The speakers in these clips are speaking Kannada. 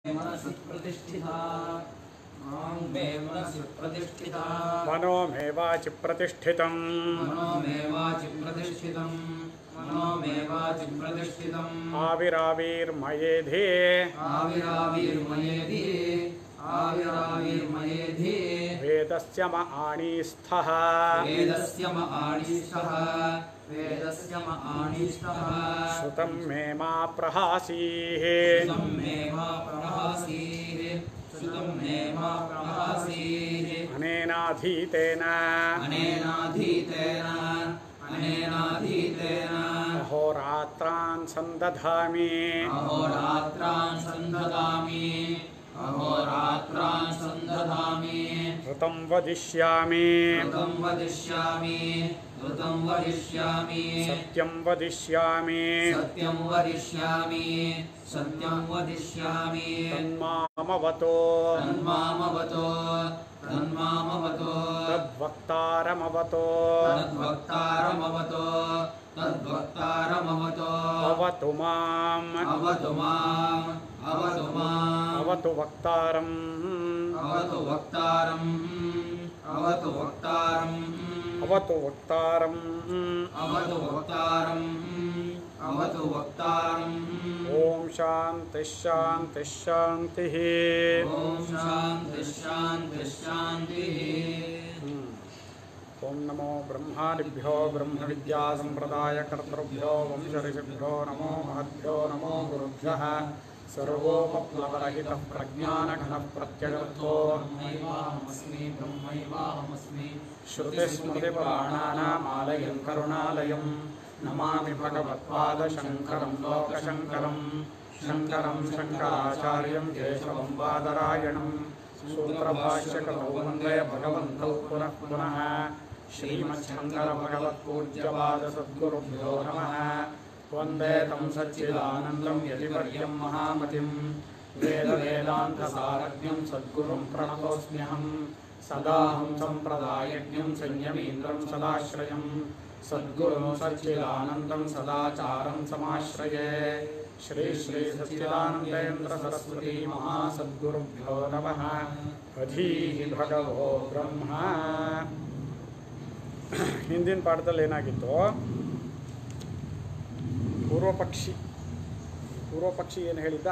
मनसि प्रतिष्ठिता मां मे मनसि प्रतिष्ठिता मनो मे वाचि प्रतिष्ठितम् मनो मे वाचि प्रतिष्ठितं मनो मे वाचि प्रतिष्ठितम् आविराविर्मयेधे आविराविर्मयेधि आविराविर्मयेधि वेदस्य म आणीस्थः वेदस्य म आणीष्टः वेदस्य म आणीष्टः श्रुतं मे मा प्रहासीः श्रुतं मे मा प्रभासीः श्रुतं मे मा प्रभासीः अनेनाधीतेन अनेनाधीतेन अनेनाधीतेन अहोरात्रान् सन्दधामि अहोरात्रान् सन्दधामि अहोरात्रान् सन्दधामि ऋतं वदिष्यामि ऋतं वदिष्यामि ऋतं वदिष्यामि सत्यं वदिष्यामि सत्यं वदिष्यामि सत्यं वदिष्यामि तन्मामवतो तन्मामवतो तन्मामवतो तद्वक्तारमवतो तद्वक्तारमवतो तद्वक्तारमवतो अवतु माम् अवतु माम् अवतु माम् अवतु वक्तारम् अवतु वक्तारम् अवतु वक्तारम् अवतु वक्तारम् अवतु वक्तारम् अवतु वक्तारम् ॐ शान्तिः शान्तिः शान्तिः ॐ शान्तिः शान्तिः शान्तिः ॐ नमो ब्रह्मादिभ्यो ब्रह्मविद्यासम्प्रदायकर्तृभ्यो वंशऋषिभ्यो नमो महद्भ्यो नमो गुरुभ्यः सर्वोपप्लवरहितः प्रज्ञानघनः प्रत्यगर्थो ब्रह्मैवाहमस्मि ब्रह्मैवाहमस्मि श्रुतिस्मृतिपुराणानामालयं करुणालयं नमामि भगवत्पादशङ्करं लोकशङ्करं शङ्करं शङ्कराचार्यं केशवं बादरायणं सूत्रभाष्यकृतौ वन्दे भगवन्तौ पुनः पुनः श्रीमच्छङ्करभगवत्पूज्यपादसद्गुरुभ्यो नमः वन्दे तं सच्चिदानन्दं यतिवर्यं महामतिं वेदवेदान्तसारज्ञं सद्गुरुं प्रणतोऽस्म्यहम् सदाहं सम्प्रदायज्ञं संयमीन्द्रं सदाश्रयं सद्गुरुं सच्चिदानन्दं सदाचारं समाश्रये श्री श्री सच्चिदानन्देन्द्र सरस्वती महासद्गुरुभ्यो नमः ಅಧೀಹಿ ಭಗವೋ ಬ್ರಹ್ಮ ಹಿಂದಿನ ಪಾಠದಲ್ಲಿ ಏನಾಗಿತ್ತು ಪೂರ್ವಪಕ್ಷಿ ಪೂರ್ವಪಕ್ಷಿ ಏನು ಹೇಳಿದ್ದ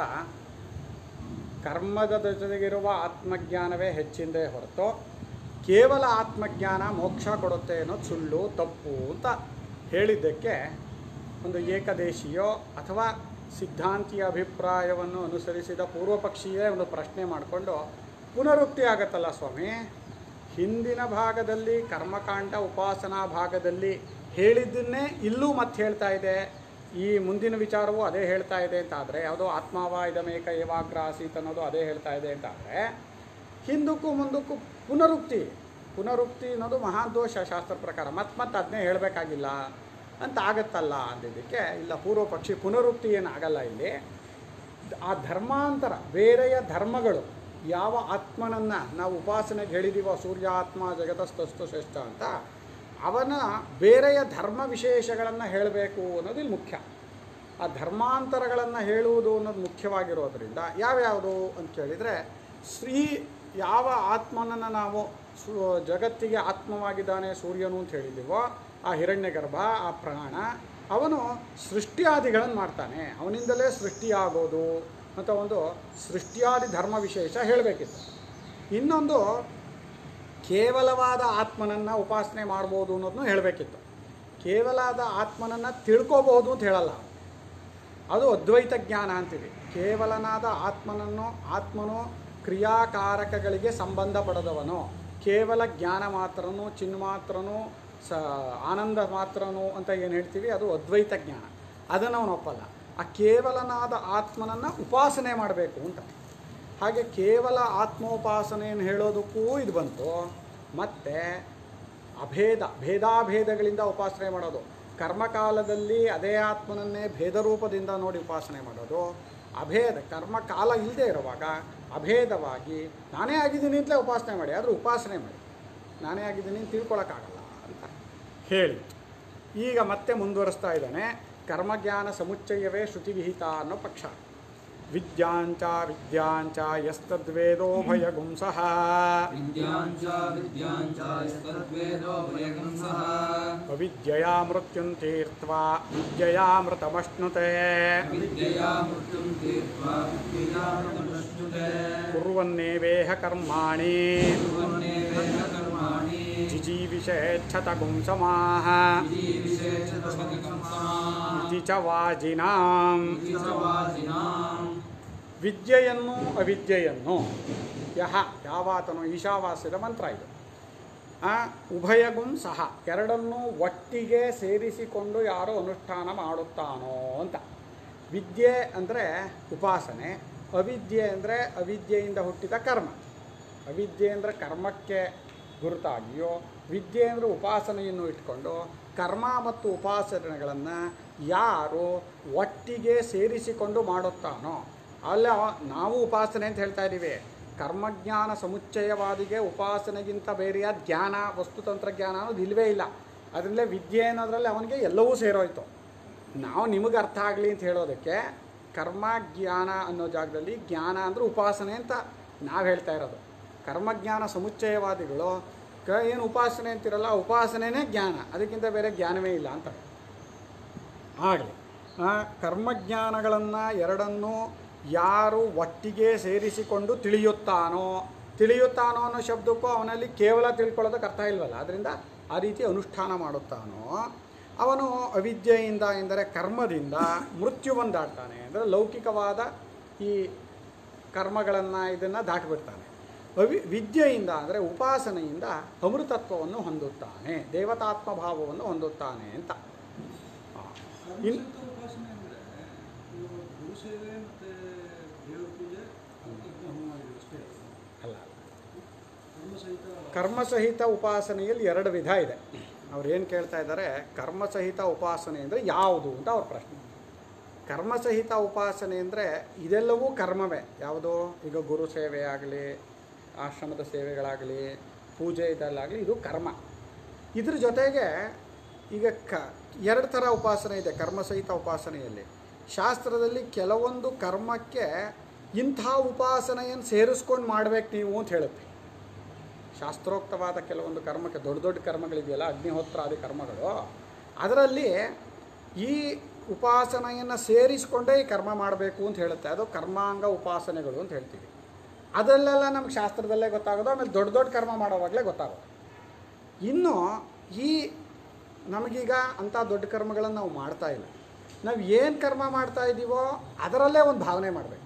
ಕರ್ಮದ ಜೊತೆಗಿರುವ ಆತ್ಮಜ್ಞಾನವೇ ಹೆಚ್ಚಿಂದೇ ಹೊರತು ಕೇವಲ ಆತ್ಮಜ್ಞಾನ ಮೋಕ್ಷ ಕೊಡುತ್ತೆ ಅನ್ನೋದು ಸುಳ್ಳು ತಪ್ಪು ಅಂತ ಹೇಳಿದ್ದಕ್ಕೆ ಒಂದು ಏಕದೇಶಿಯೋ ಅಥವಾ ಸಿದ್ಧಾಂತಿಯ ಅಭಿಪ್ರಾಯವನ್ನು ಅನುಸರಿಸಿದ ಪೂರ್ವಪಕ್ಷಿಯೇ ಒಂದು ಪ್ರಶ್ನೆ ಮಾಡಿಕೊಂಡು ಪುನರುಕ್ತಿ ಆಗತ್ತಲ್ಲ ಸ್ವಾಮಿ ಹಿಂದಿನ ಭಾಗದಲ್ಲಿ ಕರ್ಮಕಾಂಡ ಉಪಾಸನಾ ಭಾಗದಲ್ಲಿ ಹೇಳಿದ್ದನ್ನೇ ಇಲ್ಲೂ ಮತ್ತೆ ಹೇಳ್ತಾ ಇದೆ ಈ ಮುಂದಿನ ವಿಚಾರವೂ ಅದೇ ಹೇಳ್ತಾ ಇದೆ ಅಂತ ಆದರೆ ಯಾವುದೋ ಆತ್ಮಾವ ಇದಮೇಕ ಏವಾಗ್ರ ಆಸೀತ್ ಅನ್ನೋದು ಅದೇ ಹೇಳ್ತಾ ಇದೆ ಅಂತ ಆದರೆ ಹಿಂದಕ್ಕೂ ಮುಂದಕ್ಕೂ ಪುನರುಕ್ತಿ ಪುನರುಕ್ತಿ ಅನ್ನೋದು ಮಹಾದೋಷ ಶಾಸ್ತ್ರ ಪ್ರಕಾರ ಮತ್ತೆ ಮತ್ತೆ ಅದನ್ನೇ ಹೇಳಬೇಕಾಗಿಲ್ಲ ಅಂತ ಆಗತ್ತಲ್ಲ ಅಂದಿದ್ದಕ್ಕೆ ಇಲ್ಲ ಪೂರ್ವ ಪಕ್ಷಿ ಪುನರುಕ್ತಿ ಏನು ಆಗಲ್ಲ ಇಲ್ಲಿ ಆ ಧರ್ಮಾಂತರ ಬೇರೆಯ ಧರ್ಮಗಳು ಯಾವ ಆತ್ಮನನ್ನು ನಾವು ಉಪಾಸನೆಗೆ ಹೇಳಿದೀವೋ ಸೂರ್ಯ ಆತ್ಮ ಜಗತಸ್ತಸ್ತು ಶ್ರೇಷ್ಠ ಅಂತ ಅವನ ಬೇರೆಯ ಧರ್ಮ ವಿಶೇಷಗಳನ್ನು ಹೇಳಬೇಕು ಅನ್ನೋದು ಇಲ್ಲಿ ಮುಖ್ಯ ಆ ಧರ್ಮಾಂತರಗಳನ್ನು ಹೇಳುವುದು ಅನ್ನೋದು ಮುಖ್ಯವಾಗಿರೋದ್ರಿಂದ ಯಾವ್ಯಾವುದು ಅಂತ ಕೇಳಿದರೆ ಶ್ರೀ ಯಾವ ಆತ್ಮನನ್ನು ನಾವು ಸು ಜಗತ್ತಿಗೆ ಆತ್ಮವಾಗಿದ್ದಾನೆ ಸೂರ್ಯನು ಅಂತ ಹೇಳಿದ್ದೀವೋ ಆ ಹಿರಣ್ಯಗರ್ಭ ಆ ಪ್ರಾಣ ಅವನು ಸೃಷ್ಟಿಯಾದಿಗಳನ್ನು ಮಾಡ್ತಾನೆ ಅವನಿಂದಲೇ ಸೃಷ್ಟಿಯಾಗೋದು ಅಂತ ಒಂದು ಸೃಷ್ಟಿಯಾದಿ ಧರ್ಮ ವಿಶೇಷ ಹೇಳಬೇಕಿತ್ತು ಇನ್ನೊಂದು ಕೇವಲವಾದ ಆತ್ಮನನ್ನು ಉಪಾಸನೆ ಮಾಡ್ಬೋದು ಅನ್ನೋದನ್ನು ಹೇಳಬೇಕಿತ್ತು ಕೇವಲವಾದ ಆತ್ಮನನ್ನು ತಿಳ್ಕೋಬಹುದು ಅಂತ ಹೇಳಲ್ಲ ಅದು ಅದ್ವೈತ ಜ್ಞಾನ ಅಂತೀವಿ ಕೇವಲನಾದ ಆತ್ಮನನ್ನು ಆತ್ಮನು ಕ್ರಿಯಾಕಾರಕಗಳಿಗೆ ಸಂಬಂಧ ಪಡೆದವನು ಕೇವಲ ಜ್ಞಾನ ಮಾತ್ರನು ಚಿನ್ಮಾತ್ರನು ಸ ಆನಂದ ಮಾತ್ರನು ಅಂತ ಏನು ಹೇಳ್ತೀವಿ ಅದು ಅದ್ವೈತ ಜ್ಞಾನ ಅದನ್ನು ಅವನು ಒಪ್ಪಲ್ಲ ಆ ಕೇವಲನಾದ ಆತ್ಮನನ್ನು ಉಪಾಸನೆ ಮಾಡಬೇಕು ಅಂತ ಹಾಗೆ ಕೇವಲ ಆತ್ಮೋಪಾಸನೆಯನ್ನು ಹೇಳೋದಕ್ಕೂ ಇದು ಬಂತು ಮತ್ತು ಅಭೇದ ಭೇದಾಭೇದಗಳಿಂದ ಉಪಾಸನೆ ಮಾಡೋದು ಕರ್ಮಕಾಲದಲ್ಲಿ ಅದೇ ಆತ್ಮನನ್ನೇ ಭೇದ ರೂಪದಿಂದ ನೋಡಿ ಉಪಾಸನೆ ಮಾಡೋದು ಅಭೇದ ಕರ್ಮಕಾಲ ಇಲ್ಲದೆ ಇರುವಾಗ ಅಭೇದವಾಗಿ ನಾನೇ ಆಗಿದ್ದೀನಿ ಅಂತಲೇ ಉಪಾಸನೆ ಮಾಡಿ ಆದರೂ ಉಪಾಸನೆ ಮಾಡಿ ನಾನೇ ಆಗಿದ್ದೀನಿ ಅಂತ ತಿಳ್ಕೊಳಕ್ಕಾಗಲ್ಲ ಅಂತ ಹೇಳಿ ಈಗ ಮತ್ತೆ ಮುಂದುವರಿಸ್ತಾ ಇದ್ದಾನೆ ಕರ್ಮಜ್ಞಾನ ಸಮುಚ್ಚಯವೇ ಶ್ರುತಿವಿಹಿತ ಅನ್ನೋ ಪಕ್ಷ ವಿದ್ಯಾಂಚ ವಿದ್ಯಾಂಚ ಯಸ್ತದ್ವೇದೋಭಯಗುಂಸಃ विद्याञ्च विद्याञ्च यस्तद्वेदो भयगंसः ಅವಿದ್ಯಯಾ ಮೃತ್ಯುಂ ತೀರ್ತ್ವಾ ವಿದ್ಯಯಾಮೃತಮಶ್ನುತೆ विद्यया मृत्युं तीर्त्वा विद्यामृतमश्नुते ಕುರ್ವನ್ನೇವೇಹ ಕರ್ಮಾಣಿ कुर्वन्नेवेह कर्माणि ಜಿಜೀವಿಷೇಚ್ಛತಗುಂಸಮಾಹ विधिविशेषतशतकंसमाः ಇತಿ ಚ ವಾಜಿನಾಂ इति च वाजिनाम् ವಿದ್ಯೆಯನ್ನು ಅವಿದ್ಯೆಯನ್ನು ಯಹ ಯಾವಾತನು ಈಶಾವಾಸ್ಯದ ಮಂತ್ರ ಇದು ಆ, ಉಭಯಗುಂ ಸಹ ಎರಡನ್ನೂ ಒಟ್ಟಿಗೆ ಸೇರಿಸಿಕೊಂಡು ಯಾರು ಅನುಷ್ಠಾನ ಮಾಡುತ್ತಾನೋ ಅಂತ ವಿದ್ಯೆ ಅಂದರೆ ಉಪಾಸನೆ ಅವಿದ್ಯೆ ಅಂದರೆ ಅವಿದ್ಯೆಯಿಂದ ಹುಟ್ಟಿದ ಕರ್ಮ ಅವಿದ್ಯೆ ಅಂದರೆ ಕರ್ಮಕ್ಕೆ ಗುರುತಾಗಿಯೋ ವಿದ್ಯೆ ಅಂದರೆ ಉಪಾಸನೆಯನ್ನು ಇಟ್ಕೊಂಡು ಕರ್ಮ ಮತ್ತು ಉಪಾಸನೆಗಳನ್ನು ಯಾರು ಒಟ್ಟಿಗೆ ಸೇರಿಸಿಕೊಂಡು ಮಾಡುತ್ತಾನೋ ಅಲ್ಲ ನಾವು ಉಪಾಸನೆ ಅಂತ ಹೇಳ್ತಾ ಇದ್ದೀವಿ ಕರ್ಮಜ್ಞಾನ ಸಮುಚ್ಚಯವಾದಿಗೆ ಉಪಾಸನೆಗಿಂತ ಬೇರೆಯ ಜ್ಞಾನ ವಸ್ತುತಂತ್ರಜ್ಞಾನ ಅನ್ನೋದು ಇಲ್ಲವೇ ಇಲ್ಲ ಅದರಲ್ಲೇ ವಿದ್ಯೆ ಅನ್ನೋದ್ರಲ್ಲಿ ಅವನಿಗೆ ಎಲ್ಲವೂ ಸೇರೋಯ್ತು ನಾವು ನಿಮಗೆ ಅರ್ಥ ಆಗಲಿ ಅಂತ ಹೇಳೋದಕ್ಕೆ ಕರ್ಮ ಜ್ಞಾನ ಅನ್ನೋ ಜಾಗದಲ್ಲಿ ಜ್ಞಾನ ಅಂದರೆ ಉಪಾಸನೆ ಅಂತ ನಾವು ಹೇಳ್ತಾ ಇರೋದು ಕರ್ಮಜ್ಞಾನ ಸಮುಚ್ಚಯವಾದಿಗಳು ಕ ಏನು ಉಪಾಸನೆ ಅಂತಿರಲ್ಲ ಉಪಾಸನೆನೇ ಜ್ಞಾನ ಅದಕ್ಕಿಂತ ಬೇರೆ ಜ್ಞಾನವೇ ಇಲ್ಲ ಅಂತ ಆಗಲಿ ಕರ್ಮಜ್ಞಾನಗಳನ್ನು ಎರಡನ್ನೂ ಯಾರು ಒಟ್ಟಿಗೆ ಸೇರಿಸಿಕೊಂಡು ತಿಳಿಯುತ್ತಾನೋ ತಿಳಿಯುತ್ತಾನೋ ಅನ್ನೋ ಶಬ್ದಕ್ಕೂ ಅವನಲ್ಲಿ ಕೇವಲ ತಿಳ್ಕೊಳ್ಳೋದಕ್ಕೆ ಅರ್ಥ ಇಲ್ವಲ್ಲ ಅದರಿಂದ ಆ ರೀತಿ ಅನುಷ್ಠಾನ ಮಾಡುತ್ತಾನೋ ಅವನು ಅವಿದ್ಯೆಯಿಂದ ಎಂದರೆ ಕರ್ಮದಿಂದ ಮೃತ್ಯುವನ್ನು ದಾಟ್ತಾನೆ ಅಂದರೆ ಲೌಕಿಕವಾದ ಈ ಕರ್ಮಗಳನ್ನು ಇದನ್ನು ದಾಟಿಬಿಡ್ತಾನೆ ಅವಿ ವಿದ್ಯೆಯಿಂದ ಅಂದರೆ ಉಪಾಸನೆಯಿಂದ ಅಮೃತತ್ವವನ್ನು ಹೊಂದುತ್ತಾನೆ ದೇವತಾತ್ಮ ಭಾವವನ್ನು ಹೊಂದುತ್ತಾನೆ ಅಂತ ಆ. ಇನ್ ಕರ್ಮಸಹಿತ ಉಪಾಸನೆ ಅಂದರೆ ಇವಾಗ ಗುರು ಸೇವೆ ಮತ್ತು ದೇವರ ಪೂಜೆ ಯಜ್ಞ ಹೋಮ ಇದು ಅಷ್ಟೇ ಅಲ್ಲ ಕರ್ಮಸಹಿತ ಕರ್ಮಸಹಿತ ಉಪಾಸನೆಯಲ್ಲಿ ಎರಡು ವಿಧ ಇದೆ ಅವ್ರು ಏನು ಕೇಳ್ತಾ ಇದ್ದಾರೆ ಕರ್ಮಸಹಿತ ಉಪಾಸನೆ ಅಂದರೆ ಯಾವುದು ಅಂತ ಅವ್ರ ಪ್ರಶ್ನೆ ಕರ್ಮಸಹಿತ ಉಪಾಸನೆ ಅಂದರೆ ಇದೆಲ್ಲವೂ ಕರ್ಮವೇ ಯಾವುದು ಈಗ ಗುರು ಸೇವೆ ಆಗಲಿ ಆಶ್ರಮದ ಸೇವೆಗಳಾಗಲಿ ಪೂಜೆ ಇದಲ್ಲಾಗಲಿ ಇದು ಕರ್ಮ ಇದ್ರ ಜೊತೆಗೆ ಈಗ ಕ ಎರಡು ಥರ ಉಪಾಸನೆ ಇದೆ ಕರ್ಮಸಹಿತ ಉಪಾಸನೆಯಲ್ಲಿ ಶಾಸ್ತ್ರದಲ್ಲಿ ಕೆಲವೊಂದು ಕರ್ಮಕ್ಕೆ ಇಂಥ ಉಪಾಸನೆಯನ್ನು ಸೇರಿಸ್ಕೊಂಡು ಮಾಡ್ಬೇಕು ನೀವು ಅಂತ ಹೇಳುತ್ತೆ ಶಾಸ್ತ್ರೋಕ್ತವಾದ ಕೆಲವೊಂದು ಕರ್ಮಕ್ಕೆ ದೊಡ್ಡ ದೊಡ್ಡ ಕರ್ಮಗಳಿದೆಯಲ್ಲ ಅಗ್ನಿಹೋತ್ರಾದಿ ಕರ್ಮಗಳು ಅದರಲ್ಲಿ ಈ ಉಪಾಸನೆಯನ್ನು ಸೇರಿಸ್ಕೊಂಡೇ ಈ ಕರ್ಮ ಮಾಡಬೇಕು ಅಂತ ಹೇಳುತ್ತೆ ಅದು ಕರ್ಮಾಂಗ ಉಪಾಸನೆಗಳು ಅಂತ ಹೇಳ್ತೀವಿ ಅದರಲ್ಲೆಲ್ಲ ನಮ್ಗೆ ಶಾಸ್ತ್ರದಲ್ಲೇ ಗೊತ್ತಾಗೋದು ಆಮೇಲೆ ದೊಡ್ಡ ದೊಡ್ಡ ಕರ್ಮ ಮಾಡೋವಾಗಲೇ ಗೊತ್ತಾಗೋದು ಇನ್ನು ಈ ನಮಗೀಗ ಅಂಥ ದೊಡ್ಡ ಕರ್ಮಗಳನ್ನು ನಾವು ಮಾಡ್ತಾ ಇಲ್ಲ ನಾವು ಏನು ಕರ್ಮ ಮಾಡ್ತಾ ಇದ್ದೀವೋ ಅದರಲ್ಲೇ ಒಂದು ಭಾವನೆ ಮಾಡಬೇಕು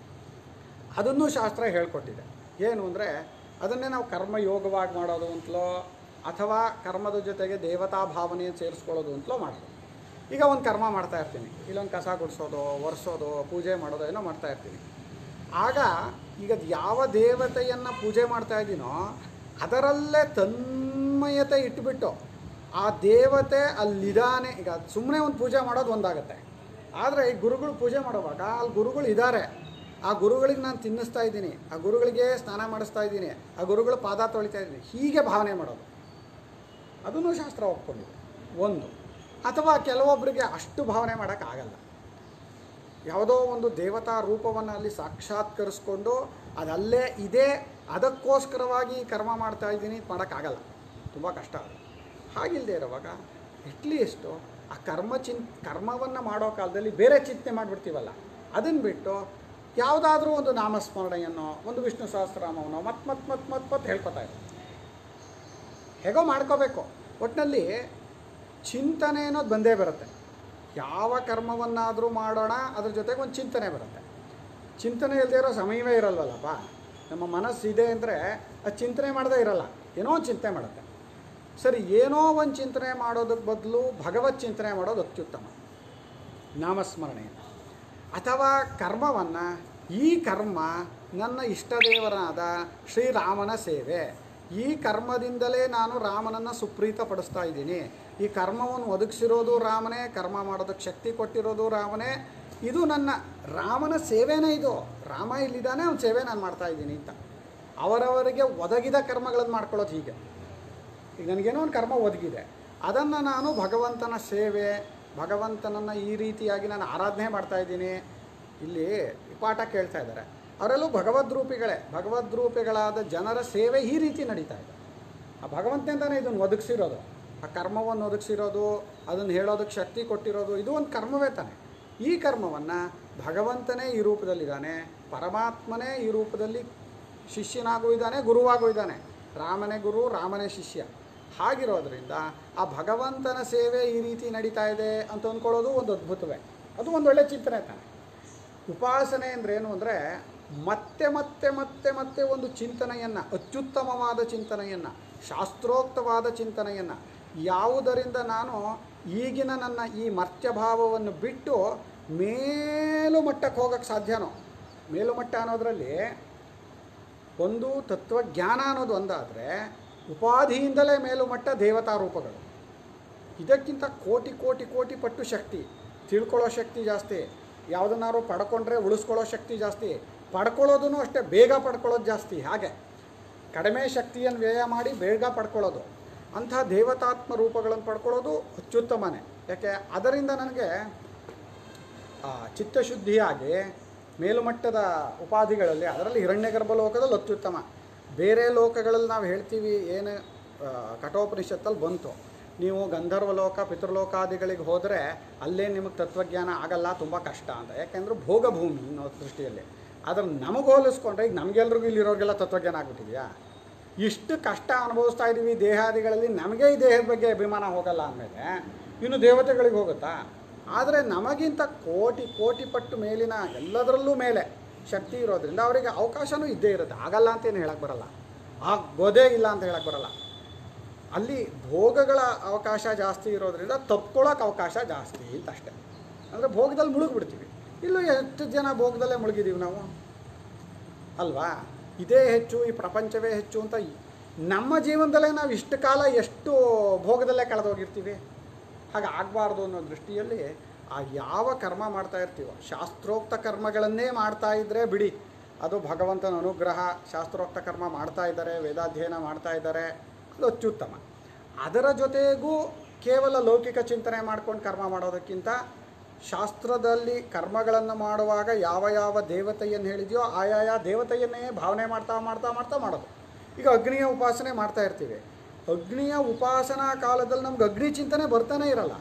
ಅದನ್ನು ಶಾಸ್ತ್ರ ಹೇಳ್ಕೊಟ್ಟಿದೆ ಏನು ಅಂದರೆ ಅದನ್ನೇ ನಾವು ಕರ್ಮಯೋಗವಾಗಿ ಮಾಡೋದು ಅಂತಲೋ ಅಥವಾ ಕರ್ಮದ ಜೊತೆಗೆ ದೇವತಾ ಭಾವನೆಯನ್ನು ಸೇರಿಸ್ಕೊಳ್ಳೋದು ಅಂತಲೋ ಮಾಡೋದು ಈಗ ಒಂದು ಕರ್ಮ ಮಾಡ್ತಾ ಇರ್ತೀನಿ ಇಲ್ಲೊಂದು ಕಸ ಗುಡಿಸೋದು ಒರೆಸೋದು ಪೂಜೆ ಮಾಡೋದು ಏನೋ ಮಾಡ್ತಾ ಇರ್ತೀನಿ ಆಗ ಈಗ ಅದ್ ಯಾವ ದೇವತೆಯನ್ನು ಪೂಜೆ ಮಾಡ್ತಾ ಇದ್ದೀನೋ ಅದರಲ್ಲೇ ತನ್ಮಯತೆ ಇಟ್ಬಿಟ್ಟು ಆ ದೇವತೆ ಅಲ್ಲಿದ್ದಾನೆ ಈಗ ಸುಮ್ಮನೆ ಒಂದು ಪೂಜೆ ಮಾಡೋದು ಒಂದಾಗತ್ತೆ ಆದರೆ ಈ ಗುರುಗಳು ಪೂಜೆ ಮಾಡುವಾಗ ಅಲ್ಲಿ ಗುರುಗಳು ಇದ್ದಾರೆ ಆ ಗುರುಗಳಿಗೆ ನಾನು ತಿನ್ನಿಸ್ತಾ ಇದ್ದೀನಿ ಆ ಗುರುಗಳಿಗೆ ಸ್ನಾನ ಮಾಡಿಸ್ತಾ ಇದ್ದೀನಿ ಆ ಗುರುಗಳ ಪಾದ ತೊಳಿತಾ ಇದ್ದೀನಿ ಹೀಗೆ ಭಾವನೆ ಮಾಡೋದು ಅದನ್ನು ಶಾಸ್ತ್ರ ಒಪ್ಕೊಂಡಿದೆ ಒಂದು ಅಥವಾ ಕೆಲವೊಬ್ಬರಿಗೆ ಅಷ್ಟು ಭಾವನೆ ಮಾಡೋಕ್ಕಾಗಲ್ಲ ಯಾವುದೋ ಒಂದು ದೇವತಾ ರೂಪವನ್ನು ಅಲ್ಲಿ ಸಾಕ್ಷಾತ್ಕರಿಸ್ಕೊಂಡು ಅದಲ್ಲೇ ಇದೆ ಅದಕ್ಕೋಸ್ಕರವಾಗಿ ಕರ್ಮ ಮಾಡ್ತಾ ಇದ್ದೀನಿ ಅಂತ ಮಾಡೋಕ್ಕಾಗಲ್ಲ ತುಂಬ ಕಷ್ಟ ಅದು ಹಾಗಿಲ್ಲದೆ ಇರುವಾಗ ಅಟ್ಲೀಸ್ಟು ಆ ಕರ್ಮ ಚಿನ್ ಕರ್ಮವನ್ನು ಮಾಡೋ ಕಾಲದಲ್ಲಿ ಬೇರೆ ಚಿಂತನೆ ಮಾಡಿಬಿಡ್ತೀವಲ್ಲ ಅದನ್ನು ಬಿಟ್ಟು ಯಾವುದಾದ್ರೂ ಒಂದು ನಾಮಸ್ಮರಣೆಯನ್ನು ಒಂದು ವಿಷ್ಣು ಸಹಸ್ರನಾಮವನ್ನು ಮತ್ ಮತ್ ಮತ್ ಮತ್ ಮತ್ ಹೇಳ್ಕೊತಾ ಇರೋದು ಹೇಗೋ ಮಾಡ್ಕೋಬೇಕು ಒಟ್ಟಿನಲ್ಲಿ ಚಿಂತನೆ ಅನ್ನೋದು ಬಂದೇ ಬರುತ್ತೆ ಯಾವ ಕರ್ಮವನ್ನಾದರೂ ಮಾಡೋಣ ಅದ್ರ ಜೊತೆಗೆ ಒಂದು ಚಿಂತನೆ ಬರುತ್ತೆ ಚಿಂತನೆ ಇಲ್ಲದೆ ಇರೋ ಸಮಯವೇ ಇರಲ್ವಲ್ಲಪ್ಪ ನಮ್ಮ ಮನಸ್ಸಿದೆ ಅಂದರೆ ಅದು ಚಿಂತನೆ ಮಾಡದೇ ಇರಲ್ಲ ಏನೋ ಒಂದು ಚಿಂತನೆ ಮಾಡುತ್ತೆ ಸರಿ ಏನೋ ಒಂದು ಚಿಂತನೆ ಮಾಡೋದಕ್ಕೆ ಬದಲು ಭಗವತ್ ಚಿಂತನೆ ಮಾಡೋದು ಅತ್ಯುತ್ತಮ ನಾಮಸ್ಮರಣೆಯನ್ನು ಅಥವಾ ಕರ್ಮವನ್ನು ಈ ಕರ್ಮ ನನ್ನ ಇಷ್ಟದೇವರಾದ ಶ್ರೀರಾಮನ ಸೇವೆ ಈ ಕರ್ಮದಿಂದಲೇ ನಾನು ರಾಮನನ್ನು ಸುಪ್ರೀತಪಡಿಸ್ತಾ ಇದ್ದೀನಿ ಈ ಕರ್ಮವನ್ನು ಒದಗಿಸಿರೋದು ರಾಮನೇ ಕರ್ಮ ಮಾಡೋದಕ್ಕೆ ಶಕ್ತಿ ಕೊಟ್ಟಿರೋದು ರಾಮನೇ ಇದು ನನ್ನ ರಾಮನ ಸೇವೆನೇ ಇದು ರಾಮ ಇಲ್ಲಿದ್ದಾನೆ ಅವನ ಸೇವೆ ನಾನು ಮಾಡ್ತಾ ಇದ್ದೀನಿ ಅಂತ ಅವರವರಿಗೆ ಒದಗಿದ ಕರ್ಮಗಳನ್ನು ಮಾಡ್ಕೊಳ್ಳೋದು ಹೀಗೆ ಈಗ ನನಗೇನೋ ಒಂದು ಕರ್ಮ ಒದಗಿದೆ ಅದನ್ನು ನಾನು ಭಗವಂತನ ಸೇವೆ ಭಗವಂತನನ್ನು ಈ ರೀತಿಯಾಗಿ ನಾನು ಆರಾಧನೆ ಮಾಡ್ತಾ ಇದ್ದೀನಿ ಇಲ್ಲಿ ಪಾಠ ಕೇಳ್ತಾ ಇದ್ದಾರೆ ಅವರೆಲ್ಲೂ ಭಗವದ್ರೂಪಿಗಳೇ ಭಗವದ್ರೂಪಿಗಳಾದ ಜನರ ಸೇವೆ ಈ ರೀತಿ ನಡೀತಾ ಇದೆ ಆ ಭಗವಂತನಿಂದನೇ ಇದನ್ನು ಒದಗಿಸಿರೋದು ಆ ಕರ್ಮವನ್ನು ಒದಗಿಸಿರೋದು ಅದನ್ನು ಹೇಳೋದಕ್ಕೆ ಶಕ್ತಿ ಕೊಟ್ಟಿರೋದು ಇದು ಒಂದು ಕರ್ಮವೇ ತಾನೆ ಈ ಕರ್ಮವನ್ನು ಭಗವಂತನೇ ಈ ರೂಪದಲ್ಲಿದ್ದಾನೆ ಪರಮಾತ್ಮನೇ ಈ ರೂಪದಲ್ಲಿ ಶಿಷ್ಯನಾಗೂ ಇದ್ದಾನೆ ಗುರುವಾಗೂ ಇದ್ದಾನೆ ರಾಮನೇ ಗುರು ರಾಮನೇ ಶಿಷ್ಯ ಹಾಗಿರೋದ್ರಿಂದ ಆ ಭಗವಂತನ ಸೇವೆ ಈ ರೀತಿ ನಡೀತಾ ಇದೆ ಅಂತ ಅಂದ್ಕೊಳ್ಳೋದು ಒಂದು ಅದ್ಭುತವೇ ಅದು ಒಂದು ಒಳ್ಳೆ ಚಿಂತನೆ ತಾನೆ ಉಪಾಸನೆ ಅಂದರೆ ಏನು ಅಂದರೆ ಮತ್ತೆ ಮತ್ತೆ ಮತ್ತೆ ಮತ್ತೆ ಒಂದು ಚಿಂತನೆಯನ್ನು ಅತ್ಯುತ್ತಮವಾದ ಚಿಂತನೆಯನ್ನು ಶಾಸ್ತ್ರೋಕ್ತವಾದ ಚಿಂತನೆಯನ್ನು ಯಾವುದರಿಂದ ನಾನು ಈಗಿನ ನನ್ನ ಈ ಮರ್ತ್ಯಭಾವವನ್ನು ಬಿಟ್ಟು ಮೇಲು ಮಟ್ಟಕ್ಕೆ ಹೋಗೋಕ್ಕೆ ಸಾಧ್ಯನೋ ಮೇಲು ಮಟ್ಟ ಅನ್ನೋದರಲ್ಲಿ ಒಂದು ತತ್ವಜ್ಞಾನ ಅನ್ನೋದು ಒಂದಾದರೆ ಉಪಾಧಿಯಿಂದಲೇ ಮೇಲುಮಟ್ಟ ದೇವತಾ ರೂಪಗಳು ಇದಕ್ಕಿಂತ ಕೋಟಿ ಕೋಟಿ ಕೋಟಿ ಪಟ್ಟು ಶಕ್ತಿ ತಿಳ್ಕೊಳ್ಳೋ ಶಕ್ತಿ ಜಾಸ್ತಿ ಯಾವುದನ್ನಾರು ಪಡ್ಕೊಂಡ್ರೆ ಉಳಿಸ್ಕೊಳ್ಳೋ ಶಕ್ತಿ ಜಾಸ್ತಿ ಪಡ್ಕೊಳ್ಳೋದೂ ಅಷ್ಟೇ ಬೇಗ ಪಡ್ಕೊಳ್ಳೋದು ಜಾಸ್ತಿ ಹಾಗೆ ಕಡಿಮೆ ಶಕ್ತಿಯನ್ನು ವ್ಯಯ ಮಾಡಿ ಬೇಗ ಪಡ್ಕೊಳ್ಳೋದು ಅಂಥ ದೇವತಾತ್ಮ ರೂಪಗಳನ್ನು ಪಡ್ಕೊಳ್ಳೋದು ಅತ್ಯುತ್ತಮನೇ ಯಾಕೆ ಅದರಿಂದ ನನಗೆ ಆ, ಚಿತ್ತಶುದ್ಧಿಯಾಗಿ ಮೇಲುಮಟ್ಟದ ಉಪಾಧಿಗಳಲ್ಲಿ ಅದರಲ್ಲಿ ಹಿರಣ್ಯಗರ್ಭ ಲೋಕದಲ್ಲಿ ಅತ್ಯುತ್ತಮ ಬೇರೆ ಲೋಕಗಳಲ್ಲಿ ನಾವು ಹೇಳ್ತೀವಿ ಏನು ಆ, ಕಠೋಪನಿಷತ್ತಲ್ಲಿ ಬಂತು ನೀವು ಗಂಧರ್ವ ಲೋಕ ಪಿತೃಲೋಕಾದಿಗಳಿಗೆ ಹೋದರೆ ಅಲ್ಲೇ ನಿಮಗೆ ತತ್ವಜ್ಞಾನ ಆಗಲ್ಲ ತುಂಬ ಕಷ್ಟ ಅಂತ ಯಾಕೆಂದ್ರೆ ಭೋಗಭೂಮಿ ಅನ್ನೋ ದೃಷ್ಟಿಯಲ್ಲಿ ಆದ್ರೆ ನಮಗೆ ಹೋಲಿಸ್ಕೊಂಡ್ರೆ ಈಗ ನಮಗೆಲ್ರಿಗೂ ಇಲ್ಲಿರೋರಿಗೆಲ್ಲ ತತ್ವಜ್ಞಾನ ಆಗ್ಬಿಟ್ಟಿದೆಯಾ ಇಷ್ಟು ಕಷ್ಟ ಅನುಭವಿಸ್ತಾ ಇದ್ದೀವಿ ದೇಹಾದಿಗಳಲ್ಲಿ ನಮಗೆ ಈ ದೇಹದ ಬಗ್ಗೆ ಅಭಿಮಾನ ಹೋಗಲ್ಲ ಅಂದಮೇಲೆ ಇನ್ನು ದೇವತೆಗಳಿಗೆ ಹೋಗುತ್ತಾ ಆದರೆ ನಮಗಿಂತ ಕೋಟಿ ಕೋಟಿ ಪಟ್ಟು ಮೇಲಿನ ಎಲ್ಲದರಲ್ಲೂ ಮೇಲೆ ಶಕ್ತಿ ಇರೋದ್ರಿಂದ ಅವರಿಗೆ ಅವಕಾಶನೂ ಇದ್ದೇ ಇರುತ್ತೆ ಆಗಲ್ಲ ಅಂತೇನು ಹೇಳಕ್ಕೆ ಬರಲ್ಲ ಆಗೋದೇ ಇಲ್ಲ ಅಂತ ಹೇಳಕ್ಕೆ ಬರಲ್ಲ ಅಲ್ಲಿ ಭೋಗಗಳ ಅವಕಾಶ ಜಾಸ್ತಿ ಇರೋದ್ರಿಂದ ತಪ್ಕೊಳ್ಳೋಕೆ ಅವಕಾಶ ಜಾಸ್ತಿ ಅಂತ ಅಷ್ಟೇ ಅಂದರೆ ಭೋಗದಲ್ಲಿ ಮುಳುಗ್ಬಿಡ್ತೀವಿ ಇಲ್ಲೂ ಎಷ್ಟು ಜನ ಭೋಗದಲ್ಲೇ ಮುಳುಗಿದ್ದೀವಿ ನಾವು ಅಲ್ವಾ ಇದೇ ಹೆಚ್ಚು ಈ ಪ್ರಪಂಚವೇ ಹೆಚ್ಚು ಅಂತ ಈ- ನಮ್ಮ ಜೀವನದಲ್ಲೇ ನಾವು ಇಷ್ಟು ಕಾಲ ಎಷ್ಟು ಭೋಗದಲ್ಲೇ ಕಳೆದೋಗಿರ್ತೀವಿ ಹಾಗೆ ಆಗಬಾರ್ದು ಅನ್ನೋ ದೃಷ್ಟಿಯಲ್ಲಿ ಆ ಯಾವ ಕರ್ಮ ಮಾಡ್ತಾ ಇರ್ತೀವೋ ಶಾಸ್ತ್ರೋಕ್ತ ಕರ್ಮಗಳನ್ನೇ ಮಾಡ್ತಾ ಇದ್ದರೆ ಬಿಡಿ ಅದು ಭಗವಂತನ ಅನುಗ್ರಹ ಶಾಸ್ತ್ರೋಕ್ತ ಕರ್ಮ ಮಾಡ್ತಾ ಇದ್ದಾರೆ ವೇದಾಧ್ಯಯನ ಮಾಡ್ತಾ ಇದ್ದಾರೆ ಅದು ಅತ್ಯುತ್ತಮ ಅದರ ಜೊತೆಗೂ ಕೇವಲ ಲೌಕಿಕ ಚಿಂತನೆ ಮಾಡ್ಕೊಂಡು ಕರ್ಮ ಮಾಡೋದಕ್ಕಿಂತ ಶಾಸ್ತ್ರದಲ್ಲಿ ಕರ್ಮಗಳನ್ನು ಮಾಡುವಾಗ ಯಾವ ಯಾವ ದೇವತೆಯನ್ನು ಹೇಳಿದೆಯೋ ಆಯಾಯ ದೇವತೆಯನ್ನೇ ಭಾವನೆ ಮಾಡ್ತಾ ಮಾಡ್ತಾ ಮಾಡ್ತಾ ಮಾಡೋದು ಈಗ ಅಗ್ನಿಯ ಉಪಾಸನೆ ಮಾಡ್ತಾ ಇರ್ತೀವಿ ಅಗ್ನಿಯ ಉಪಾಸನಾ ಕಾಲದಲ್ಲಿ ನಮ್ಗೆ ಅಗ್ನಿ ಚಿಂತನೆ ಬರ್ತಾನೆ ಇರಲ್ಲ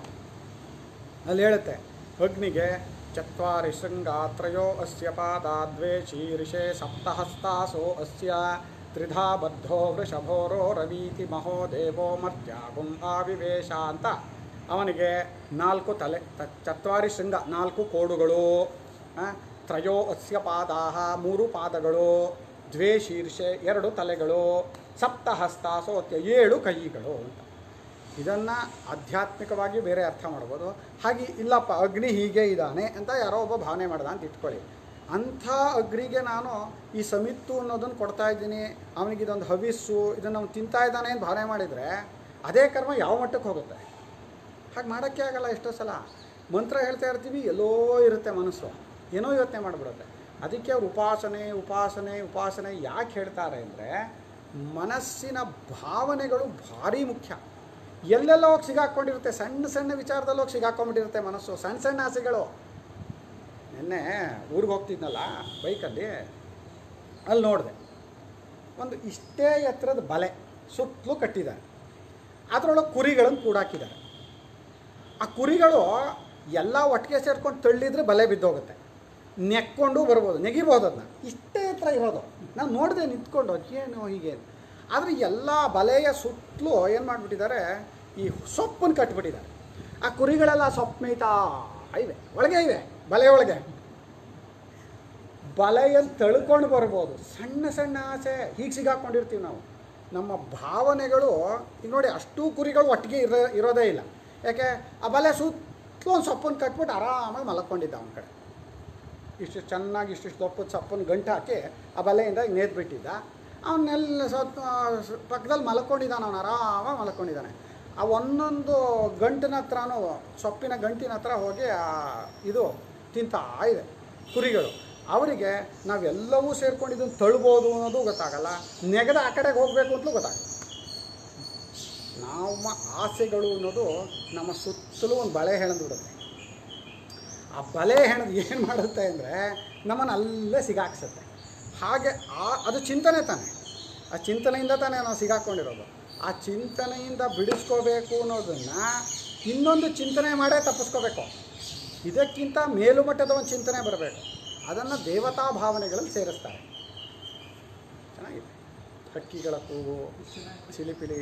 ಅಲ್ಲಿ ಹೇಳುತ್ತೆ ಅಗ್ನಿಗೆ ಚತ್ವಾರಿ ಶೃಂಗಾತ್ರಯೋ ಅಸ್ಯ ಪಾದಾದ್ವೇ ಶೀರ್ಷೆ ಸಪ್ತಹಸ್ತಾಸೋ ಅಸ್ಯ ತ್ರಿಧಾ ಬದ್ಧೋ ವೃಷಭೋರೋ ರವೀತಿ ಮಹೋ ದೇವೋ ಮರ್ತ್ಯಾಗುಂ ಆವಿವೇಶ ಅಂತ ಅವನಿಗೆ ನಾಲ್ಕು ತಲೆ ತ- ಚತ್ವಾರಿ ಶೃಂಗ ನಾಲ್ಕು ಕೋಡುಗಳು ಆ, ತ್ರಯೋ ಅಸ್ಯ ಪಾದಾಹ ಮೂರು ಪಾದಗಳು ದ್ವೇ ಶೀರ್ಷೆ ಎರಡು ತಲೆಗಳು ಸಪ್ತಹಸ್ತಾಸೋ ಅತ್ಯ ಏಳು ಕೈಗಳು ಅಂತ ಇದನ್ನು ಆಧ್ಯಾತ್ಮಿಕವಾಗಿ ಬೇರೆ ಅರ್ಥ ಮಾಡ್ಬೋದು ಹಾಗೆ ಇಲ್ಲಪ್ಪ ಅಗ್ನಿ ಹೀಗೆ ಇದ್ದಾನೆ ಅಂತ ಯಾರೋ ಒಬ್ಬ ಭಾವನೆ ಮಾಡ್ದ ಅಂತ ಇಟ್ಕೊಳ್ಳಿ ಅಂಥ ಅಗ್ನಿಗೆ ನಾನು ಈ ಸಮಿತ್ತು ಅನ್ನೋದನ್ನು ಕೊಡ್ತಾ ಇದ್ದೀನಿ ಅವನಿಗೆ ಇದೊಂದು ಹವಿಸ್ಸು ಇದನ್ನು ಅವ್ನು ತಿಂತಾ ಇದ್ದಾನೆ ಅಂತ ಭಾವನೆ ಮಾಡಿದರೆ ಅದೇ ಕರ್ಮ ಯಾವ ಮಟ್ಟಕ್ಕೆ ಹೋಗುತ್ತೆ ಹಾಗೆ ಮಾಡೋಕ್ಕೆ ಆಗಲ್ಲ ಎಷ್ಟೋ ಸಲ ಮಂತ್ರ ಹೇಳ್ತಾ ಇರ್ತೀವಿ ಎಲ್ಲೋ ಇರುತ್ತೆ ಮನಸ್ಸು ಏನೋ ಯೋಚನೆ ಮಾಡಿಬಿಡುತ್ತೆ ಅದಕ್ಕೆ ಅವ್ರು ಉಪಾಸನೆ ಉಪಾಸನೆ ಉಪಾಸನೆ ಯಾಕೆ ಹೇಳ್ತಾರೆ ಅಂದರೆ ಮನಸ್ಸಿನ ಭಾವನೆಗಳು ಭಾರಿ ಮುಖ್ಯ ಎಲ್ಲೆಲ್ಲೋ ಹೋಗಿ ಸಿಗಾಕೊಂಡಿರುತ್ತೆ ಸಣ್ಣ ಸಣ್ಣ ವಿಚಾರದಲ್ಲಿ ಹೋಗಿ ಸಿಗಾಕೊಂಡ್ಬಿಟ್ಟಿರುತ್ತೆ ಮನಸ್ಸು ಸಣ್ಣ ಸಣ್ಣ ಆಸೆಗಳು ನಿನ್ನೆ ಊರಿಗೆ ಹೋಗ್ತಿದ್ನಲ್ಲ ಬೈಕಲ್ಲಿ ಅಲ್ಲಿ ನೋಡಿದೆ ಒಂದು ಇಷ್ಟೇ ಎತ್ತರದ ಬಲೆ ಸುತ್ತಲೂ ಕಟ್ಟಿದ್ದಾರೆ ಅದರೊಳಗೆ ಕುರಿಗಳನ್ನು ಕೂಡಾಕಿದ್ದಾರೆ ಆ ಕುರಿಗಳು ಎಲ್ಲ ಒಟ್ಟಿಗೆ ಸೇರ್ಕೊಂಡು ತಳ್ಳಿದ್ರೆ ಬಲೆ ಬಿದ್ದೋಗುತ್ತೆ ನೆಕ್ಕೊಂಡು ಬರ್ಬೋದು ನೆಗಿಬೋದು ಅದನ್ನ ಇಷ್ಟೇ ಎತ್ತರ ಇರೋದು ನಾನು ನೋಡಿದೆ ನಿಂತ್ಕೊಂಡು ಏನು ಹೀಗೆ ಆದರೆ ಎಲ್ಲ ಬಲೆಯ ಸುತ್ತಲೂ ಏನು ಮಾಡಿಬಿಟ್ಟಿದ್ದಾರೆ ಈ ಸೊಪ್ಪನ್ನು ಕಟ್ಬಿಟ್ಟಿದ್ದಾರೆ ಆ ಕುರಿಗಳೆಲ್ಲ ಸೊಪ್ಪು ಮೇಯ್ತಾ ಇವೆ ಒಳಗೆ ಇವೆ ಬಲೆ ಒಳಗೆ ಬಲೆಯಲ್ಲಿ ತಳ್ಕೊಂಡು ಬರ್ಬೋದು ಸಣ್ಣ ಸಣ್ಣ ಆಸೆ ಹೀಗೆ ಸಿಗಾಕೊಂಡಿರ್ತೀವಿ ನಾವು ನಮ್ಮ ಭಾವನೆಗಳು ಈಗ ನೋಡಿ ಅಷ್ಟೂ ಕುರಿಗಳು ಒಟ್ಟಿಗೆ ಇರೋ ಇರೋದೇ ಇಲ್ಲ ಯಾಕೆ ಆ ಬಲೆ ಸುತ್ತಲೂ ಒಂದು ಸೊಪ್ಪನ್ನು ಕಟ್ಬಿಟ್ಟು ಆರಾಮಾಗಿ ಮಲ್ಕೊಂಡಿದ್ದ ಅವನ ಕಡೆ ಇಷ್ಟು ಚೆನ್ನಾಗಿ ಇಷ್ಟಿಷ್ಟು ದಪ್ಪದ ಸೊಪ್ಪನ್ನು ಗಂಟು ಹಾಕಿ ಆ ಬಲೆಯಿಂದ ನೇದ್ಬಿಟ್ಟಿದ್ದ ಅವನ್ನೆಲ್ಲ ಸ್ವಲ್ಪ ಪಕ್ಕದಲ್ಲಿ ಮಲ್ಕೊಂಡಿದ್ದಾನೆ ಅವನು ಆರಾಮಾಗಿ ಮಲ್ಕೊಂಡಿದ್ದಾನೆ ಆ ಒಂದೊಂದು ಗಂಟಿನ ಹತ್ರನೂ ಸೊಪ್ಪಿನ ಗಂಟಿನ ಹತ್ರ ಹೋಗಿ ಆ ಇದು ತಿಂತಾ ಇದೆ ಕುರಿಗಳು ಅವರಿಗೆ ನಾವೆಲ್ಲವೂ ಸೇರ್ಕೊಂಡು ಇದನ್ನು ತಳ್ಬೋದು ಅನ್ನೋದು ಗೊತ್ತಾಗಲ್ಲ ನೆಗದ ಆ ಕಡೆಗೆ ಹೋಗಬೇಕು ಅಂತಲೂ ಗೊತ್ತಾಗಲ್ಲ ನಮ್ಮ ಆಸೆಗಳು ಅನ್ನೋದು ನಮ್ಮ ಸುತ್ತಲೂ ಒಂದು ಬಳೆ ಬಿಡುತ್ತೆ ಆ ಬಲೆ ಹೆಣದು ಏನು ಮಾಡುತ್ತೆ ಅಂದರೆ ನಮ್ಮನ್ನು ಅಲ್ಲೇ ಸಿಗಾಕ್ಸುತ್ತೆ ಹಾಗೆ ಆ ಅದು ಚಿಂತನೆ ತಾನೆ ಆ ಚಿಂತನೆಯಿಂದ ತಾನೇ ನಾವು ಸಿಗಾಕೊಂಡಿರೋದು ಆ ಚಿಂತನೆಯಿಂದ ಬಿಡಿಸ್ಕೋಬೇಕು ಅನ್ನೋದನ್ನು ಇನ್ನೊಂದು ಚಿಂತನೆ ಮಾಡೇ ತಪ್ಪಿಸ್ಕೋಬೇಕು ಇದಕ್ಕಿಂತ ಮೇಲುಮಟ್ಟದ ಒಂದು ಚಿಂತನೆ ಬರಬೇಕು ಅದನ್ನು ದೇವತಾ ಭಾವನೆಗಳಲ್ಲಿ ಸೇರಿಸ್ತಾರೆ ಚೆನ್ನಾಗಿದೆ ಹಕ್ಕಿಗಳ ಕೂಗು ಚಿಲಿಪಿಲಿ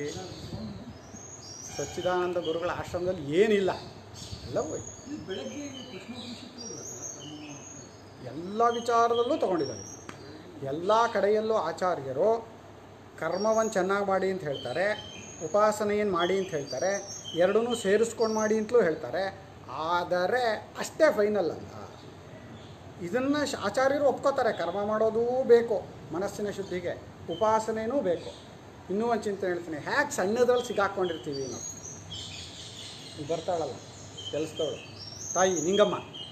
ಸಚ್ಚಿದಾನಂದ ಗುರುಗಳ ಆಶ್ರಮದಲ್ಲಿ ಏನಿಲ್ಲ ಎಲ್ಲವೂ ಇದೆ ಇದು ಬೆಳಗ್ಗೆ ಪ್ರಶ್ನೋಪನಿಷತ್ತು ಬರುತ್ತಲ್ಲ ಕರ್ಮ ಎಲ್ಲ ವಿಚಾರದಲ್ಲೂ ತಗೊಂಡಿದ್ದಾರೆ ಎಲ್ಲ ಕಡೆಯಲ್ಲೂ ಆಚಾರ್ಯರು ಕರ್ಮವನ್ನು ಚೆನ್ನಾಗಿ ಮಾಡಿ ಅಂತ ಹೇಳ್ತಾರೆ ಉಪಾಸನೆಯನ್ನು ಮಾಡಿ ಅಂತ ಹೇಳ್ತಾರೆ ಎರಡನ್ನೂ ಸೇರಿಸ್ಕೊಂಡು ಮಾಡಿ ಅಂತಲೂ ಹೇಳ್ತಾರೆ ಆದರೆ ಅಷ್ಟೇ ಫೈನಲ್ ಅಲ್ಲ ಇದನ್ನು ಶ- ಆಚಾರ್ಯರು ಒಪ್ಕೋತಾರೆ ಕರ್ಮ ಮಾಡೋದೂ ಬೇಕು ಮನಸ್ಸಿನ ಶುದ್ಧಿಗೆ ಉಪಾಸನೆಯೂ ಬೇಕು ಇನ್ನೂ ಒಂದು ಚಿಂತನೆ ಹೇಳ್ತೀನಿ ಹ್ಯಾಕೆ ಸಣ್ಣದ್ರಲ್ಲಿ ಸಿಗಾಕ್ಕೊಂಡಿರ್ತೀವಿ ನಾವು ಇಲ್ಲಿ ಬರ್ತಾಳಲ್ಲ ಕೆಲಸದವಳು ತಾಯಿ ನಿಂಗಮ್ಮ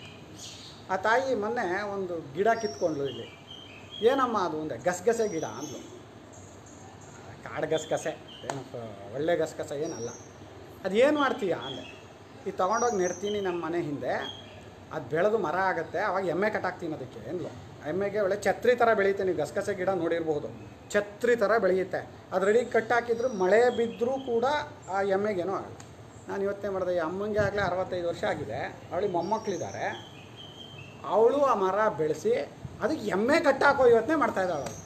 ಆ ತಾಯಿ ಮೊನ್ನೆ ಒಂದು ಗಿಡ ಕಿತ್ಕೊಂಡ್ಲು ಇಲ್ಲಿ ಏನಮ್ಮ ಅದು ಅಂದೆ ಗಸಗಸೆ ಗಿಡ ಅಂದ್ಲು ಕಾಡು ಗಸಗಸೆ ಏನಪ್ಪ ಒಳ್ಳೆ ಗಸಗಸೆ ಏನಲ್ಲ ಅದು ಏನು ಮಾಡ್ತೀಯ ಅಂದೆ ಇದು ತೊಗೊಂಡೋಗಿ ನೆಡ್ತೀನಿ ನಮ್ಮ ಮನೆ ಹಿಂದೆ ಅದು ಬೆಳೆದು ಮರ ಆಗುತ್ತೆ ಅವಾಗ ಎಮ್ಮೆ ಕಟ್ಟಾಕ್ತೀನಿ ಅದಕ್ಕೆ ಅಂದ್ಲು ಎಮ್ಮೆಗೆ ಒಳ್ಳೆ ಛತ್ರಿ ಥರ ಬೆಳೆಯುತ್ತೆ ನೀವು ಗಸಗಸೆ ಗಿಡ ನೋಡಿರ್ಬೋದು ಛತ್ರಿ ಥರ ಬೆಳೆಯುತ್ತೆ ಅದು ರೆಡಿ ಕಟ್ಟಾಕಿದ್ರು ಮಳೆ ಬಿದ್ದರೂ ಕೂಡ ಆ ಎಮ್ಮೆಗೇನೋ ಆಗಲ್ಲ ನಾನು ಇವತ್ತೇ ಮಾಡಿದೆ ಈ ಅಮ್ಮಂಗೆ ಆಗಲೇ ಅರವತ್ತೈದು ವರ್ಷ ಆಗಿದೆ ಅವಳಿಗೆ ಮೊಮ್ಮಕ್ಕಳಿದ್ದಾರೆ ಅವಳು ಆ ಮರ ಬೆಳೆಸಿ ಅದಕ್ಕೆ ಎಮ್ಮೆ ಕಟ್ಟಾಕೋ ಇವತ್ತೇ ಮಾಡ್ತಾ ಇದ್ದಾಳೆ ಅವಳು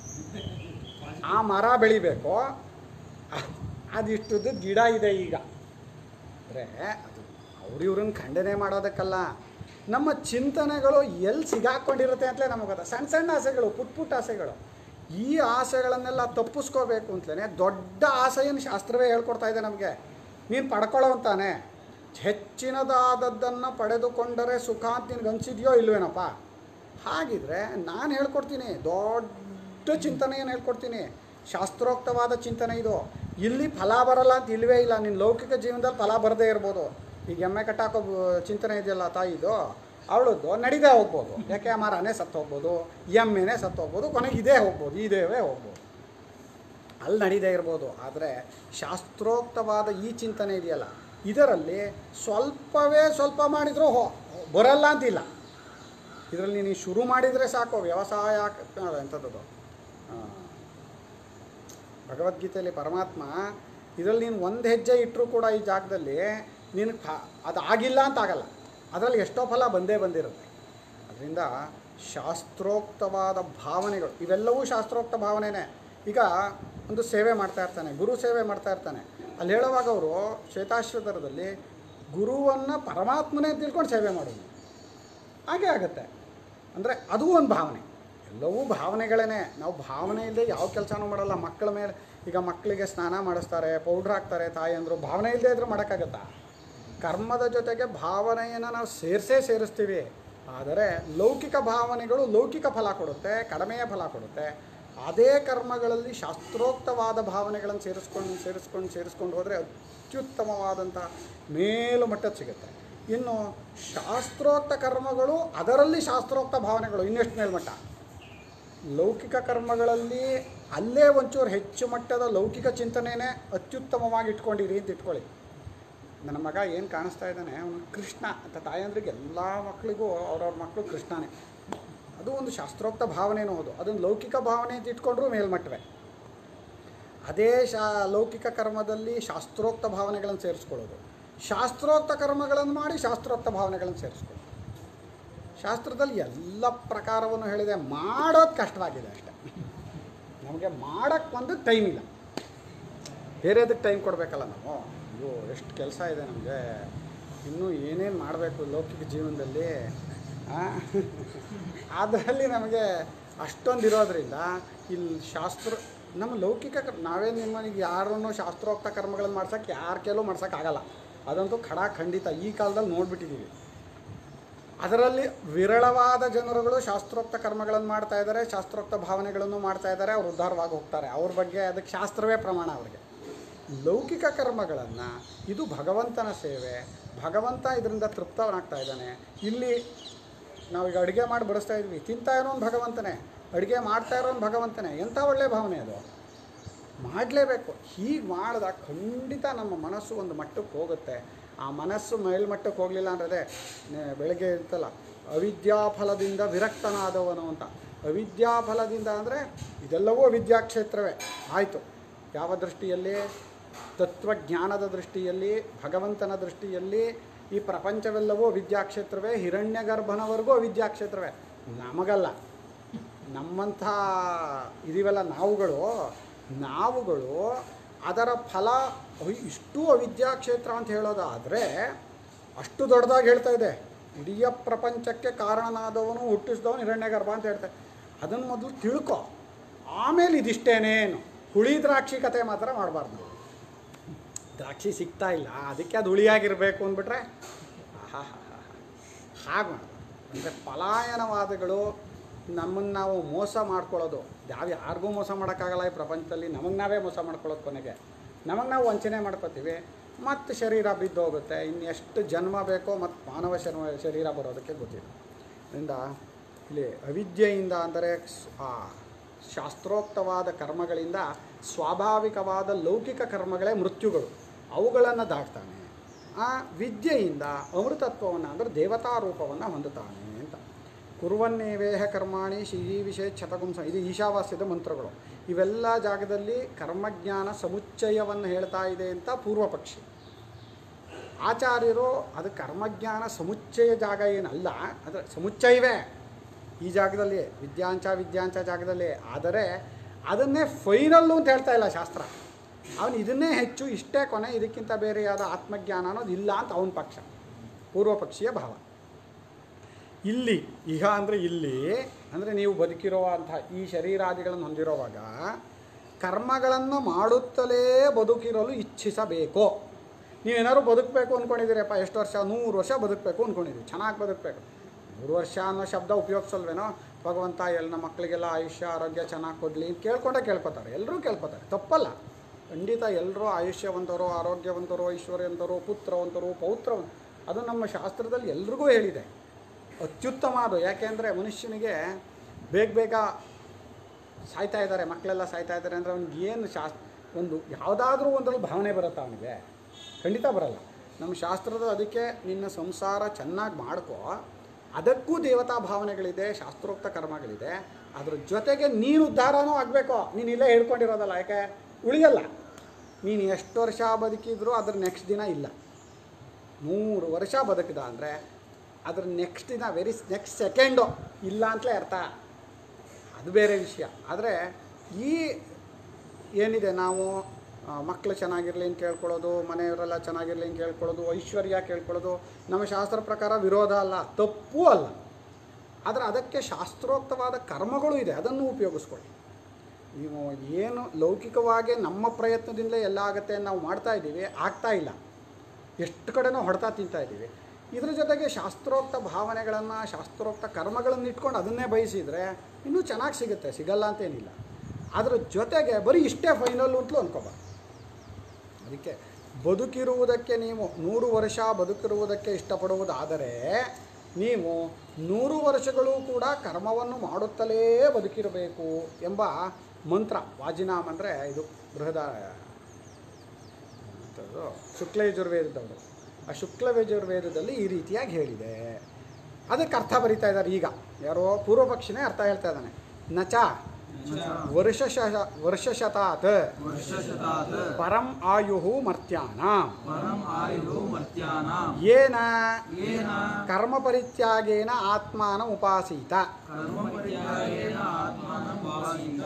ಆ ಮರ ಬೆಳಿಬೇಕು ಅ- ಅದಿಷ್ಟುದ್ದು ಗಿಡ ಇದೆ ಈಗ ಅಂದರೆ ಅದು ಅವ್ರು ಇವ್ರನ್ನ ಖಂಡನೆ ಮಾಡೋದಕ್ಕಲ್ಲ ನಮ್ಮ ಚಿಂತನೆಗಳು ಎಲ್ಲಿ ಸಿಗಾಕೊಂಡಿರುತ್ತೆ ಅಂತಲೇ ನಮಗೆ ಗೊತ್ತ ಸಣ್ಣ ಸಣ್ಣ ಆಸೆಗಳು ಪುಟ್ ಪುಟ್ಟ ಆಸೆಗಳು ಈ ಆಸೆಗಳನ್ನೆಲ್ಲ ತಪ್ಪಿಸ್ಕೋಬೇಕು ಅಂತಲೇ ದೊಡ್ಡ ಆಸೆಯನ್ನು ಶಾಸ್ತ್ರವೇ ಹೇಳ್ಕೊಡ್ತಾ ಇದೆ ನಮಗೆ ನೀನು ಪಡ್ಕೊಳ್ಳೋವಂತಾನೆ ಹೆಚ್ಚಿನದಾದದ್ದನ್ನು ಪಡೆದುಕೊಂಡರೆ ಸುಖ ಅಂತ ನಿನ್ಗೆ ಅನಿಸಿದೆಯೋ ಇಲ್ವೇನಪ್ಪ ಹಾಗಿದ್ರೆ ನಾನು ಹೇಳ್ಕೊಡ್ತೀನಿ ದೊಡ್ಡ ಚಿಂತನೆಯನ್ನು ಹೇಳ್ಕೊಡ್ತೀನಿ ಶಾಸ್ತ್ರೋಕ್ತವಾದ ಚಿಂತನೆ ಇದು ಇಲ್ಲಿ ಫಲ ಬರಲ್ಲ ಅಂತ ಇಲ್ವೇ ಇಲ್ಲ ನಿನ್ನ ಲೌಕಿಕ ಜೀವನದಲ್ಲಿ ಫಲ ಬರದೇ ಇರ್ಬೋದು ಈಗ ಎಮ್ಮೆ ಕಟ್ಟಾಕೋ ಬ- ಚಿಂತನೆ ಇದೆಯಲ್ಲ ತಾಯಿದು ಅವಳದ್ದು ನಡಿದೇ ಹೋಗ್ಬೋದು ಯಾಕೆ ಆ ಮರನೇ ಸತ್ತು ಹೋಗ್ಬೋದು ಎಮ್ಮೆನೇ ಸತ್ತು ಹೋಗ್ಬೋದು ಕೊನೆಗೆ ಇದೇ ಹೋಗ್ಬೋದು ಈ ದೇವೇ ಹೋಗ್ಬೋದು ಅಲ್ಲಿ ನಡೀದೇ ಇರ್ಬೋದು ಆದರೆ ಶಾಸ್ತ್ರೋಕ್ತವಾದ ಈ ಚಿಂತನೆ ಇದೆಯಲ್ಲ ಇದರಲ್ಲಿ ಸ್ವಲ್ಪವೇ ಸ್ವಲ್ಪ ಮಾಡಿದರೂ ಹೋ ಬರಲ್ಲ ಅಂತಿಲ್ಲ ಇದರಲ್ಲಿ ನೀನು ಶುರು ಮಾಡಿದರೆ ಸಾಕು ವ್ಯವಸಾಯ ಎಂಥದ್ದು ಭಗವದ್ಗೀತೆಯಲ್ಲಿ ಪರಮಾತ್ಮ ಇದರಲ್ಲಿ ನೀನು ಒಂದು ಹೆಜ್ಜೆ ಇಟ್ಟರೂ ಕೂಡ ಈ ಜಾಗದಲ್ಲಿ ನೀನು ಖ- ಅದು ಆಗಿಲ್ಲ ಅಂತ ಆಗಲ್ಲ ಅದರಲ್ಲಿ ಎಷ್ಟೋ ಫಲ ಬಂದೇ ಬಂದಿರುತ್ತೆ ಅದರಿಂದ ಶಾಸ್ತ್ರೋಕ್ತವಾದ ಭಾವನೆಗಳು ಇವೆಲ್ಲವೂ ಶಾಸ್ತ್ರೋಕ್ತ ಭಾವನೆನೇ ಈಗ ಒಂದು ಸೇವೆ ಮಾಡ್ತಾ ಇರ್ತಾನೆ ಗುರು ಸೇವೆ ಮಾಡ್ತಾ ಇರ್ತಾನೆ ಅಲ್ಲಿ ಹೇಳುವಾಗ ಅವರು ಶ್ವೇತಾಶ್ವತರದಲ್ಲಿ ಗುರುವನ್ನು ಪರಮಾತ್ಮನೇ ತಿಳ್ಕೊಂಡು ಸೇವೆ ಮಾಡೋದು ಹಾಗೆ ಆಗುತ್ತೆ ಅಂದರೆ ಅದು ಒಂದು ಭಾವನೆ ಎಲ್ಲವೂ ಭಾವನೆಗಳೇ ನಾವು ಭಾವನೆ ಇಲ್ಲದೆ ಯಾವ ಕೆಲಸನೂ ಮಾಡಲ್ಲ ಮಕ್ಕಳ ಮೇಲೆ ಈಗ ಮಕ್ಕಳಿಗೆ ಸ್ನಾನ ಮಾಡಿಸ್ತಾರೆ ಪೌಡ್ರ್ ಹಾಕ್ತಾರೆ ತಾಯಿ ಅಂದರು ಭಾವನೆ ಇಲ್ಲದೆ ಇದ್ರೂ ಮಾಡೋಕ್ಕಾಗತ್ತಾ ಕರ್ಮದ ಜೊತೆಗೆ ಭಾವನೆಯನ್ನು ನಾವು ಸೇರಿಸೇ ಸೇರಿಸ್ತೀವಿ ಆದರೆ ಲೌಕಿಕ ಭಾವನೆಗಳು ಲೌಕಿಕ ಫಲ ಕೊಡುತ್ತೆ ಕಡಿಮೆಯ ಫಲ ಕೊಡುತ್ತೆ ಅದೇ ಕರ್ಮಗಳಲ್ಲಿ ಶಾಸ್ತ್ರೋಕ್ತವಾದ ಭಾವನೆಗಳನ್ನು ಸೇರಿಸ್ಕೊಂಡು ಸೇರಿಸ್ಕೊಂಡು ಸೇರಿಸ್ಕೊಂಡು ಹೋದರೆ ಅತ್ಯುತ್ತಮವಾದಂಥ ಮೇಲು ಮಟ್ಟದ ಸಿಗುತ್ತೆ ಇನ್ನು ಶಾಸ್ತ್ರೋಕ್ತ ಕರ್ಮಗಳು ಅದರಲ್ಲಿ ಶಾಸ್ತ್ರೋಕ್ತ ಭಾವನೆಗಳು ಇನ್ನೆಷ್ಟು ಮೇಲ್ಮಟ್ಟ ಲೌಕಿಕ ಕರ್ಮಗಳಲ್ಲಿ ಅಲ್ಲೇ ಒಂಚೂರು ಹೆಚ್ಚು ಮಟ್ಟದ ಲೌಕಿಕ ಚಿಂತನೆಯೇ ಅತ್ಯುತ್ತಮವಾಗಿ ಇಟ್ಕೊಂಡಿರಿ ಅಂತ ಇಟ್ಕೊಳ್ಳಿ ನನ್ನ ಮಗ ಏನು ಕಾಣಿಸ್ತಾ ಇದ್ದಾನೆ ಅವನು ಕೃಷ್ಣ ಅಂತ ತಾಯಂದ್ರಿಗೆ ಎಲ್ಲ ಮಕ್ಕಳಿಗೂ ಅವ್ರವ್ರ ಮಕ್ಕಳು ಕೃಷ್ಣನೇ ಅದು ಒಂದು ಶಾಸ್ತ್ರೋಕ್ತ ಭಾವನೆನೂ ಹೌದು ಅದೊಂದು ಲೌಕಿಕ ಭಾವನೆ ಅಂತ ಇಟ್ಕೊಂಡ್ರೂ ಮೇಲ್ಮಟ್ಟವೆ ಅದೇ ಶಾ ಲೌಕಿಕ ಕರ್ಮದಲ್ಲಿ ಶಾಸ್ತ್ರೋಕ್ತ ಭಾವನೆಗಳನ್ನು ಸೇರಿಸ್ಕೊಳ್ಳೋದು ಶಾಸ್ತ್ರೋಕ್ತ ಕರ್ಮಗಳನ್ನು ಮಾಡಿ ಶಾಸ್ತ್ರೋಕ್ತ ಭಾವನೆಗಳನ್ನು ಸೇರಿಸ್ಕೊಳ್ಳೋದು ಶಾಸ್ತ್ರದಲ್ಲಿ ಎಲ್ಲ ಪ್ರಕಾರವನ್ನು ಹೇಳಿದೆ ಮಾಡೋದು ಕಷ್ಟವಾಗಿದೆ ಅಷ್ಟೆ ನಮಗೆ ಮಾಡೋಕ್ಕೆ ಒಂದು ಟೈಮ್ ಇಲ್ಲ ಬೇರೆದಕ್ಕೆ ಟೈಮ್ ಕೊಡಬೇಕಲ್ಲ ನಾವು ಅಯ್ಯೋ ಎಷ್ಟು ಕೆಲಸ ಇದೆ ನಮಗೆ ಇನ್ನೂ ಏನೇನು ಮಾಡಬೇಕು ಲೌಕಿಕ ಜೀವನದಲ್ಲಿ ಅದರಲ್ಲಿ ನಮಗೆ ಅಷ್ಟೊಂದು ಇರೋದ್ರಿಂದ ಇಲ್ಲಿ ಶಾಸ್ತ್ರ ನಮ್ಮ ಲೌಕಿಕ ಕರ್- ನಾವೇನು ನಿಮ್ಮನಿಗೆ ಯಾರನ್ನು ಶಾಸ್ತ್ರೋಕ್ತ ಕರ್ಮಗಳನ್ನು ಮಾಡ್ಸೋಕ್ಕೆ ಯಾರ ಕೆಲವು ಮಾಡ್ಸೋಕ್ಕಾಗಲ್ಲ ಅದಂತೂ ಖಡಾ ಖಂಡಿತ ಈ ಕಾಲದಲ್ಲಿ ನೋಡ್ಬಿಟ್ಟಿದ್ದೀವಿ ಅದರಲ್ಲಿ ವಿರಳವಾದ ಜನರುಗಳು ಶಾಸ್ತ್ರೋಕ್ತ ಕರ್ಮಗಳನ್ನು ಮಾಡ್ತಾ ಇದ್ದಾರೆ ಶಾಸ್ತ್ರೋಕ್ತ ಭಾವನೆಗಳನ್ನು ಮಾಡ್ತಾ ಇದ್ದಾರೆ ಅವ್ರು ಉದ್ಧಾರವಾಗಿ ಹೋಗ್ತಾರೆ ಅವ್ರ ಬಗ್ಗೆ ಅದಕ್ಕೆ ಶಾಸ್ತ್ರವೇ ಪ್ರಮಾಣ ಅವ್ರಿಗೆ ಲೌಕಿಕ ಕರ್ಮಗಳನ್ನು ಇದು ಭಗವಂತನ ಸೇವೆ ಭಗವಂತ ಇದರಿಂದ ತೃಪ್ತವನಾಗ್ತಾ ಇದ್ದಾನೆ ಇಲ್ಲಿ ನಾವೀಗ ಅಡುಗೆ ಮಾಡಿ ಬಡಿಸ್ತಾ ಇದ್ವಿ ತಿಂತಾ ಇರೋನು ಭಗವಂತನೇ ಅಡುಗೆ ಮಾಡ್ತಾ ಇರೋನು ಭಗವಂತನೇ ಎಂಥ ಒಳ್ಳೆಯ ಭಾವನೆ ಅದು ಮಾಡಲೇಬೇಕು ಹೀಗೆ ಮಾಡಿದಾಗ ಖಂಡಿತ ನಮ್ಮ ಮನಸ್ಸು ಒಂದು ಮಟ್ಟಕ್ಕೆ ಹೋಗುತ್ತೆ ಆ ಮನಸ್ಸು ಮೇಲ್ಮಟ್ಟಕ್ಕೆ ಹೋಗಲಿಲ್ಲ ಅಂದರೆ ಅದೇ ನೆ- ಬೆಳಗ್ಗೆ ಇರ್ತಲ್ಲ ಅವಿದ್ಯಾಫಲದಿಂದ ವಿರಕ್ತನಾದವನು ಅಂತ ಅವಿದ್ಯಾಫಲದಿಂದ ಅಂದರೆ ಇದೆಲ್ಲವೂ ವಿದ್ಯಾಕ್ಷೇತ್ರವೇ ಆಯಿತು ಯಾವ ದೃಷ್ಟಿಯಲ್ಲಿ ತತ್ವಜ್ಞಾನದ ದೃಷ್ಟಿಯಲ್ಲಿ ಭಗವಂತನ ದೃಷ್ಟಿಯಲ್ಲಿ ಈ ಪ್ರಪಂಚವೆಲ್ಲವೂ ವಿದ್ಯಾಕ್ಷೇತ್ರವೇ ಹಿರಣ್ಯ ಗರ್ಭನವರೆಗೂ ವಿದ್ಯಾಕ್ಷೇತ್ರವೇ ನಮಗಲ್ಲ ನಮ್ಮಂಥ ಇದೀವಲ್ಲ ನಾವುಗಳು ನಾವುಗಳು ಅದರ ಫಲ ಅಯ್ಯ್, ಇಷ್ಟು ಅವಿದ್ಯಾಕ್ಷೇತ್ರ ಅಂತ ಹೇಳೋದಾದರೆ ಅಷ್ಟು ದೊಡ್ಡದಾಗಿ ಹೇಳ್ತಾ ಇದೆ ಇಡೀ ಪ್ರಪಂಚಕ್ಕೆ ಕಾರಣನಾದವನು ಹುಟ್ಟಿಸಿದವನು ಹಿರಣ್ಯಗರ್ಭ ಅಂತ ಹೇಳ್ತಾರೆ ಅದನ್ನು ಮೊದಲು ತಿಳ್ಕೊ ಆಮೇಲೆ ಇದಿಷ್ಟೇನೇನು ಹುಳಿ ದ್ರಾಕ್ಷಿ ಕತೆ ಮಾತ್ರ ಮಾಡಬಾರ್ದು ನಾವು ದ್ರಾಕ್ಷಿ ಸಿಗ್ತಾ ಇಲ್ಲ ಅದಕ್ಕೆ ಅದು ಹುಳಿಯಾಗಿರಬೇಕು ಅಂದ್ಬಿಟ್ರೆ ಹಾಗೆ ಮಾಡಬಾರ್ದು ಅಂದರೆ ಪಲಾಯನವಾದಗಳು ನಮ್ಮನ್ನು ನಾವು ಮೋಸ ಮಾಡ್ಕೊಳ್ಳೋದು ಯಾವ ಯಾರಿಗೂ ಮೋಸ ಮಾಡೋಕ್ಕಾಗಲ್ಲ ಈ ಪ್ರಪಂಚದಲ್ಲಿ ನಮಗೆ ನಾವೇ ಮೋಸ ಮಾಡ್ಕೊಳ್ಳೋದು ಕೊನೆಗೆ ನಮಗೆ ನಾವು ವಂಚನೆ ಮಾಡ್ಕೋತೀವಿ ಮತ್ತು ಶರೀರ ಬಿದ್ದೋಗುತ್ತೆ ಇನ್ನು ಎಷ್ಟು ಜನ್ಮ ಬೇಕೋ ಮತ್ತು ಮಾನವ ಶರ್ಮ ಶರೀರ ಬರೋದಕ್ಕೆ ಗೊತ್ತಿಲ್ಲ ಅದರಿಂದ ಇಲ್ಲಿ ಅವಿದ್ಯೆಯಿಂದ ಅಂದರೆ ಸ್- ಆ ಶಾಸ್ತ್ರೋಕ್ತವಾದ ಕರ್ಮಗಳಿಂದ ಸ್ವಾಭಾವಿಕವಾದ ಲೌಕಿಕ ಕರ್ಮಗಳೇ ಮೃತ್ಯುಗಳು ಅವುಗಳನ್ನು ದಾಟ್ತಾನೆ ಆ ವಿದ್ಯೆಯಿಂದ ಅಮೃತತ್ವವನ್ನು ಅಂದರೆ ದೇವತಾ ರೂಪವನ್ನು ಹೊಂದುತ್ತಾನೆ ಅಂತ ಕುರುವನ್ನೇವೇಹ ಕರ್ಮಾಣಿ ಶ್ರೀ ವಿಷಯ ಶತಗುಂಸ ಇದು ಈಶಾವಾಸ್ಯದ ಮಂತ್ರಗಳು ಇವೆಲ್ಲ ಜಾಗದಲ್ಲಿ ಕರ್ಮಜ್ಞಾನ ಸಮುಚ್ಚಯವನ್ನು ಹೇಳ್ತಾ ಇದೆ ಅಂತ ಪೂರ್ವ ಪಕ್ಷಿ ಆಚಾರ್ಯರು ಅದು ಕರ್ಮಜ್ಞಾನ ಸಮುಚ್ಚಯ ಜಾಗ ಏನಲ್ಲ ಅದು ಸಮುಚ್ಚಯವೇ ಈ ಜಾಗದಲ್ಲಿ ವಿದ್ಯಾಂಚ ವಿದ್ಯಾಂಚ ಜಾಗದಲ್ಲಿ ಆದರೆ ಅದನ್ನೇ ಫೈನಲ್ಲು ಅಂತ ಹೇಳ್ತಾ ಇಲ್ಲ ಶಾಸ್ತ್ರ ಅವನು ಇದನ್ನೇ ಹೆಚ್ಚು ಇಷ್ಟೇ ಕೊನೆ ಇದಕ್ಕಿಂತ ಬೇರೆಯಾದ ಆತ್ಮಜ್ಞಾನ ಅನ್ನೋದು ಇಲ್ಲ ಅಂತ ಅವನ ಪಕ್ಷ ಪೂರ್ವ ಪಕ್ಷೀಯ ಭಾವ ಇಲ್ಲಿ ಇಹ ಅಂದರೆ ಇಲ್ಲಿ ಅಂದರೆ ನೀವು ಬದುಕಿರುವಂಥ ಈ ಶರೀರಾದಿಗಳನ್ನು ಹೊಂದಿರುವಾಗ ಕರ್ಮಗಳನ್ನು ಮಾಡುತ್ತಲೇ ಬದುಕಿರಲು ಇಚ್ಛಿಸಬೇಕು ನೀವೇನಾದ್ರು ಬದುಕಬೇಕು ಅಂದ್ಕೊಂಡಿದ್ದೀರಪ್ಪ ಎಷ್ಟು ವರ್ಷ ನೂರು ವರ್ಷ ಬದುಕಬೇಕು ಅಂದ್ಕೊಂಡಿದ್ದೀವಿ ಚೆನ್ನಾಗಿ ಬದುಕಬೇಕು ನೂರು ವರ್ಷ ಅನ್ನೋ ಶಬ್ದ ಉಪಯೋಗಿಸಲ್ವೇನೋ ಭಗವಂತ ಎಲ್ಲ ನಮ್ಮ ಮಕ್ಕಳಿಗೆಲ್ಲ ಆಯುಷ್ಯ ಆರೋಗ್ಯ ಚೆನ್ನಾಗಿ ಕೊಡಲಿ ಅಂತ ಕೇಳ್ಕೊಂಡೇ ಕೇಳ್ಕೊತಾರೆ ಎಲ್ಲರೂ ಕೇಳ್ಕೊತಾರೆ ತಪ್ಪಲ್ಲ ಖಂಡಿತ ಎಲ್ಲರೂ ಆಯುಷ್ಯವಂತರು ಆರೋಗ್ಯವಂತರು ಐಶ್ವರ್ಯವಂತರು ಪುತ್ರವಂತರು ಪೌತ್ರವಂತ ಅದು ನಮ್ಮ ಶಾಸ್ತ್ರದಲ್ಲಿ ಎಲ್ರಿಗೂ ಹೇಳಿದೆ ಅತ್ಯುತ್ತಮ ಅದು ಯಾಕೆಂದರೆ ಮನುಷ್ಯನಿಗೆ ಬೇಗ ಬೇಗ ಸಾಯ್ತಾ ಇದ್ದಾರೆ ಮಕ್ಕಳೆಲ್ಲ ಸಾಯ್ತಾ ಇದ್ದಾರೆ ಅಂದರೆ ಅವ್ನಿಗೆ ಏನು ಶಾಸ್ ಒಂದು ಯಾವುದಾದ್ರೂ ಒಂದರಲ್ಲಿ ಭಾವನೆ ಬರುತ್ತಾ ಅವನಿಗೆ ಖಂಡಿತ ಬರಲ್ಲ ನಮ್ಮ ಶಾಸ್ತ್ರದ ಅದಕ್ಕೆ ನಿನ್ನ ಸಂಸಾರ ಚೆನ್ನಾಗಿ ಮಾಡ್ಕೋ ಅದಕ್ಕೂ ದೇವತಾ ಭಾವನೆಗಳಿದೆ ಶಾಸ್ತ್ರೋಕ್ತ ಕರ್ಮಗಳಿದೆ ಅದ್ರ ಜೊತೆಗೆ ನೀನು ಉದ್ಧಾರನೂ ಆಗಬೇಕು ನೀನು ಇಲ್ಲೇ ಹೇಳ್ಕೊಂಡಿರೋದಲ್ಲ ಯಾಕೆ ಉಳಿಯಲ್ಲ ನೀನು ಎಷ್ಟು ವರ್ಷ ಬದುಕಿದ್ರೂ ಅದ್ರ ನೆಕ್ಸ್ಟ್ ದಿನ ಇಲ್ಲ ನೂರು ವರ್ಷ ಬದುಕಿದ ಅಂದರೆ ಅದ್ರ ನೆಕ್ಸ್ಟ್ ದಿನ ವೆರಿ ನೆಕ್ಸ್ಟ್ ಸೆಕೆಂಡು ಇಲ್ಲ ಅಂತಲೇ ಅರ್ಥ ಅದು ಬೇರೆ ವಿಷಯ ಆದರೆ ಈ ಏನಿದೆ ನಾವು ಆ, ಮಕ್ಕಳು ಚೆನ್ನಾಗಿರಲಿ ಅಂತ ಕೇಳ್ಕೊಳ್ಳೋದು ಮನೆಯವರೆಲ್ಲ ಚೆನ್ನಾಗಿರಲಿ ಅಂತ ಕೇಳ್ಕೊಳ್ಳೋದು ಐಶ್ವರ್ಯ ಕೇಳ್ಕೊಳ್ಳೋದು ನಮ್ಮ ಶಾಸ್ತ್ರ ಪ್ರಕಾರ ವಿರೋಧ ಅಲ್ಲ ತಪ್ಪೂ ಅಲ್ಲ ಆದರೆ ಅದಕ್ಕೆ ಶಾಸ್ತ್ರೋಕ್ತವಾದ ಕರ್ಮಗಳು ಇದೆ ಅದನ್ನು ಉಪಯೋಗಿಸ್ಕೊಳ್ಳಿ ನೀವು ಏನು ಲೌಕಿಕವಾಗಿ ನಮ್ಮ ಪ್ರಯತ್ನದಿಂದಲೇ ಎಲ್ಲ ಆಗುತ್ತೆ ಅಂತ ನಾವು ಮಾಡ್ತಾ ಇದ್ದೀವಿ ಆಗ್ತಾ ಇಲ್ಲ ಎಷ್ಟು ಕಡೆನೂ ಹೊಡ್ತಾ ತಿಂತಾ ಇದ್ದೀವಿ ಇದ್ರ ಜೊತೆಗೆ ಶಾಸ್ತ್ರೋಕ್ತ ಭಾವನೆಗಳನ್ನು ಶಾಸ್ತ್ರೋಕ್ತ ಕರ್ಮಗಳನ್ನು ಇಟ್ಕೊಂಡು ಅದನ್ನೇ ಬಯಸಿದರೆ ಇನ್ನೂ ಚೆನ್ನಾಗಿ ಸಿಗುತ್ತೆ ಸಿಗಲ್ಲ ಅಂತೇನಿಲ್ಲ ಅದ್ರ ಜೊತೆಗೆ ಬರೀ ಇಷ್ಟೇ ಫೈನಲ್ಲು ಅಂತಲೂ ಅನ್ಕೋಬಾರ್ದು ಅದಕ್ಕೆ ಬದುಕಿರುವುದಕ್ಕೆ ನೀವು ನೂರು ವರ್ಷ ಬದುಕಿರುವುದಕ್ಕೆ ಇಷ್ಟಪಡುವುದಾದರೆ ನೀವು ನೂರು ವರ್ಷಗಳು ಕೂಡ ಕರ್ಮವನ್ನು ಮಾಡುತ್ತಲೇ ಬದುಕಿರಬೇಕು ಎಂಬ ಮಂತ್ರ ವಾಜಿನಾಮ್ ಅಂದರೆ ಇದು ಬೃಹದ ಎಂಥದ್ದು? ಶುಕ್ಲ ಯಜುರ್ವೇದದವರು ಆ ಶುಕ್ಲ ಯಜುರ್ವೇದದಲ್ಲಿ ಈ ರೀತಿಯಾಗಿ ಹೇಳಿದೆ ಅದಕ್ಕೆ ಅರ್ಥ ಬರಿತಾ ಇದ್ದಾರೆ ಈಗ ಯಾರೋ ಪೂರ್ವ ಪಕ್ಷಿನೇ ಅರ್ಥ ಹೇಳ್ತಾ ಇದ್ದಾನೆ ನಚ ವರ್ಷಶ ವರ್ಷಶತಾತ್ ವರ್ಷಶತಾತ್ ಪರಂ ಆಯು ಮರ್ತ್ಯಾನ ಪರಂ ಆಯುಃ ಮರ್ತ್ಯಾನಾಂ ಏನ ಯೇನ ಕರ್ಮ ಪರಿತ್ಯಾಗೇನ ಆತ್ಮಾನ ಉಪಾಸೀತ ಕರ್ಮಪರ್ಯಾಯೇನ ಆತ್ಮಾನಂ ವಾಸೀತ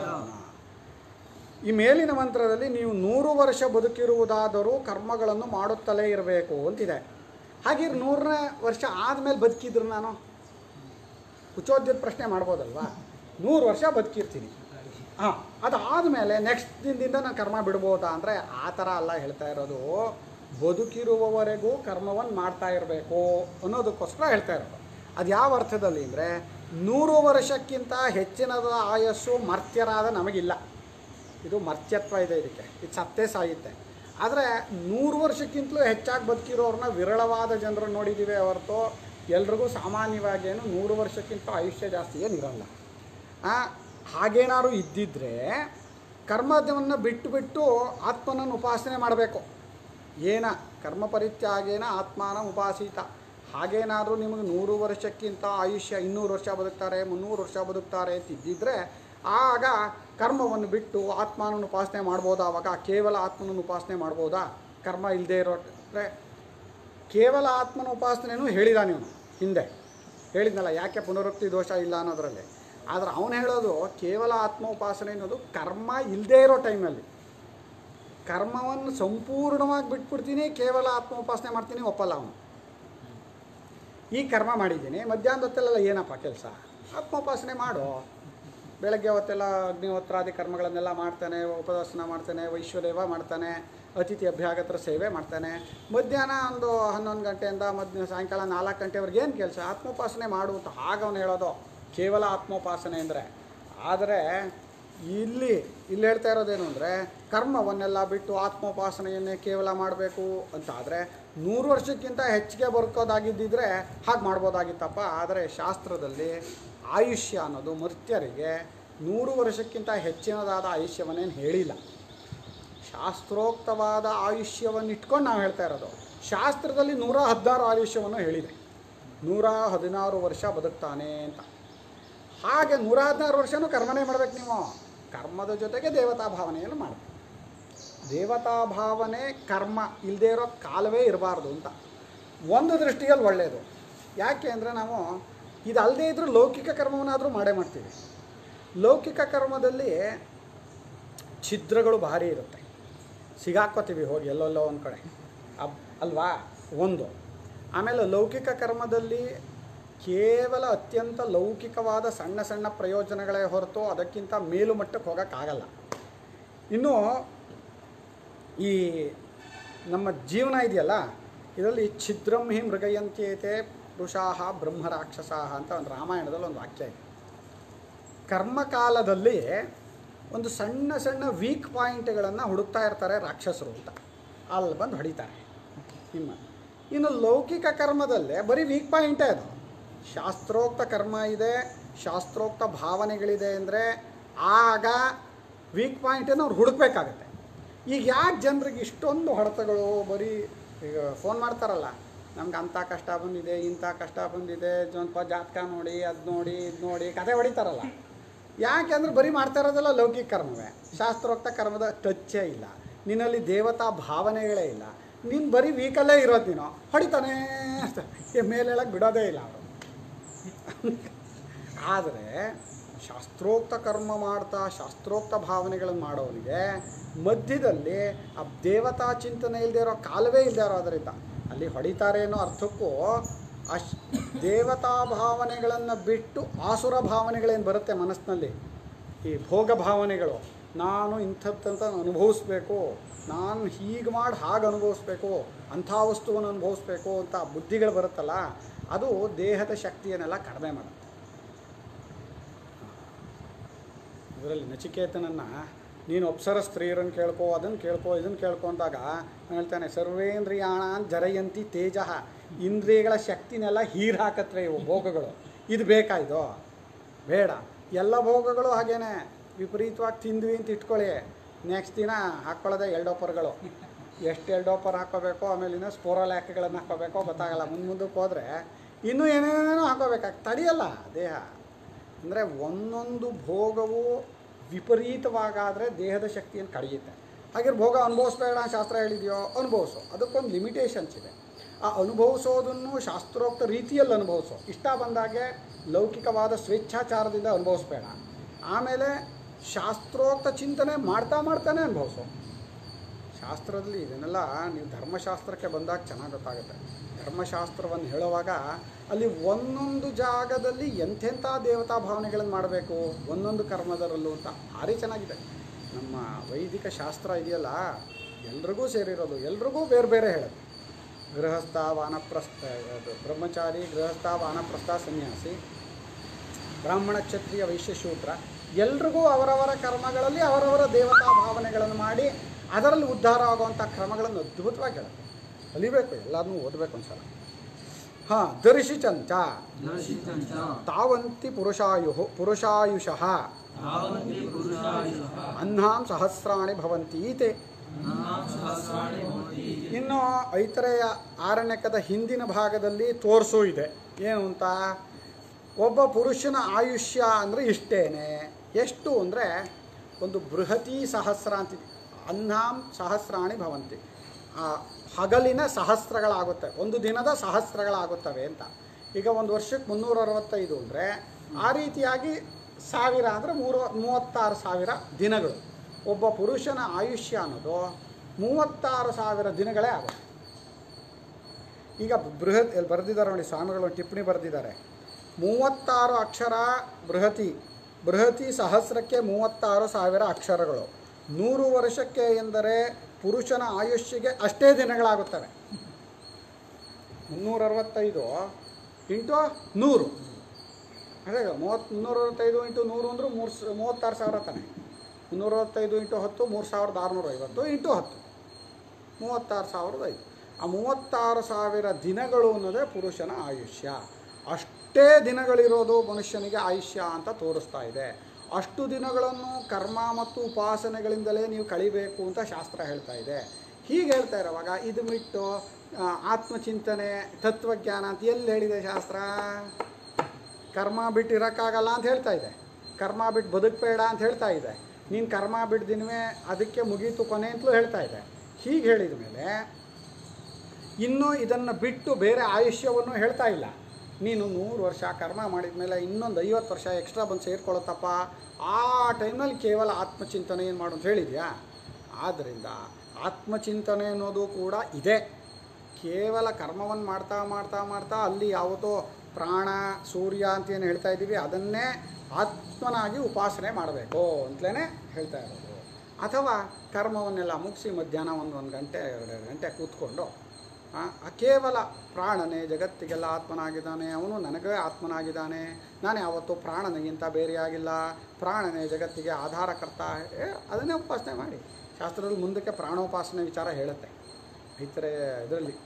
ಈ ಮೇಲಿನ ಮಂತ್ರದಲ್ಲಿ ನೀವು ನೂರು ವರ್ಷ ಬದುಕಿರುವುದಾದರೂ ಕರ್ಮಗಳನ್ನು ಮಾಡುತ್ತಲೇ ಇರಬೇಕು ಅಂತಿದೆ ಹಾಗಿದ್ರೆ ನೂರನೇ ವರ್ಷ ಆದಮೇಲೆ ಬದುಕಿದ್ರು ನಾನು ಹುಚ್ಚೋದ್ಯದ ಪ್ರಶ್ನೆ ಮಾಡ್ಬೋದಲ್ವಾ ನೂರು ವರ್ಷ ಬದುಕಿರ್ತೀನಿ ಹಾಂ ಅದಾದಮೇಲೆ ನೆಕ್ಸ್ಟ್ ದಿನದಿಂದ ನಾನು ಕರ್ಮ ಬಿಡ್ಬೋದಾ ಅಂದರೆ ಆ ಥರ ಅಲ್ಲ ಹೇಳ್ತಾ ಇರೋದು ಬದುಕಿರುವವರೆಗೂ ಕರ್ಮವನ್ನು ಮಾಡ್ತಾ ಇರಬೇಕು ಅನ್ನೋದಕ್ಕೋಸ್ಕರ ಹೇಳ್ತಾ ಇರೋದು ಅದು ಯಾವ ಅರ್ಥದಲ್ಲಿ ಅಂದರೆ ನೂರು ವರ್ಷಕ್ಕಿಂತ ಹೆಚ್ಚಿನದ ಆಯಸ್ಸು ಮರ್ತ್ಯರಾದ ನಮಗಿಲ್ಲ ಇದು ಮರ್ತ್ಯತ್ವ ಇದೆ ಇದಕ್ಕೆ ಇದು ಸತ್ತೇ ಸಾಯುತ್ತೆ ಆದರೆ ನೂರು ವರ್ಷಕ್ಕಿಂತಲೂ ಹೆಚ್ಚಾಗಿ ಬದುಕಿರೋರನ್ನ ವಿರಳವಾದ ಜನರನ್ನು ನೋಡಿದ್ದೀವಿ ಹೊರತು ಎಲ್ರಿಗೂ ಸಾಮಾನ್ಯವಾಗಿ ಏನು ನೂರು ವರ್ಷಕ್ಕಿಂತ ಆಯುಷ್ಯ ಜಾಸ್ತಿ ಏನಿರಲ್ಲ ಆ, ಹಾಗೇನಾದ್ರು ಇದ್ದಿದ್ದರೆ ಕರ್ಮವನ್ನು ಬಿಟ್ಟು ಬಿಟ್ಟು ಆತ್ಮನನ್ನು ಉಪಾಸನೆ ಮಾಡಬೇಕು ಏನ ಕರ್ಮ ಪರಿತ್ಯಾಗೇನ ಆತ್ಮಾನ ಉಪಾಸಿತ ಹಾಗೇನಾದರೂ ನಿಮಗೆ ನೂರು ವರ್ಷಕ್ಕಿಂತ ಆಯುಷ್ಯ ಇನ್ನೂರು ವರ್ಷ ಬದುಕ್ತಾರೆ ಮುನ್ನೂರು ವರ್ಷ ಬದುಕ್ತಾರೆ ಅಂತಿದ್ದಿದ್ರೆ ಆಗ ಕರ್ಮವನ್ನು ಬಿಟ್ಟು ಆತ್ಮನನ್ನು ಉಪಾಸನೆ ಮಾಡ್ಬೋದಾ ಆವಾಗ ಕೇವಲ ಆತ್ಮನನ್ನು ಉಪಾಸನೆ ಮಾಡ್ಬೋದಾ ಕರ್ಮ ಇಲ್ಲದೆ ಇರೋ ಅಂದರೆ ಕೇವಲ ಆತ್ಮನ ಉಪಾಸನೆಯೂ ಹೇಳಿದ ನೀವು ಹಿಂದೆ ಹೇಳಿದ್ನಲ್ಲ ಯಾಕೆ ಪುನರುಕ್ತಿ ದೋಷ ಇಲ್ಲ ಅನ್ನೋದರಲ್ಲಿ ಆದರೆ ಅವನು ಹೇಳೋದು ಕೇವಲ ಆತ್ಮ ಉಪಾಸನೆ ಅನ್ನೋದು ಕರ್ಮ ಇಲ್ಲದೇ ಇರೋ ಟೈಮಲ್ಲಿ ಕರ್ಮವನ್ನು ಸಂಪೂರ್ಣವಾಗಿ ಬಿಟ್ಬಿಡ್ತೀನಿ ಕೇವಲ ಆತ್ಮ ಉಪಾಸನೆ ಮಾಡ್ತೀನಿ ಒಪ್ಪಲ್ಲ ಅವನು ಈ ಕರ್ಮ ಮಾಡಿದ್ದೀನಿ ಮಧ್ಯಾಹ್ನದ ಹೊತ್ತೆಲ್ಲ ಏನಪ್ಪ ಕೆಲಸ ಆತ್ಮೋಪಾಸನೆ ಮಾಡು ಬೆಳಗ್ಗೆ ಹೊತ್ತೆಲ್ಲ ಅಗ್ನಿಹೋತ್ರಾದಿ ಕರ್ಮಗಳನ್ನೆಲ್ಲ ಮಾಡ್ತಾನೆ ಉಪವಾಸನ ಮಾಡ್ತಾನೆ ವೈಶ್ವದೇವ ಮಾಡ್ತಾನೆ ಅತಿಥಿ ಅಭ್ಯಾಗತರ ಸೇವೆ ಮಾಡ್ತಾನೆ ಮಧ್ಯಾಹ್ನ ಒಂದು ಹನ್ನೊಂದು ಗಂಟೆಯಿಂದ ಮಧ್ಯ ಸಾಯಂಕಾಲ ನಾಲ್ಕು ಗಂಟೆವರೆಗೆ ಏನು ಕೆಲಸ ಆತ್ಮೋಪಾಸನೆ ಮಾಡು ಅಂತ ಆಗ ಅವನು ಹೇಳೋದು ಕೇವಲ ಆತ್ಮೋಪಾಸನೆ ಅಂದರೆ ಆದರೆ ಇಲ್ಲಿ ಇಲ್ಲಿ ಹೇಳ್ತಾ ಇರೋದೇನು ಅಂದರೆ ಕರ್ಮವನ್ನೆಲ್ಲ ಬಿಟ್ಟು ಆತ್ಮೋಪಾಸನೆಯನ್ನೇ ಕೇವಲ ಮಾಡಬೇಕು ಅಂತ ಆದರೆ ನೂರು ವರ್ಷಕ್ಕಿಂತ ಹೆಚ್ಚಿಗೆ ಬದುಕೋದಾಗಿದ್ದಿದ್ರೆ ಹಾಗೆ ಮಾಡ್ಬೋದಾಗಿತ್ತಪ್ಪ ಆದರೆ ಶಾಸ್ತ್ರದಲ್ಲಿ ಆಯುಷ್ಯ ಅನ್ನೋದು ಮರ್ತ್ಯರಿಗೆ ನೂರು ವರ್ಷಕ್ಕಿಂತ ಹೆಚ್ಚಿನದಾದ ಆಯುಷ್ಯವನ್ನೇನು ಹೇಳಿಲ್ಲ ಶಾಸ್ತ್ರೋಕ್ತವಾದ ಆಯುಷ್ಯವನ್ನು ಇಟ್ಕೊಂಡು ನಾವು ಹೇಳ್ತಾ ಇರೋದು ಶಾಸ್ತ್ರದಲ್ಲಿ ನೂರ ಹದಿನಾರು ಆಯುಷ್ಯವನ್ನು ಹೇಳಿದೆ ನೂರ ಹದಿನಾರು ವರ್ಷ ಬದುಕ್ತಾನೆ ಅಂತ ಹಾಗೆ ನೂರ ಹದಿನಾರು ವರ್ಷನೂ ಕರ್ಮನೇ ಮಾಡ್ಬೇಕು ನೀವು ಕರ್ಮದ ಜೊತೆಗೆ ದೇವತಾ ಭಾವನೆಯನ್ನು ಮಾಡಬೇಕು ದೇವತಾ ಭಾವನೆ ಕರ್ಮ ಇಲ್ಲದೇ ಇರೋ ಕಾಲವೇ ಇರಬಾರ್ದು ಅಂತ ಒಂದು ದೃಷ್ಟಿಯಲ್ಲಿ ಒಳ್ಳೆಯದು ಯಾಕೆ ಅಂದರೆ ನಾವು ಇದಲ್ಲದೆ ಇದ್ರೂ ಲೌಕಿಕ ಕರ್ಮವನ್ನಾದರೂ ಮಾಡೇ ಮಾಡ್ತೀವಿ ಲೌಕಿಕ ಕರ್ಮದಲ್ಲಿ ಛಿದ್ರಗಳು ಭಾರಿ ಇರುತ್ತೆ ಸಿಗಾಕ್ಕೋತೀವಿ ಹೋಗಿ ಎಲ್ಲೆಲ್ಲೋ ಒಂದು ಕಡೆ ಅಬ್ ಅಲ್ವಾ ಒಂದು ಆಮೇಲೆ ಲೌಕಿಕ ಕರ್ಮದಲ್ಲಿ ಕೇವಲ ಅತ್ಯಂತ ಲೌಕಿಕವಾದ ಸಣ್ಣ ಸಣ್ಣ ಪ್ರಯೋಜನಗಳೇ ಹೊರತು ಅದಕ್ಕಿಂತ ಮೇಲು ಮಟ್ಟಕ್ಕೆ ಹೋಗೋಕ್ಕಾಗಲ್ಲ ಇನ್ನು ಈ ನಮ್ಮ ಜೀವನ ಇದೆಯಲ್ಲ ಇದರಲ್ಲಿ ಛಿದ್ರಂ ಹಿ ಮೃಗಯಂತ್ಯೇತೆ ಪುರುಷಾಹ ಬ್ರಹ್ಮ ರಾಕ್ಷಸಾಹ ಅಂತ ಒಂದು ರಾಮಾಯಣದಲ್ಲಿ ಒಂದು ವಾಕ್ಯ ಇದೆ ಕರ್ಮಕಾಲದಲ್ಲಿ ಒಂದು ಸಣ್ಣ ಸಣ್ಣ ವೀಕ್ ಪಾಯಿಂಟ್ಗಳನ್ನು ಹುಡುಕ್ತಾ ಇರ್ತಾರೆ ರಾಕ್ಷಸರು ಅಂತ ಅಲ್ಲಿ ಬಂದು ಹೊಡಿತಾರೆ ನಿಮ್ಮ ಇನ್ನು ಲೌಕಿಕ ಕರ್ಮದಲ್ಲೇ ಬರೀ ವೀಕ್ ಪಾಯಿಂಟೇ ಅದು ಶಾಸ್ತ್ರೋಕ್ತ ಕರ್ಮ ಇದೆ ಶಾಸ್ತ್ರೋಕ್ತ ಭಾವನೆಗಳಿದೆ ಅಂದರೆ ಆಗ ವೀಕ್ ಪಾಯಿಂಟನ್ನು ಅವ್ರು ಹುಡುಕ್ಬೇಕಾಗತ್ತೆ ಈಗ ಯಾಕೆ ಜನರಿಗೆ ಇಷ್ಟೊಂದು ಹೊಡೆತಗಳು ಬರೀ ಈಗ ಫೋನ್ ಮಾಡ್ತಾರಲ್ಲ ನಮ್ಗೆ ಅಂಥ ಕಷ್ಟ ಬಂದಿದೆ ಇಂಥ ಕಷ್ಟ ಬಂದಿದೆ ಸ್ವಲ್ಪ ಜಾತಕ ನೋಡಿ ಅದು ನೋಡಿ ಇದು ನೋಡಿ ಕತೆ ಹೊಡಿತಾರಲ್ಲ ಯಾಕೆ ಅಂದ್ರೆ ಬರೀ ಮಾಡ್ತಾ ಇರೋದೆಲ್ಲ ಲೌಕಿಕ ಕರ್ಮವೇ ಶಾಸ್ತ್ರೋಕ್ತ ಕರ್ಮದ ಟಚ್ಚೇ ಇಲ್ಲ ನಿನ್ನಲ್ಲಿ ದೇವತಾ ಭಾವನೆಗಳೇ ಇಲ್ಲ ನೀನು ಬರೀ ವೀಕಲ್ಲೇ ಇರೋದು ನೀನು ಹೊಡಿತಾನೇ ಇರ್ತಾರೆ. ಮೇಲೆ ಹೇಳಕ್ಕೆ ಬಿಡೋದೇ ಇಲ್ಲ ಅವರು ಆದರೆ ಶಾಸ್ತ್ರೋಕ್ತ ಕರ್ಮ ಮಾಡ್ತಾ ಶಾಸ್ತ್ರೋಕ್ತ ಭಾವನೆಗಳನ್ನು ಮಾಡೋನಿಗೆ ಮಧ್ಯದಲ್ಲಿ ಆ ದೇವತಾ ಚಿಂತನೆ ಇಲ್ಲದೆ ಇರೋ ಕಾಲವೇ ಇಲ್ಲದೆ ಇರೋದರಿಂದ ಅಲ್ಲಿ ಹೊಡಿತಾರೆ ಅನ್ನೋ ಅರ್ಥಕ್ಕೂ ಅಶ್ ದೇವತಾ ಭಾವನೆಗಳನ್ನು ಬಿಟ್ಟು ಆಸುರ ಭಾವನೆಗಳೇನು ಬರುತ್ತೆ ಮನಸ್ಸಿನಲ್ಲಿ ಈ ಭೋಗ ಭಾವನೆಗಳು ನಾನು ಇಂಥದ್ದಂತ ಅನುಭವಿಸ್ಬೇಕು ನಾನು ಹೀಗೆ ಮಾಡಿ ಹಾಗೆ ಅನುಭವಿಸ್ಬೇಕು ಅಂಥ ವಸ್ತುವನ್ನು ಅನುಭವಿಸ್ಬೇಕು ಅಂತ ಬುದ್ಧಿಗಳು ಬರುತ್ತಲ್ಲ ಅದು ದೇಹದ ಶಕ್ತಿಯನ್ನೆಲ್ಲ ಕಡಿಮೆ ಮಾಡುತ್ತೆ ಇದರಲ್ಲಿ ನಚಿಕೇತನನ್ನು ನೀನು ಅಪ್ಸರ ಸ್ತ್ರೀಯರನ್ನು ಕೇಳ್ಕೋ ಅದನ್ನು ಕೇಳ್ಕೋ ಇದನ್ನು ಕೇಳ್ಕೊ ಅಂದಾಗ ಅವ್ನು ಹೇಳ್ತಾನೆ ಸರ್ವೇಂದ್ರಿಯಾಣ ಜರಯಂತಿ ತೇಜ ಇಂದ್ರಿಯಗಳ ಶಕ್ತಿನೆಲ್ಲ ಹೀರ್ ಹಾಕತ್ವೆ ಇವು ಭೋಗಗಳು ಇದು ಬೇಕಾ ಇದು ಬೇಡ ಎಲ್ಲ ಭೋಗಗಳು ಹಾಗೇನೆ ವಿಪರೀತವಾಗಿ ತಿಂದ್ವಿ ಅಂತ ಇಟ್ಕೊಳ್ಳಿ ನೆಕ್ಸ್ಟ್ ದಿನ ಹಾಕ್ಕೊಳ್ಳೋದೆ ಎಲ್ಡೋಪರ್ಗಳು ಎಷ್ಟು ಎಲ್ಡೋಪರ್ ಹಾಕ್ಕೋಬೇಕೋ ಆಮೇಲೆ ಇನ್ನೂ ಸ್ಪೋರೋಲ್ಯಾಕ್ಗಳನ್ನು ಹಾಕ್ಕೋಬೇಕೋ ಗೊತ್ತಾಗಲ್ಲ ಮುಂದೆ ಮುಂದಕ್ಕೆ ಹೋದರೆ ಇನ್ನೂ ಏನೇನೋ ಹಾಕೋಬೇಕಾಗಿ ತಡೆಯಲ್ಲ ದೇಹ ಅಂದರೆ ಒಂದೊಂದು ಭೋಗವು ವಿಪರೀತವಾಗಾದರೆ ದೇಹದ ಶಕ್ತಿಯನ್ನು ಕಡಿಯುತ್ತೆ ಹಾಗೆ ಭೋಗ ಅನುಭವಿಸ್ಬೇಡ ಶಾಸ್ತ್ರ ಹೇಳಿದೆಯೋ ಅನುಭವಿಸು ಅದಕ್ಕೊಂದು ಲಿಮಿಟೇಷನ್ಸ್ ಇದೆ ಆ ಅನುಭವಿಸೋದನ್ನು ಶಾಸ್ತ್ರೋಕ್ತ ರೀತಿಯಲ್ಲಿ ಅನುಭವಿಸು ಇಷ್ಟ ಬಂದಾಗೆ ಲೌಕಿಕವಾದ ಸ್ವೇಚ್ಛಾಚಾರದಿಂದ ಅನುಭವಿಸ್ಬೇಡ ಆಮೇಲೆ ಶಾಸ್ತ್ರೋಕ್ತ ಚಿಂತನೆ ಮಾಡ್ತಾ ಮಾಡ್ತಾನೆ ಅನುಭವಿಸು ಶಾಸ್ತ್ರದಲ್ಲಿ ಇದನ್ನೆಲ್ಲ ನೀವು ಧರ್ಮಶಾಸ್ತ್ರಕ್ಕೆ ಬಂದಾಗ ಚೆನ್ನಾಗಿ ಗೊತ್ತಾಗುತ್ತೆ ಧರ್ಮಶಾಸ್ತ್ರವನ್ನು ಹೇಳುವಾಗ ಅಲ್ಲಿ ಒಂದೊಂದು ಜಾಗದಲ್ಲಿ ಎಂಥೆಂಥ ದೇವತಾ ಭಾವನೆಗಳನ್ನು ಮಾಡಬೇಕು ಒಂದೊಂದು ಕರ್ಮದರಲ್ಲೂ ಅಂತ ಭಾರಿ ಚೆನ್ನಾಗಿದೆ ನಮ್ಮ ವೈದಿಕ ಶಾಸ್ತ್ರ ಇದೆಯಲ್ಲ ಎಲ್ರಿಗೂ ಸೇರಿರೋದು ಎಲ್ರಿಗೂ ಬೇರೆ ಬೇರೆ ಹೇಳೋದು ಗೃಹಸ್ಥ ವಾನಪ್ರಸ್ಥ ಅದು ಬ್ರಹ್ಮಚಾರಿ ಗೃಹಸ್ಥ ವಾನಪ್ರಸ್ಥ ಸನ್ಯಾಸಿ ಬ್ರಾಹ್ಮಣ ಕ್ಷತ್ರಿಯ ವೈಶ್ಯ ಶೂದ್ರ ಎಲ್ರಿಗೂ ಅವರವರ ಕರ್ಮಗಳಲ್ಲಿ ಅವರವರ ದೇವತಾ ಭಾವನೆಗಳನ್ನು ಮಾಡಿ ಅದರಲ್ಲಿ ಉದ್ಧಾರ ಆಗುವಂಥ ಕ್ರಮಗಳನ್ನು ಅದ್ಭುತವಾಗಿ ಹೇಳುತ್ತೆ ಕಲಿಬೇಕು ಎಲ್ಲದನ್ನೂ ಓದಬೇಕು ಒಂದ್ಸಲ ಹಾಂ ದರ್ಶಿಚಂಚ ದರ್ಶಿತಂಚ ತಾವಂತಿ ಪುರುಷಾಯು ಪುರುಷಾಯುಷಃ ತಾವಂತಿ ಪುರುಷಾಯುಷಃ ಅಹ್ನಾಂ ಸಹಸ್ರಾಣಿ ಭವಂತಿ ಈತೆ ಸಹಸ್ರಾಣಿ ಭವತಿ ಇನ್ನು ಐತರೆಯ ಆರಣ್ಯಕದ ಹಿಂದಿನ ಭಾಗದಲ್ಲಿ ತೋರಿಸೂ ಇದೆ ಏನು ಅಂತ ಒಬ್ಬ ಪುರುಷನ ಆಯುಷ್ಯ ಅಂದರೆ ಇಷ್ಟೇನೆ ಎಷ್ಟು ಅಂದರೆ ಒಂದು ಬೃಹತಿ ಸಹಸ್ರ ಅಂತಿದೆ ಅನ್ನಾಂ ಸಹಸ್ರಾಣಿ ಭವಂತಿ ಆ ಹಗಲಿನ ಸಹಸ್ರಗಳಾಗುತ್ತೆ ಒಂದು ದಿನದ ಸಹಸ್ರಗಳಾಗುತ್ತವೆ ಅಂತ ಈಗ ಒಂದು ವರ್ಷಕ್ಕೆ ಮುನ್ನೂರ ಅರವತ್ತೈದು ಅಂದರೆ ಆ ರೀತಿಯಾಗಿ ಸಾವಿರ ಅಂದರೆ ಮೂರು ಮೂವತ್ತಾರು ಸಾವಿರ ದಿನಗಳು ಒಬ್ಬ ಪುರುಷನ ಆಯುಷ್ಯ ಅನ್ನೋದು ಮೂವತ್ತಾರು ಸಾವಿರ ದಿನಗಳೇ ಆಗುತ್ತೆ ಈಗ ಬೃಹತ್ ಇಲ್ಲಿ ಬರೆದಿದ್ದಾರೆ ನೋಡಿ ಸ್ವಾಮಿಗಳು ಒಂದು ಟಿಪ್ಪಣಿ ಬರೆದಿದ್ದಾರೆ ಮೂವತ್ತಾರು ಅಕ್ಷರ ಬೃಹತಿ ಬೃಹತಿ ಸಹಸ್ರಕ್ಕೆ ಮೂವತ್ತಾರು ಸಾವಿರ ಅಕ್ಷರಗಳು ನೂರು ವರ್ಷಕ್ಕೆ ಎಂದರೆ ಪುರುಷನ ಆಯುಷ್ಯಗೆ ಅಷ್ಟೇ ದಿನಗಳಾಗುತ್ತವೆ ಮುನ್ನೂರ ಅರವತ್ತೈದು ಇಂಟು ನೂರು ಅದೇ ಮೂವತ್ತು ಮುನ್ನೂರ ಅರವತ್ತೈದು ಇಂಟು ನೂರು ಅಂದ್ರೆ ಮೂರು ಸ ಮೂವತ್ತಾರು ಸಾವಿರ ತಾನೆ ಮುನ್ನೂರ ಅರವತ್ತೈದು ಇಂಟು ಹತ್ತು ಮೂರು ಸಾವಿರದ ಆರುನೂರ ಐವತ್ತು ಇಂಟು ಹತ್ತು ಮೂವತ್ತಾರು ಸಾವಿರದ ಐದು ಆ ಮೂವತ್ತಾರು ಸಾವಿರ ದಿನಗಳು ಅನ್ನೋದೇ ಪುರುಷನ ಆಯುಷ್ಯ ಅಷ್ಟೇ ದಿನಗಳಿರೋದು ಮನುಷ್ಯನಿಗೆ ಆಯುಷ್ಯ ಅಂತ ತೋರಿಸ್ತಾ ಇದೆ ಅಷ್ಟು ದಿನಗಳನ್ನು ಕರ್ಮ ಮತ್ತು ಉಪಾಸನೆಗಳಿಂದಲೇ ನೀವು ಕಳಿಬೇಕು ಅಂತ ಶಾಸ್ತ್ರ ಹೇಳ್ತಾ ಇದೆ ಹೀಗೆ ಹೇಳ್ತಾ ಇರೋವಾಗ ಇದು ಬಿಟ್ಟು ಆ, ಆತ್ಮಚಿಂತನೆ ತತ್ವಜ್ಞಾನ ಅಂತ ಎಲ್ಲಿ ಹೇಳಿದೆ ಶಾಸ್ತ್ರ ಕರ್ಮ ಬಿಟ್ಟು ಇರೋಕ್ಕಾಗಲ್ಲ ಅಂತ ಹೇಳ್ತಾ ಇದೆ ಕರ್ಮ ಬಿಟ್ಟು ಬದುಕಬೇಡ ಅಂತ ಹೇಳ್ತಾ ಇದೆ ನೀನು ಕರ್ಮ ಬಿಟ್ಟು ದಿನವೇ ಅದಕ್ಕೆ ಮುಗೀತು ಕೊನೆ ಅಂತಲೂ ಹೇಳ್ತಾ ಇದೆ ಹೀಗೆ ಹೇಳಿದ ಮೇಲೆ ಇನ್ನು ಇದನ್ನು ಬಿಟ್ಟು ಬೇರೆ ಆಯುಷ್ಯವನ್ನು ಹೇಳ್ತಾ ಇಲ್ಲ ನೀನು ನೂರು ವರ್ಷ ಕರ್ಮ ಮಾಡಿದ ಮೇಲೆ ಇನ್ನೊಂದು ಐವತ್ತು ವರ್ಷ ಎಕ್ಸ್ಟ್ರಾ ಬಂದು ಸೇರ್ಕೊಳ್ಳುತ್ತಪ್ಪ ಆ ಟೈಮ್ನಲ್ಲಿ ಕೇವಲ ಆತ್ಮಚಿಂತನೆ ಏನು ಮಾಡು ಅಂತ ಹೇಳಿದ್ಯಾ ಆದ್ದರಿಂದ ಆತ್ಮಚಿಂತನೆ ಅನ್ನೋದು ಕೂಡ ಇದೆ ಕೇವಲ ಕರ್ಮವನ್ನು ಮಾಡ್ತಾ ಮಾಡ್ತಾ ಮಾಡ್ತಾ ಅಲ್ಲಿ ಯಾವುದೋ ಪ್ರಾಣ ಸೂರ್ಯ ಅಂತ ಏನು ಹೇಳ್ತಾ ಇದ್ದೀವಿ ಅದನ್ನೇ ಆತ್ಮನಾಗಿ ಉಪಾಸನೆ ಮಾಡಬೇಕು ಅಂತಲೇ ಹೇಳ್ತಾ ಇರೋದು ಅಥವಾ ಕರ್ಮವನ್ನೆಲ್ಲ ಮುಗಿಸಿ ಮಧ್ಯಾಹ್ನ ಒಂದು ಒಂದು ಗಂಟೆ ಎರಡು ಗಂಟೆ ಕೂತ್ಕೊಂಡು ಆ, ಆ ಕೇವಲ ಪ್ರಾಣನೇ ಜಗತ್ತಿಗೆಲ್ಲ ಆತ್ಮನಾಗಿದ್ದಾನೆ ಅವನು ನನಗೇ ಆತ್ಮನಾಗಿದ್ದಾನೆ ನಾನು ಯಾವತ್ತೂ ಪ್ರಾಣನಿಗಿಂತ ಬೇರೆಯಾಗಿಲ್ಲ ಪ್ರಾಣನೇ ಜಗತ್ತಿಗೆ ಆಧಾರಕರ್ತ ಏ, ಅದನ್ನೇ ಉಪಾಸನೆ ಮಾಡಿ ಶಾಸ್ತ್ರದಲ್ಲಿ ಮುಂದಕ್ಕೆ ಪ್ರಾಣೋಪಾಸನೆ ವಿಚಾರ ಹೇಳುತ್ತೆ ಈ ಥರ ಇದರಲ್ಲಿ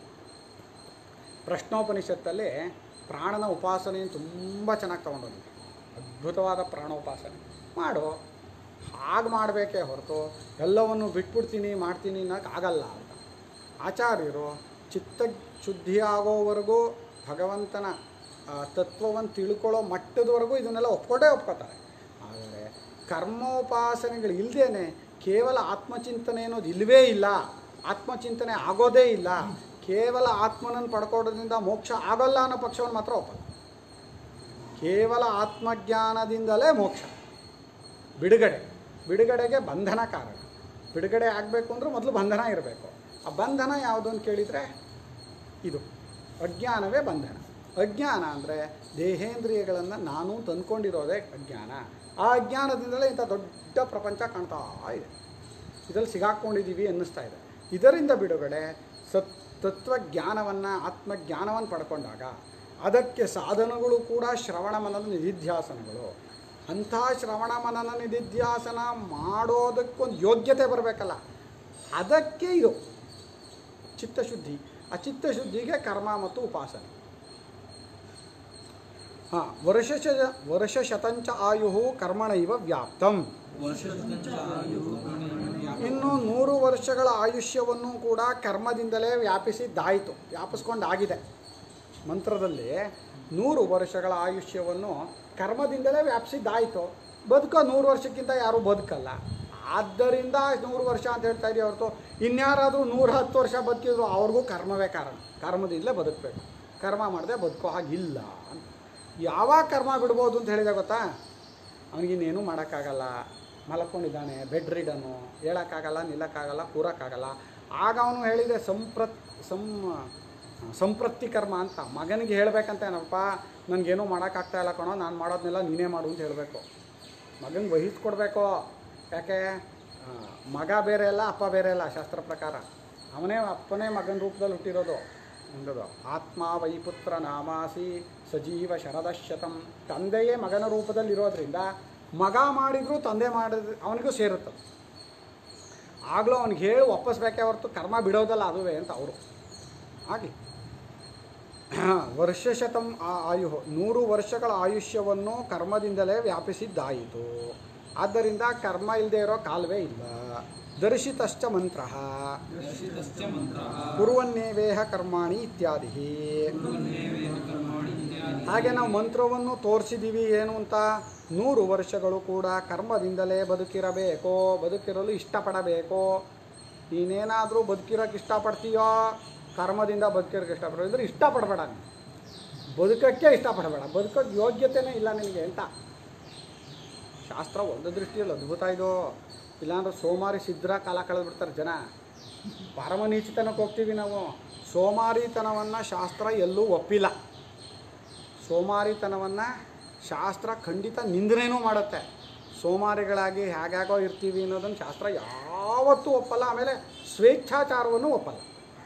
ಪ್ರಶ್ನೋಪನಿಷತ್ತಲ್ಲಿ ಪ್ರಾಣನ ಉಪಾಸನೆಯನ್ನು ತುಂಬ ಚೆನ್ನಾಗಿ ತೊಗೊಂಡೋಗಿ ಅದ್ಭುತವಾದ ಪ್ರಾಣೋಪಾಸನೆ ಮಾಡು ಹಾಗೆ ಮಾಡಬೇಕೇ ಹೊರತು ಎಲ್ಲವನ್ನು ಬಿಟ್ಬಿಡ್ತೀನಿ ಮಾಡ್ತೀನಿ ಅನ್ನೋಕೆ ಆಗಲ್ಲ ಅಂತ ಆಚಾರ್ಯರು ಚಿತ್ತ ಶುದ್ಧಿ ಆಗೋವರೆಗೂ ಭಗವಂತನ ತತ್ವವನ್ನು ತಿಳ್ಕೊಳ್ಳೋ ಮಟ್ಟದವರೆಗೂ ಇದನ್ನೆಲ್ಲ ಒಪ್ಕೊಂಡೇ ಒಪ್ಕೋತಾರೆ ಆದರೆ ಕರ್ಮೋಪಾಸನೆಗಳು ಇಲ್ಲದೇನೆ ಕೇವಲ ಆತ್ಮಚಿಂತನೆ ಅನ್ನೋದು ಇಲ್ಲವೇ ಇಲ್ಲ ಆತ್ಮಚಿಂತನೆ ಆಗೋದೇ ಇಲ್ಲ ಕೇವಲ ಆತ್ಮನನ್ನು ಪಡ್ಕೊಳ್ಳೋದ್ರಿಂದ ಮೋಕ್ಷ ಆಗೋಲ್ಲ ಅನ್ನೋ ಪಕ್ಷವನ್ನು ಮಾತ್ರ ಒಪ್ಪಲ್ಲ ಕೇವಲ ಆತ್ಮಜ್ಞಾನದಿಂದಲೇ ಮೋಕ್ಷ ಬಿಡುಗಡೆ ಬಿಡುಗಡೆಗೆ ಬಂಧನ ಕಾರಣ ಬಿಡುಗಡೆ ಆಗಬೇಕು ಅಂದ್ರೆ ಮೊದಲು ಬಂಧನ ಇರಬೇಕು ಆ ಬಂಧನ ಯಾವುದು ಅಂತ ಕೇಳಿದರೆ ಇದು ಅಜ್ಞಾನವೇ ಬಂಧನ ಅಜ್ಞಾನ ಅಂದರೆ ದೇಹೇಂದ್ರಿಯಗಳನ್ನು ನಾನು ತಂದ್ಕೊಂಡಿರೋದೇ ಅಜ್ಞಾನ ಆ ಅಜ್ಞಾನದಿಂದಲೇ ಇಂಥ ದೊಡ್ಡ ಪ್ರಪಂಚ ಕಾಣ್ತಾ ಇದೆ ಇದರಲ್ಲಿ ಸಿಗಾಕ್ಕೊಂಡಿದ್ದೀವಿ ಅನ್ನಿಸ್ತಾ ಇದೆ ಇದರಿಂದ ಬಿಡುಗಡೆ ಸತ್ ತತ್ವಜ್ಞಾನವನ್ನು ಆತ್ಮಜ್ಞಾನವನ್ನು ಪಡ್ಕೊಂಡಾಗ ಅದಕ್ಕೆ ಸಾಧನಗಳು ಕೂಡ ಶ್ರವಣ ಮನನ ನಿಧಿಧ್ಯಾಸನಗಳು ಅಂಥ ಶ್ರವಣ ಮನನ ನಿಧಿಧ್ಯಾಸನ ಮಾಡೋದಕ್ಕೊಂದು ಯೋಗ್ಯತೆ ಬರಬೇಕಲ್ಲ ಅದಕ್ಕೆ ಇದು ಚಿತ್ತಶುದ್ಧಿ ಆ ಚಿತ್ತಶುದ್ಧಿಗೆ ಕರ್ಮ ಮತ್ತು ಉಪಾಸನೆ ಹಾಂ ವರ್ಷ ವರ್ಷ ಶತಂಚ ಆಯು ಕರ್ಮಣ ಇವ ವ್ಯಾಪ್ತಂ ಇನ್ನು ನೂರು ವರ್ಷಗಳ ಆಯುಷ್ಯವನ್ನು ಕೂಡ ಕರ್ಮದಿಂದಲೇ ವ್ಯಾಪಿಸಿದ್ದಾಯಿತು ವ್ಯಾಪಿಸ್ಕೊಂಡಾಗಿದೆ ಮಂತ್ರದಲ್ಲಿ ನೂರು ವರ್ಷಗಳ ಆಯುಷ್ಯವನ್ನು ಕರ್ಮದಿಂದಲೇ ವ್ಯಾಪಿಸಿದ್ದಾಯಿತು ಬದುಕೋ ನೂರು ವರ್ಷಕ್ಕಿಂತ ಯಾರೂ ಬದುಕಲ್ಲ ಆದ್ದರಿಂದ ನೂರು ವರ್ಷ ಅಂತ ಹೇಳ್ತಾ ಇದೀವಿ ಹೊರತು ಇನ್ಯಾರಾದರೂ ನೂರ ಹತ್ತು ವರ್ಷ ಬದುಕಿದ್ರು ಅವ್ರಿಗೂ ಕರ್ಮವೇ ಕಾರಣ ಕರ್ಮದಿಂದಲೇ ಬದುಕಬೇಕು ಕರ್ಮ ಮಾಡದೆ ಬದುಕೋ ಹಾಗಿಲ್ಲ ಅಂತ ಯಾವಾಗ ಕರ್ಮ ಬಿಡ್ಬೋದು ಅಂತ ಹೇಳಿದೆ ಗೊತ್ತಾ ಅವನಿಗಿನ್ನೇನು ಮಾಡೋಕ್ಕಾಗಲ್ಲ ಮಲ್ಕೊಂಡಿದ್ದಾನೆ ಬೆಡ್ ರೀಡನ್ನು ಹೇಳೋಕ್ಕಾಗಲ್ಲ ನಿಲ್ಲಕ್ಕಾಗಲ್ಲ ಕೂರೋಕ್ಕಾಗಲ್ಲ ಆಗ ಅವನು ಹೇಳಿದೆ ಸಂಪ್ರತ್ ಸಂ ಸಂಪ್ರತಿ ಕರ್ಮ ಅಂತ ಮಗನಿಗೆ ಹೇಳ್ಬೇಕಂತ ಏನಪ್ಪ ನನಗೇನೂ ಮಾಡೋಕ್ಕಾಗ್ತಾ ಇಲ್ಲ ಕಣೋ ನಾನು ಮಾಡೋದನ್ನೆಲ್ಲ ನೀನೇ ಮಾಡು ಅಂತ ಹೇಳಬೇಕು ಮಗನಿಗೆ ವಹಿಸ್ಕೊಡ್ಬೇಕು ಯಾಕೆ ಆ, ಮಗ ಬೇರೆ ಅಲ್ಲ ಅಪ್ಪ ಬೇರೆ ಅಲ್ಲ ಶಾಸ್ತ್ರ ಪ್ರಕಾರ ಅವನೇ ಅಪ್ಪನೇ ಮಗನ ರೂಪದಲ್ಲಿ ಹುಟ್ಟಿರೋದು ಎಂದದು ಆತ್ಮ ವೈಪುತ್ರ ನಾಮಾಸಿ ಸಜೀವ ಶರದಶತಂ ತಂದೆಯೇ ಮಗನ ರೂಪದಲ್ಲಿರೋದ್ರಿಂದ ಮಗ ಮಾಡಿದರೂ ತಂದೆ ಮಾಡಿದ್ರೆ ಅವನಿಗೂ ಸೇರುತ್ತೆ ಆಗಲೂ ಅವ್ನಿಗೆ ಹೇಳಿ ಒಪ್ಪಿಸ್ಬೇಕೇ ಹೊರತು ಕರ್ಮ ಬಿಡೋದಲ್ಲ ಅದುವೇ ಅಂತ ಅವರು ಆಗಲಿ ವರ್ಷಶತಂ ಆ ಆಯು ನೂರು ವರ್ಷಗಳ ಆಯುಷ್ಯವನ್ನು ಕರ್ಮದಿಂದಲೇ ವ್ಯಾಪಿಸಿದ್ದಾಯಿತು ಆದ್ದರಿಂದ ಕರ್ಮ ಇಲ್ಲದೆ ಇರೋ ಕಾಲವೇ ಇಲ್ಲ ದರ್ಶಿತಶ್ಚ ಮಂತ್ರ ದರ್ಶಿತಶ್ಚ ಮಂತ್ರಃ ಕುರುವನ್ನೇವೇಹ ಕರ್ಮಾಣಿ ಇತ್ಯಾದಿ ಕುರುವನ್ನೇವೇಹ ಕರ್ಮಾಣಿ ಇತ್ಯಾದಿ ಹಾಗೆ ನಾವು ಮಂತ್ರವನ್ನು ತೋರಿಸಿದ್ದೀವಿ ಏನು ಅಂತ ನೂರು ವರ್ಷಗಳು ಕೂಡ ಕರ್ಮದಿಂದಲೇ ಬದುಕಿರಬೇಕು ಬದುಕಿರಲು ಇಷ್ಟಪಡಬೇಕು ನೀನೇನಾದರೂ ಬದುಕಿರೋಕೆ ಇಷ್ಟಪಡ್ತೀಯೋ ಕರ್ಮದಿಂದ ಬದುಕಿರೋಕೆ ಇಷ್ಟಪಡೋ ಇದ್ರೆ ಇಷ್ಟಪಡಬೇಡ ನೀನು ಬದುಕೋಕ್ಕೆ ಇಷ್ಟಪಡಬೇಡ ಬದುಕೋಕ್ಕೆ ಯೋಗ್ಯತೆನೇ ಇಲ್ಲ ನಿನಗೆ ಅಂತ ಶಾಸ್ತ್ರ ಒಂದು ದೃಷ್ಟಿಯಲ್ಲಿ ಅದ್ಭುತ ಇದು ಇಲ್ಲಾಂದ್ರೆ ಸೋಮಾರಿ ಸಿದ್ಧ ಕಾಲ ಕಳೆದ್ಬಿಡ್ತಾರೆ ಜನ ಪರಮನೀಚಿತನಕ್ಕೆ ಹೋಗ್ತೀವಿ ನಾವು ಸೋಮಾರಿತನವನ್ನು ಶಾಸ್ತ್ರ ಎಲ್ಲೂ ಒಪ್ಪಿಲ್ಲ ಸೋಮಾರಿತನವನ್ನು ಶಾಸ್ತ್ರ ಖಂಡಿತ ನಿಂದನೆನೂ ಮಾಡುತ್ತೆ ಸೋಮಾರಿಗಳಾಗಿ ಹೇಗ್ಯಾಗೋ ಇರ್ತೀವಿ ಅನ್ನೋದನ್ನು ಶಾಸ್ತ್ರ ಯಾವತ್ತೂ ಒಪ್ಪಲ್ಲ ಆಮೇಲೆ ಸ್ವೇಚ್ಛಾಚಾರವನ್ನು ಒಪ್ಪಲ್ಲ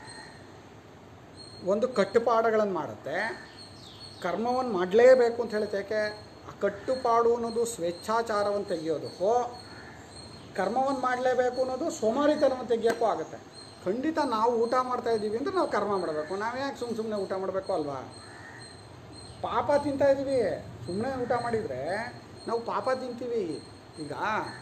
ಒಂದು ಕಟ್ಟುಪಾಡುಗಳನ್ನು ಮಾಡುತ್ತೆ ಕರ್ಮವನ್ನು ಮಾಡಲೇಬೇಕು ಅಂತ ಹೇಳುತ್ತೆ ಯಾಕೆ ಆ ಕಟ್ಟುಪಾಡು ಅನ್ನೋದು ಸ್ವೇಚ್ಛಾಚಾರವನ್ನು ತೆಗೆಯೋದಕ್ಕೋ ಕರ್ಮವನ್ನು ಮಾಡಲೇಬೇಕು ಅನ್ನೋದು ಸೋಮಾರಿತನವನ್ನು ತೆಗಿಯೋಕ್ಕೂ ಆಗುತ್ತೆ ಖಂಡಿತ ನಾವು ಊಟ ಮಾಡ್ತಾ ಇದ್ದೀವಿ ಅಂದರೆ ನಾವು ಕರ್ಮ ಮಾಡಬೇಕು ನಾವು ಯಾಕೆ ಸುಮ್ಮ ಸುಮ್ಮನೆ ಊಟ ಮಾಡಬೇಕು ಅಲ್ವಾ ಪಾಪ ತಿಂತಾ ಇದ್ದೀವಿ ಸುಮ್ಮನೆ ಊಟ ಮಾಡಿದರೆ ನಾವು ಪಾಪ ತಿಂತೀವಿ ಈಗ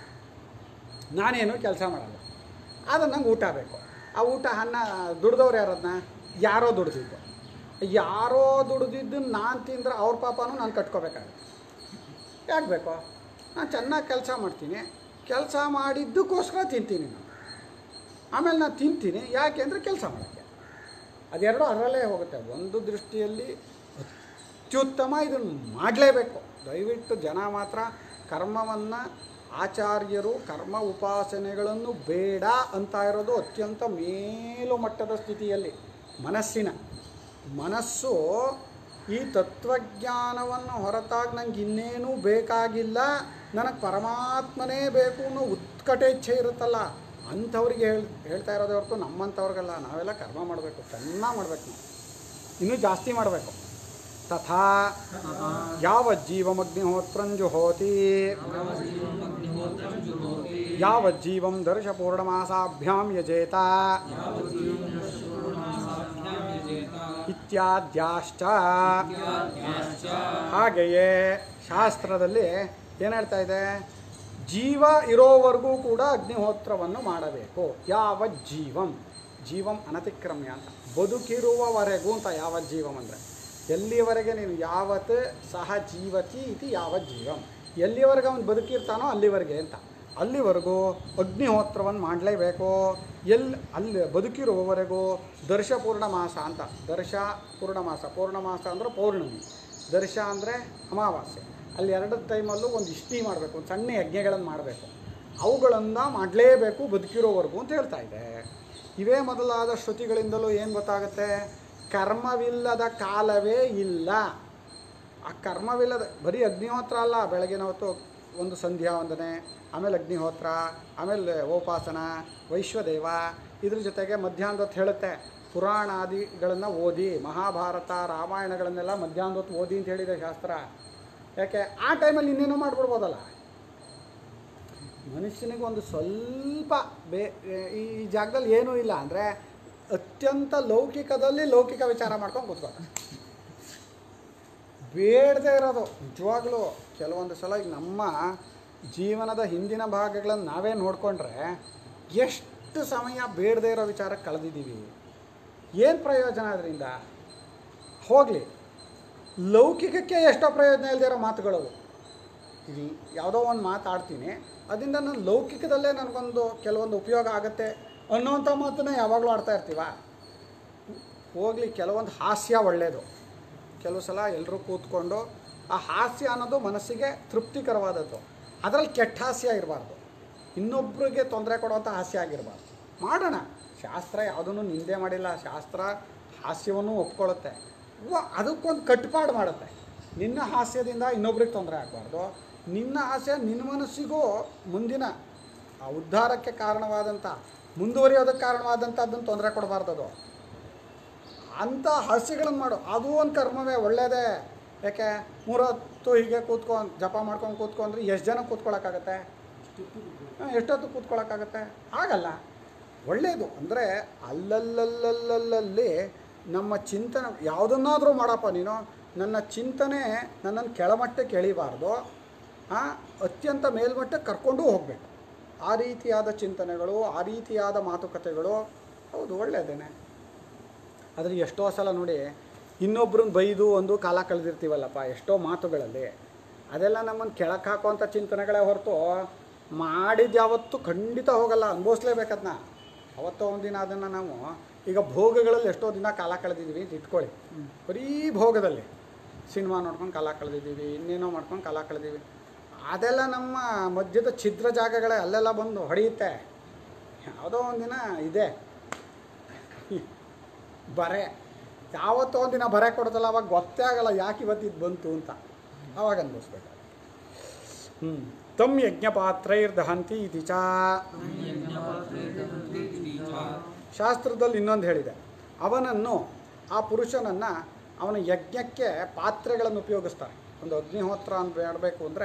ನಾನೇನು ಕೆಲಸ ಮಾಡಲ್ಲ ಆದರೆ ನಂಗೆ ಊಟ ಬೇಕು ಆ ಊಟ ಅನ್ನ ದುಡ್ದವ್ರು ಯಾರದನ್ನ ಯಾರೋ ದುಡ್ದಿದ್ದು ಯಾರೋ ದುಡ್ದಿದ್ದನ್ನು ನಾನು ತಿಂದ್ರೆ ಅವ್ರ ಪಾಪನೂ ನಾನು ಕಟ್ಕೋಬೇಕಾಗುತ್ತೆ ಯಾಕೆ ಬೇಕು ನಾನು ಚೆನ್ನಾಗಿ ಕೆಲಸ ಮಾಡ್ತೀನಿ ಕೆಲಸ ಮಾಡಿದ್ದಕ್ಕೋಸ್ಕರ ತಿಂತೀನಿ ನಾನು ಆಮೇಲೆ ನಾನು ತಿಂತೀನಿ ಯಾಕೆ ಅಂದರೆ ಕೆಲಸ ಮಾಡೋಕ್ಕೆ ಅದೆರಡು ಅದರಲ್ಲೇ ಹೋಗುತ್ತೆ ಒಂದು ದೃಷ್ಟಿಯಲ್ಲಿ ಅತ್ಯುತ್ತಮ ಇದನ್ನು ಮಾಡಲೇಬೇಕು ದಯವಿಟ್ಟು ಜನ ಮಾತ್ರ ಕರ್ಮವನ್ನು ಆಚಾರ್ಯರು ಕರ್ಮ ಉಪಾಸನೆಗಳನ್ನು ಬೇಡ ಅಂತ ಇರೋದು ಅತ್ಯಂತ ಮೇಲು ಮಟ್ಟದ ಸ್ಥಿತಿಯಲ್ಲಿ ಮನಸ್ಸಿನ ಮನಸ್ಸು ಈ ತತ್ವಜ್ಞಾನವನ್ನು ಹೊರತಾಗಿ ನಂಗೆ ಇನ್ನೇನೂ ಬೇಕಾಗಿಲ್ಲ ನನಗೆ ಪರಮಾತ್ಮನೇ ಬೇಕು ಅನ್ನೋ ಉತ್ಕಟ ಇಚ್ಛೆ ಇರುತ್ತಲ್ಲ ಅಂಥವ್ರಿಗೆ ಹೇಳ್ ಹೇಳ್ತಾ ಇರೋದೇ ಹೊರತು ನಮ್ಮಂಥವ್ರಿಗಲ್ಲ ನಾವೆಲ್ಲ ಕರ್ಮ ಮಾಡಬೇಕು ಚೆನ್ನಾಗಿ ಮಾಡಬೇಕು ನಾವು ಇನ್ನೂ ಜಾಸ್ತಿ ಮಾಡಬೇಕು ತಥಾ ಯಾವ ಜೀವಮಗ್ನಿಹೋತ್ರಂಜುಹೋತಿ ಅಗ್ನಿಹೋತ್ರಂ ಜುಹೋತಿ ಯಾವಜ್ಜೀವಂ ದರ್ಶಪೂರ್ಣಮಾಸಾಭ್ಯಾಂ ಯಜೇತ ಪೂರ್ಣಮಾಸಾಭ್ಯಾಂ ಯಜೇತ ಇತ್ಯಾದ್ಯಾಶ್ಚ ಇತ್ಯಾದ್ಯಾಶ್ಚ ಹಾಗೆಯೇ ಶಾಸ್ತ್ರದಲ್ಲಿ ಏನು ಹೇಳ್ತಾ ಇದೆ ಜೀವ ಇರೋವರೆಗೂ ಕೂಡ ಅಗ್ನಿಹೋತ್ರವನ್ನು ಮಾಡಬೇಕು ಯಾವ ಜೀವಂ ಜೀವಂ ಅನತಿಕ್ರಮ್ಯ ಅಂತ ಬದುಕಿರುವವರೆಗೂ ಅಂತ ಯಾವ ಜೀವಂ ಅಂದರೆ ಎಲ್ಲಿವರೆಗೆ ನೀನು ಯಾವತ್ ಸಹ ಜೀವತಿ ಇತಿ ಯಾವ ಜೀವಂ ಎಲ್ಲಿವರೆಗೆ ಅವನು ಬದುಕಿರ್ತಾನೋ ಅಲ್ಲಿವರೆಗೆ ಅಂತ ಅಲ್ಲಿವರೆಗೂ ಅಗ್ನಿಹೋತ್ರವನ್ನು ಮಾಡಲೇಬೇಕು ಎಲ್ಲಿ ಅಲ್ಲಿ ಬದುಕಿರುವವರೆಗೂ ದರ್ಶ ಪೂರ್ಣಮಾಸ ಅಂತ ದರ್ಶ ಪೂರ್ಣಮಾಸ ಪೂರ್ಣಮಾಸ ಅಂದರೆ ಪೌರ್ಣಮಿ ದರ್ಶ ಅಂದರೆ ಅಮಾವಾಸ್ಯೆ ಅಲ್ಲಿ ಎರಡು ಟೈಮಲ್ಲೂ ಒಂದು ಇಷ್ಟಿ ಮಾಡಬೇಕು ಒಂದು ಸಣ್ಣ ಯಜ್ಞಗಳನ್ನು ಮಾಡಬೇಕು ಅವುಗಳನ್ನು ಮಾಡಲೇಬೇಕು ಬದುಕಿರೋವರೆಗೂ ಅಂತ ಹೇಳ್ತಾ ಇದೆ ಇವೇ ಮೊದಲಾದ ಶ್ರುತಿಗಳಿಂದಲೂ ಏನು ಗೊತ್ತಾಗುತ್ತೆ ಕರ್ಮವಿಲ್ಲದ ಕಾಲವೇ ಇಲ್ಲ ಆ ಕರ್ಮವಿಲ್ಲದ ಬರೀ ಅಗ್ನಿಹೋತ್ರ ಅಲ್ಲ ಬೆಳಗಿನ ಹೊತ್ತು ಒಂದು ಸಂಧ್ಯಾ ವಂದನೆ ಆಮೇಲೆ ಅಗ್ನಿಹೋತ್ರ ಆಮೇಲೆ ಓಪಾಸನ ವೈಶ್ವದೇವ ಇದ್ರ ಜೊತೆಗೆ ಮಧ್ಯಾಹ್ನದ ಹೊತ್ತು ಹೇಳುತ್ತೆ ಪುರಾಣಾದಿಗಳನ್ನು ಓದಿ ಮಹಾಭಾರತ ರಾಮಾಯಣಗಳನ್ನೆಲ್ಲ ಮಧ್ಯಾಹ್ನದ ಹೊತ್ತು ಓದಿ ಅಂತ ಹೇಳಿದೆ ಶಾಸ್ತ್ರ ಯಾಕೆ ಆ ಟೈಮಲ್ಲಿ ಇನ್ನೇನೋ ಮಾಡ್ಬಿಡ್ಬೋದಲ್ಲ ಮನುಷ್ಯನಿಗೆ ಒಂದು ಸ್ವಲ್ಪ ಬೇ ಈ ಈ ಜಾಗದಲ್ಲಿ ಏನೂ ಇಲ್ಲ ಅಂದರೆ ಅತ್ಯಂತ ಲೌಕಿಕದಲ್ಲಿ ಲೌಕಿಕ ವಿಚಾರ ಮಾಡ್ಕೊಂಡು ಕೂತ್ಕೋತಾರೆ ಬೇಡದೇ ಇರೋದು ನಿಜವಾಗ್ಲೂ ಕೆಲವೊಂದು ಸಲ ಈಗ ನಮ್ಮ ಜೀವನದ ಹಿಂದಿನ ಭಾಗಗಳನ್ನು ನಾವೇ ನೋಡಿಕೊಂಡ್ರೆ ಎಷ್ಟು ಸಮಯ ಬೇಡದೇ ಇರೋ ವಿಚಾರಕ್ಕೆ ಕಳೆದಿದ್ದೀವಿ ಏನು ಪ್ರಯೋಜನ ಅದರಿಂದ ಹೋಗಲಿ ಲೌಕಿಕಕ್ಕೆ ಎಷ್ಟೋ ಪ್ರಯೋಜನ ಇಲ್ಲದೆ ಇರೋ ಮಾತುಗಳು ಇಲ್ಲಿ ಯಾವುದೋ ಒಂದು ಮಾತಾಡ್ತೀನಿ ಅದರಿಂದ ನಾನು ಲೌಕಿಕದಲ್ಲೇ ನನಗೊಂದು ಕೆಲವೊಂದು ಉಪಯೋಗ ಆಗುತ್ತೆ ಅನ್ನೋವಂಥ ಮಾತನ್ನ ಯಾವಾಗಲೂ ಆಡ್ತಾ ಇರ್ತೀವ ಹೋಗಲಿ ಕೆಲವೊಂದು ಹಾಸ್ಯ ಒಳ್ಳೆಯದು ಕೆಲವು ಸಲ ಎಲ್ಲರೂ ಕೂತ್ಕೊಂಡು ಆ ಹಾಸ್ಯ ಅನ್ನೋದು ಮನಸ್ಸಿಗೆ ತೃಪ್ತಿಕರವಾದದ್ದು ಅದರಲ್ಲಿ ಕೆಟ್ಟ ಹಾಸ್ಯ ಇರಬಾರ್ದು ಇನ್ನೊಬ್ಬರಿಗೆ ತೊಂದರೆ ಕೊಡುವಂಥ ಹಾಸ್ಯ ಆಗಿರಬಾರ್ದು ಮಾಡೋಣ ಶಾಸ್ತ್ರ ಯಾವುದನ್ನು ನಿಂದೆ ಮಾಡಿಲ್ಲ ಶಾಸ್ತ್ರ ಹಾಸ್ಯವನ್ನು ಒಪ್ಕೊಳ್ಳುತ್ತೆ ವ ಅದಕ್ಕೊಂದು ಕಟ್ಟುಪಾಡು ಮಾಡುತ್ತೆ ನಿನ್ನ ಹಾಸ್ಯದಿಂದ ಇನ್ನೊಬ್ರಿಗೆ ತೊಂದರೆ ಆಗಬಾರ್ದು ನಿನ್ನ ಹಾಸ್ಯ ನಿನ್ನ ಮನಸ್ಸಿಗೂ ಮುಂದಿನ ಆ ಉದ್ಧಾರಕ್ಕೆ ಕಾರಣವಾದಂಥ ಮುಂದುವರಿಯೋದಕ್ಕೆ ಕಾರಣವಾದಂಥ ಅದನ್ನು ತೊಂದರೆ ಕೊಡಬಾರ್ದು ಅದು ಅಂಥ ಹಾಸ್ಯಗಳನ್ನು ಮಾಡು ಅದು ಒಂದು ಕರ್ಮವೇ ಒಳ್ಳೆಯದೇ ಯಾಕೆ ಮೂರೊತ್ತು ಹೀಗೆ ಕೂತ್ಕೊಂಡು ಜಪ ಮಾಡ್ಕೊಂಡು ಕೂತ್ಕೊಂಡ್ರೆ ಎಷ್ಟು ಜನ ಕೂತ್ಕೊಳ್ಳೋಕ್ಕಾಗತ್ತೆ ಹಾಂ, ಎಷ್ಟೊತ್ತು ಕೂತ್ಕೊಳ್ಳೋಕ್ಕಾಗತ್ತೆ ಆಗಲ್ಲ ಒಳ್ಳೆಯದು ಅಂದರೆ ಅಲ್ಲಲ್ಲಲ್ಲಲ್ಲಲ್ಲಿ ನಮ್ಮ ಚಿಂತನೆ ಯಾವುದನ್ನಾದರೂ ಮಾಡಪ್ಪ ನೀನು ನನ್ನ ಚಿಂತನೆ ನನ್ನನ್ನು ಕೆಳಮಟ್ಟಕ್ಕೆ ಎಳಿಬಾರ್ದು ಆ, ಅತ್ಯಂತ ಮೇಲ್ಮಟ್ಟಕ್ಕೆ ಕರ್ಕೊಂಡು ಹೋಗಬೇಕು ಆ ರೀತಿಯಾದ ಚಿಂತನೆಗಳು ಆ ರೀತಿಯಾದ ಮಾತುಕತೆಗಳು ಹೌದು ಒಳ್ಳೆಯದೇನೆ ಆದರೆ ಎಷ್ಟೋ ಸಲ ನೋಡಿ ಇನ್ನೊಬ್ರನ್ನ ಬೈದು ಒಂದು ಕಾಲ ಕಳೆದಿರ್ತೀವಲ್ಲಪ್ಪ ಎಷ್ಟೋ ಮಾತುಗಳಲ್ಲಿ ಅದೆಲ್ಲ ನಮ್ಮನ್ನು ಕೆಳಕ್ಕೆ ಹಾಕೋವಂಥ ಚಿಂತನೆಗಳೇ ಹೊರತು ಮಾಡಿದ ಯಾವತ್ತೂ ಖಂಡಿತ ಹೋಗಲ್ಲ ಅನುಭವಿಸ್ಲೇಬೇಕದನ್ನ ಅವತ್ತೋ ಒಂದಿನ ಅದನ್ನು ನಾವು ಈಗ ಭೋಗಗಳಲ್ಲಿ ಎಷ್ಟೋ ದಿನ ಕಾಲ ಕಳೆದಿದ್ದೀವಿ ಅಂತ ಇಟ್ಕೊಳ್ಳಿ ಬರೀ ಭೋಗದಲ್ಲಿ ಸಿನಿಮಾ ನೋಡ್ಕೊಂಡು ಕಾಲ ಕಳೆದಿದ್ದೀವಿ ಇನ್ನೇನೋ ಮಾಡ್ಕೊಂಡು ಕಾಲ ಕಳೆದೀವಿ ಅದೆಲ್ಲ ನಮ್ಮ ಮಧ್ಯದ ಛಿದ್ರ ಜಾಗಗಳೇ ಅಲ್ಲೆಲ್ಲ ಬಂದು ಹೊಡೆಯುತ್ತೆ ಯಾವುದೋ ಒಂದಿನ ಇದೆ ಬರೆ ಯಾವತ್ತೋ ಒಂದಿನ ಬರೆ ಕೊಡೋದಲ್ಲ ಅವಾಗ ಗೊತ್ತೇ ಆಗಲ್ಲ ಯಾಕೆ ಇವತ್ತು ಇದು ಬಂತು ಅಂತ ಅವಾಗ ಅನ್ಭವಿಸ್ಬೇಕು ಹ್ಞೂ ತಮ್ ಯಜ್ಞಪಾತ್ರೈರ್ದಹಂತಿ ಇತಿ ಚ ಶಾಸ್ತ್ರದಲ್ಲಿ ಇನ್ನೊಂದು ಹೇಳಿದೆ ಅವನನ್ನು ಆ ಪುರುಷನನ್ನು ಅವನ ಯಜ್ಞಕ್ಕೆ ಪಾತ್ರೆಗಳನ್ನು ಉಪಯೋಗಿಸ್ತಾರೆ ಒಂದು ಅಗ್ನಿಹೋತ್ರ ಅಂತ ಮಾಡಬೇಕು ಅಂದರೆ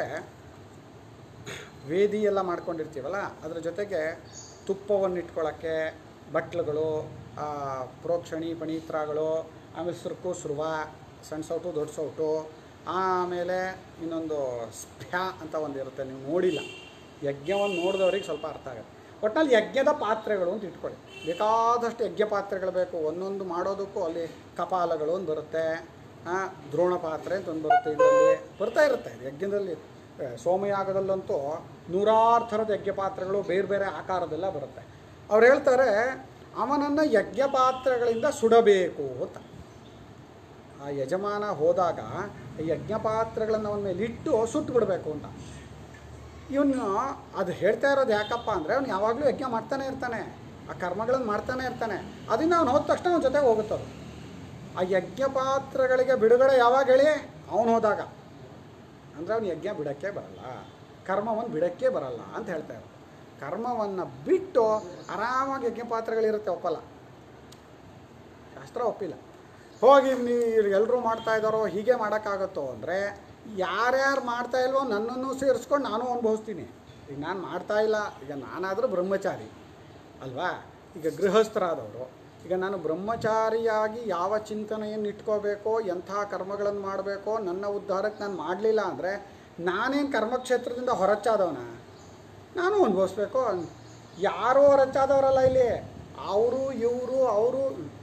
ವೇದಿ ಎಲ್ಲ ಮಾಡ್ಕೊಂಡಿರ್ತೀವಲ್ಲ ಅದ್ರ ಜೊತೆಗೆ ತುಪ್ಪವನ್ನು ಇಟ್ಕೊಳ್ಳೋಕ್ಕೆ ಬಟ್ಲುಗಳು ಆ, ಪ್ರೋಕ್ಷಣಿ ಪಣೀತ್ರಗಳು ಆಮೇಲೆ ಸುರುಕು ಸುರುವ ಸಣ್ಣ ಸೌಟು ದೊಡ್ಡ ಸೌಟು ಆಮೇಲೆ ಇನ್ನೊಂದು ಸ್ಫ್ಯಾ ಅಂತ ಒಂದು ಇರುತ್ತೆ ನೀವು ನೋಡಿಲ್ಲ ಯಜ್ಞವನ್ನು ನೋಡಿದವ್ರಿಗೆ ಸ್ವಲ್ಪ ಅರ್ಥ ಆಗುತ್ತೆ ಒಟ್ಟಿನಲ್ಲಿ ಯಜ್ಞದ ಪಾತ್ರೆಗಳು ಅಂತ ಇಟ್ಕೊಳ್ಳಿ ಬೇಕಾದಷ್ಟು ಯಜ್ಞ ಪಾತ್ರೆಗಳು ಬೇಕು ಒಂದೊಂದು ಮಾಡೋದಕ್ಕೂ ಅಲ್ಲಿ ಕಪಾಲಗಳು ಒಂದು ಬರುತ್ತೆ ಆ, ದ್ರೋಣ ಪಾತ್ರೆ ಅಂತ ಒಂದು ಬರುತ್ತೆ ಇದರಲ್ಲಿ ಬರ್ತಾ ಇರುತ್ತೆ ಇದು ಯಜ್ಞದಲ್ಲಿ ಆ, ಸೋಮಯಾಗದಲ್ಲಂತೂ ನೂರಾರು ಥರದ ಯಜ್ಞ ಪಾತ್ರೆಗಳು ಬೇರೆ ಬೇರೆ ಆಕಾರದೆಲ್ಲ ಬರುತ್ತೆ ಅವ್ರು ಹೇಳ್ತಾರೆ ಅವನನ್ನು ಯಜ್ಞ ಪಾತ್ರೆಗಳಿಂದ ಸುಡಬೇಕು ಅಂತ ಆ ಯಜಮಾನ ಹೋದಾಗ ಈ ಯಜ್ಞ ಪಾತ್ರೆಗಳನ್ನು ಅವನ ಮೇಲೆ ಇಟ್ಟು ಸುಟ್ಟು ಬಿಡಬೇಕು ಅಂತ ಇವನು ಅದು ಹೇಳ್ತಾ ಇರೋದು ಯಾಕಪ್ಪ ಅಂದರೆ ಅವ್ನು ಯಾವಾಗಲೂ ಯಜ್ಞ ಮಾಡ್ತಾನೆ ಇರ್ತಾನೆ ಆ ಕರ್ಮಗಳನ್ನು ಮಾಡ್ತಾನೆ ಇರ್ತಾನೆ ಅದರಿಂದ ಅವ್ನು ಹೋದ ತಕ್ಷಣ ಅವನ ಜೊತೆಗೆ ಹೋಗುತ್ತದು ಆ ಯಜ್ಞ ಪಾತ್ರಗಳಿಗೆ ಬಿಡುಗಡೆ ಯಾವಾಗ ಹೇಳಿ ಅವನು ಹೋದಾಗ ಅಂದರೆ ಅವನು ಯಜ್ಞ ಬಿಡೋಕ್ಕೆ ಬರಲ್ಲ ಕರ್ಮವನ್ನು ಬಿಡೋಕ್ಕೆ ಬರಲ್ಲ ಅಂತ ಹೇಳ್ತಾ ಇರೋದು ಕರ್ಮವನ್ನು ಬಿಟ್ಟು ಆರಾಮಾಗಿ ಯಜ್ಞ ಪಾತ್ರಗಳಿರುತ್ತೆ ಒಪ್ಪಲ್ಲ ಶಾಸ್ತ್ರ ಒಪ್ಪಿಲ್ಲ ಹೋಗಿ ನೀವು ಎಲ್ಲರೂ ಮಾಡ್ತಾ ಇದ್ದಾರೋ ಹೀಗೆ ಮಾಡೋಕ್ಕಾಗತ್ತೋ ಅಂದರೆ ಯಾರ್ಯಾರು ಮಾಡ್ತಾ ಇಲ್ವೋ ನನ್ನನ್ನು ಸೇರಿಸ್ಕೊಂಡು ನಾನು ಅನುಭವಿಸ್ತೀನಿ ಈಗ ನಾನು ಮಾಡ್ತಾ ಇಲ್ಲ ಈಗ ನಾನಾದರೂ ಬ್ರಹ್ಮಚಾರಿ ಅಲ್ವಾ ಈಗ ಗೃಹಸ್ಥರಾದವರು ಈಗ ನಾನು ಬ್ರಹ್ಮಚಾರಿಯಾಗಿ ಯಾವ ಚಿಂತನೆಯನ್ನು ಇಟ್ಕೋಬೇಕೋ ಎಂಥ ಕರ್ಮಗಳನ್ನು ಮಾಡಬೇಕೋ ನನ್ನ ಉದ್ಧಾರಕ್ಕೆ ನಾನು ಮಾಡಲಿಲ್ಲ ಅಂದರೆ ನಾನೇನು ಕರ್ಮಕ್ಷೇತ್ರದಿಂದ ಹೊರಚಾದವನ ನಾನು ಅನುಭವಿಸ್ಬೇಕು ಯಾರೂ ಹೊರಚಾದವರಲ್ಲ ಇಲ್ಲಿ ಅವರು ಇವರು ಅವರು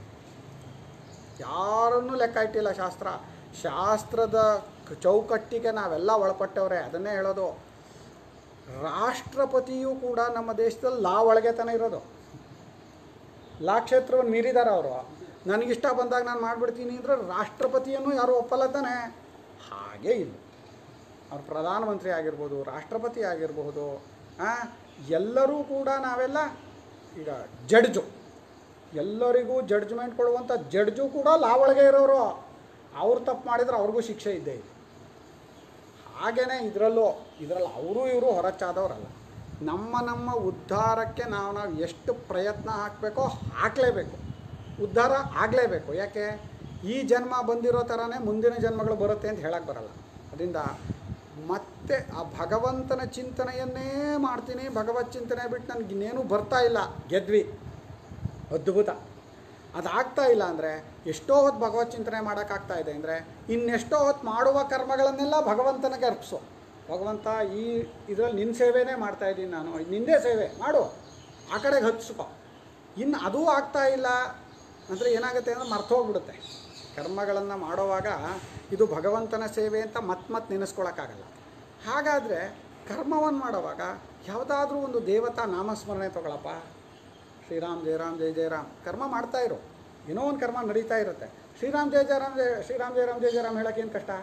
ಯಾರನ್ನೂ ಲೆಕ್ಕ ಇಟ್ಟಿಲ್ಲ ಶಾಸ್ತ್ರ ಶಾಸ್ತ್ರದ ಕ- ಚೌಕಟ್ಟಿಗೆ ನಾವೆಲ್ಲ ಒಳಪಟ್ಟವ್ರೆ ಅದನ್ನೇ ಹೇಳೋದು ರಾಷ್ಟ್ರಪತಿಯೂ ಕೂಡ ನಮ್ಮ ದೇಶದಲ್ಲಿ ಲಾ ಒಳಗೆ ತಾನೇ ಇರೋದು ಲಾ ಕ್ಷೇತ್ರವನ್ನು ಮೀರಿದ್ದಾರೆ ಅವರು ನನಗಿಷ್ಟ ಬಂದಾಗ ನಾನು ಮಾಡಿಬಿಡ್ತೀನಿ ಅಂದರೆ ರಾಷ್ಟ್ರಪತಿಯನ್ನು ಯಾರು ಒಪ್ಪಲ್ಲ ತಾನೆ ಹಾಗೇ ಇಲ್ಲ ಅವ್ರು ಪ್ರಧಾನಮಂತ್ರಿ ಆಗಿರ್ಬೋದು ರಾಷ್ಟ್ರಪತಿ ಆಗಿರಬಹುದು ಎಲ್ಲರೂ ಕೂಡ ನಾವೆಲ್ಲ ಈಗ ಜಡ್ಜು ಎಲ್ಲರಿಗೂ ಜಡ್ಜ್ಮೆಂಟ್ ಕೊಡುವಂಥ ಜಡ್ಜು ಕೂಡ ಲಾ ಒಳಗೆ ಇರೋರು ಅವ್ರು ತಪ್ಪು ಮಾಡಿದ್ರೆ ಅವ್ರಿಗೂ ಶಿಕ್ಷೆ ಇದ್ದೇ ಇದೆ ಹಾಗೆಯೇ ಇದರಲ್ಲೂ ಇದರಲ್ಲಿ ಅವರು ಇವರು ಹೊರಚಾದವರಲ್ಲ ನಮ್ಮ ನಮ್ಮ ಉದ್ಧಾರಕ್ಕೆ ನಾವು ನಾವು ಎಷ್ಟು ಪ್ರಯತ್ನ ಹಾಕಬೇಕೋ ಹಾಕಲೇಬೇಕು ಉದ್ಧಾರ ಆಗಲೇಬೇಕು ಯಾಕೆ ಈ ಜನ್ಮ ಬಂದಿರೋ ಥರನೇ ಮುಂದಿನ ಜನ್ಮಗಳು ಬರುತ್ತೆ ಅಂತ ಹೇಳಕ್ಕೆ ಬರಲ್ಲ ಅದರಿಂದ ಮತ್ತೆ ಆ ಭಗವಂತನ ಚಿಂತನೆಯನ್ನೇ ಮಾಡ್ತೀನಿ ಭಗವತ್ ಚಿಂತನೆ ಬಿಟ್ಟು ನನಗೆ ಇನ್ನೇನು ಬರ್ತಾ ಇಲ್ಲ ಗೆದ್ವಿ ಅದ್ಭುತ ಅದಾಗ್ತಾ ಇಲ್ಲ ಅಂದರೆ ಎಷ್ಟೋ ಹೊತ್ತು ಭಗವತ್ ಚಿಂತನೆ ಮಾಡೋಕ್ಕಾಗ್ತಾ ಇದೆ ಅಂದರೆ ಇನ್ನೆಷ್ಟೋ ಹೊತ್ತು ಮಾಡುವ ಕರ್ಮಗಳನ್ನೆಲ್ಲ ಭಗವಂತನಿಗೆ ಅರ್ಪಿಸು ಭಗವಂತ ಈ ಇದರಲ್ಲಿ ನಿನ್ನ ಸೇವೆನೇ ಮಾಡ್ತಾ ಇದ್ದೀನಿ ನಾನು ಇದು ನಿಂದೇ ಸೇವೆ ಮಾಡು ಆ ಕಡೆಗೆ ಹಚ್ಕೊ ಇನ್ನು ಅದೂ ಆಗ್ತಾ ಇಲ್ಲ ಅಂದರೆ ಏನಾಗುತ್ತೆ ಅಂದರೆ ಮರ್ತೋಗ್ಬಿಡುತ್ತೆ ಕರ್ಮಗಳನ್ನು ಮಾಡುವಾಗ ಇದು ಭಗವಂತನ ಸೇವೆ ಅಂತ ಮತ್ತೆ ಮತ್ತೆ ನೆನೆಸ್ಕೊಳಕ್ಕಾಗಲ್ಲ ಹಾಗಾದರೆ ಕರ್ಮವನ್ನು ಮಾಡುವಾಗ ಯಾವುದಾದ್ರೂ ಒಂದು ದೇವತಾ ನಾಮಸ್ಮರಣೆ ತಗೊಳಪ್ಪ ಶ್ರೀರಾಮ್ ಜಯರಾಮ್ ಜಯ ಜಯರಾಮ್ ಕರ್ಮ ಮಾಡ್ತಾ ಇರು ಏನೋ ಒಂದು ಕರ್ಮ ನಡೀತಾ ಇರುತ್ತೆ ಶ್ರೀರಾಮ್ ಜಯ ಜಯರಾಮ್ ಜಯ ಶ್ರೀರಾಮ್ ಜಯರಾಮ್ ಜಯ ಜಯರಾಮ್ ಹೇಳೋಕೆ ಏನು ಕಷ್ಟ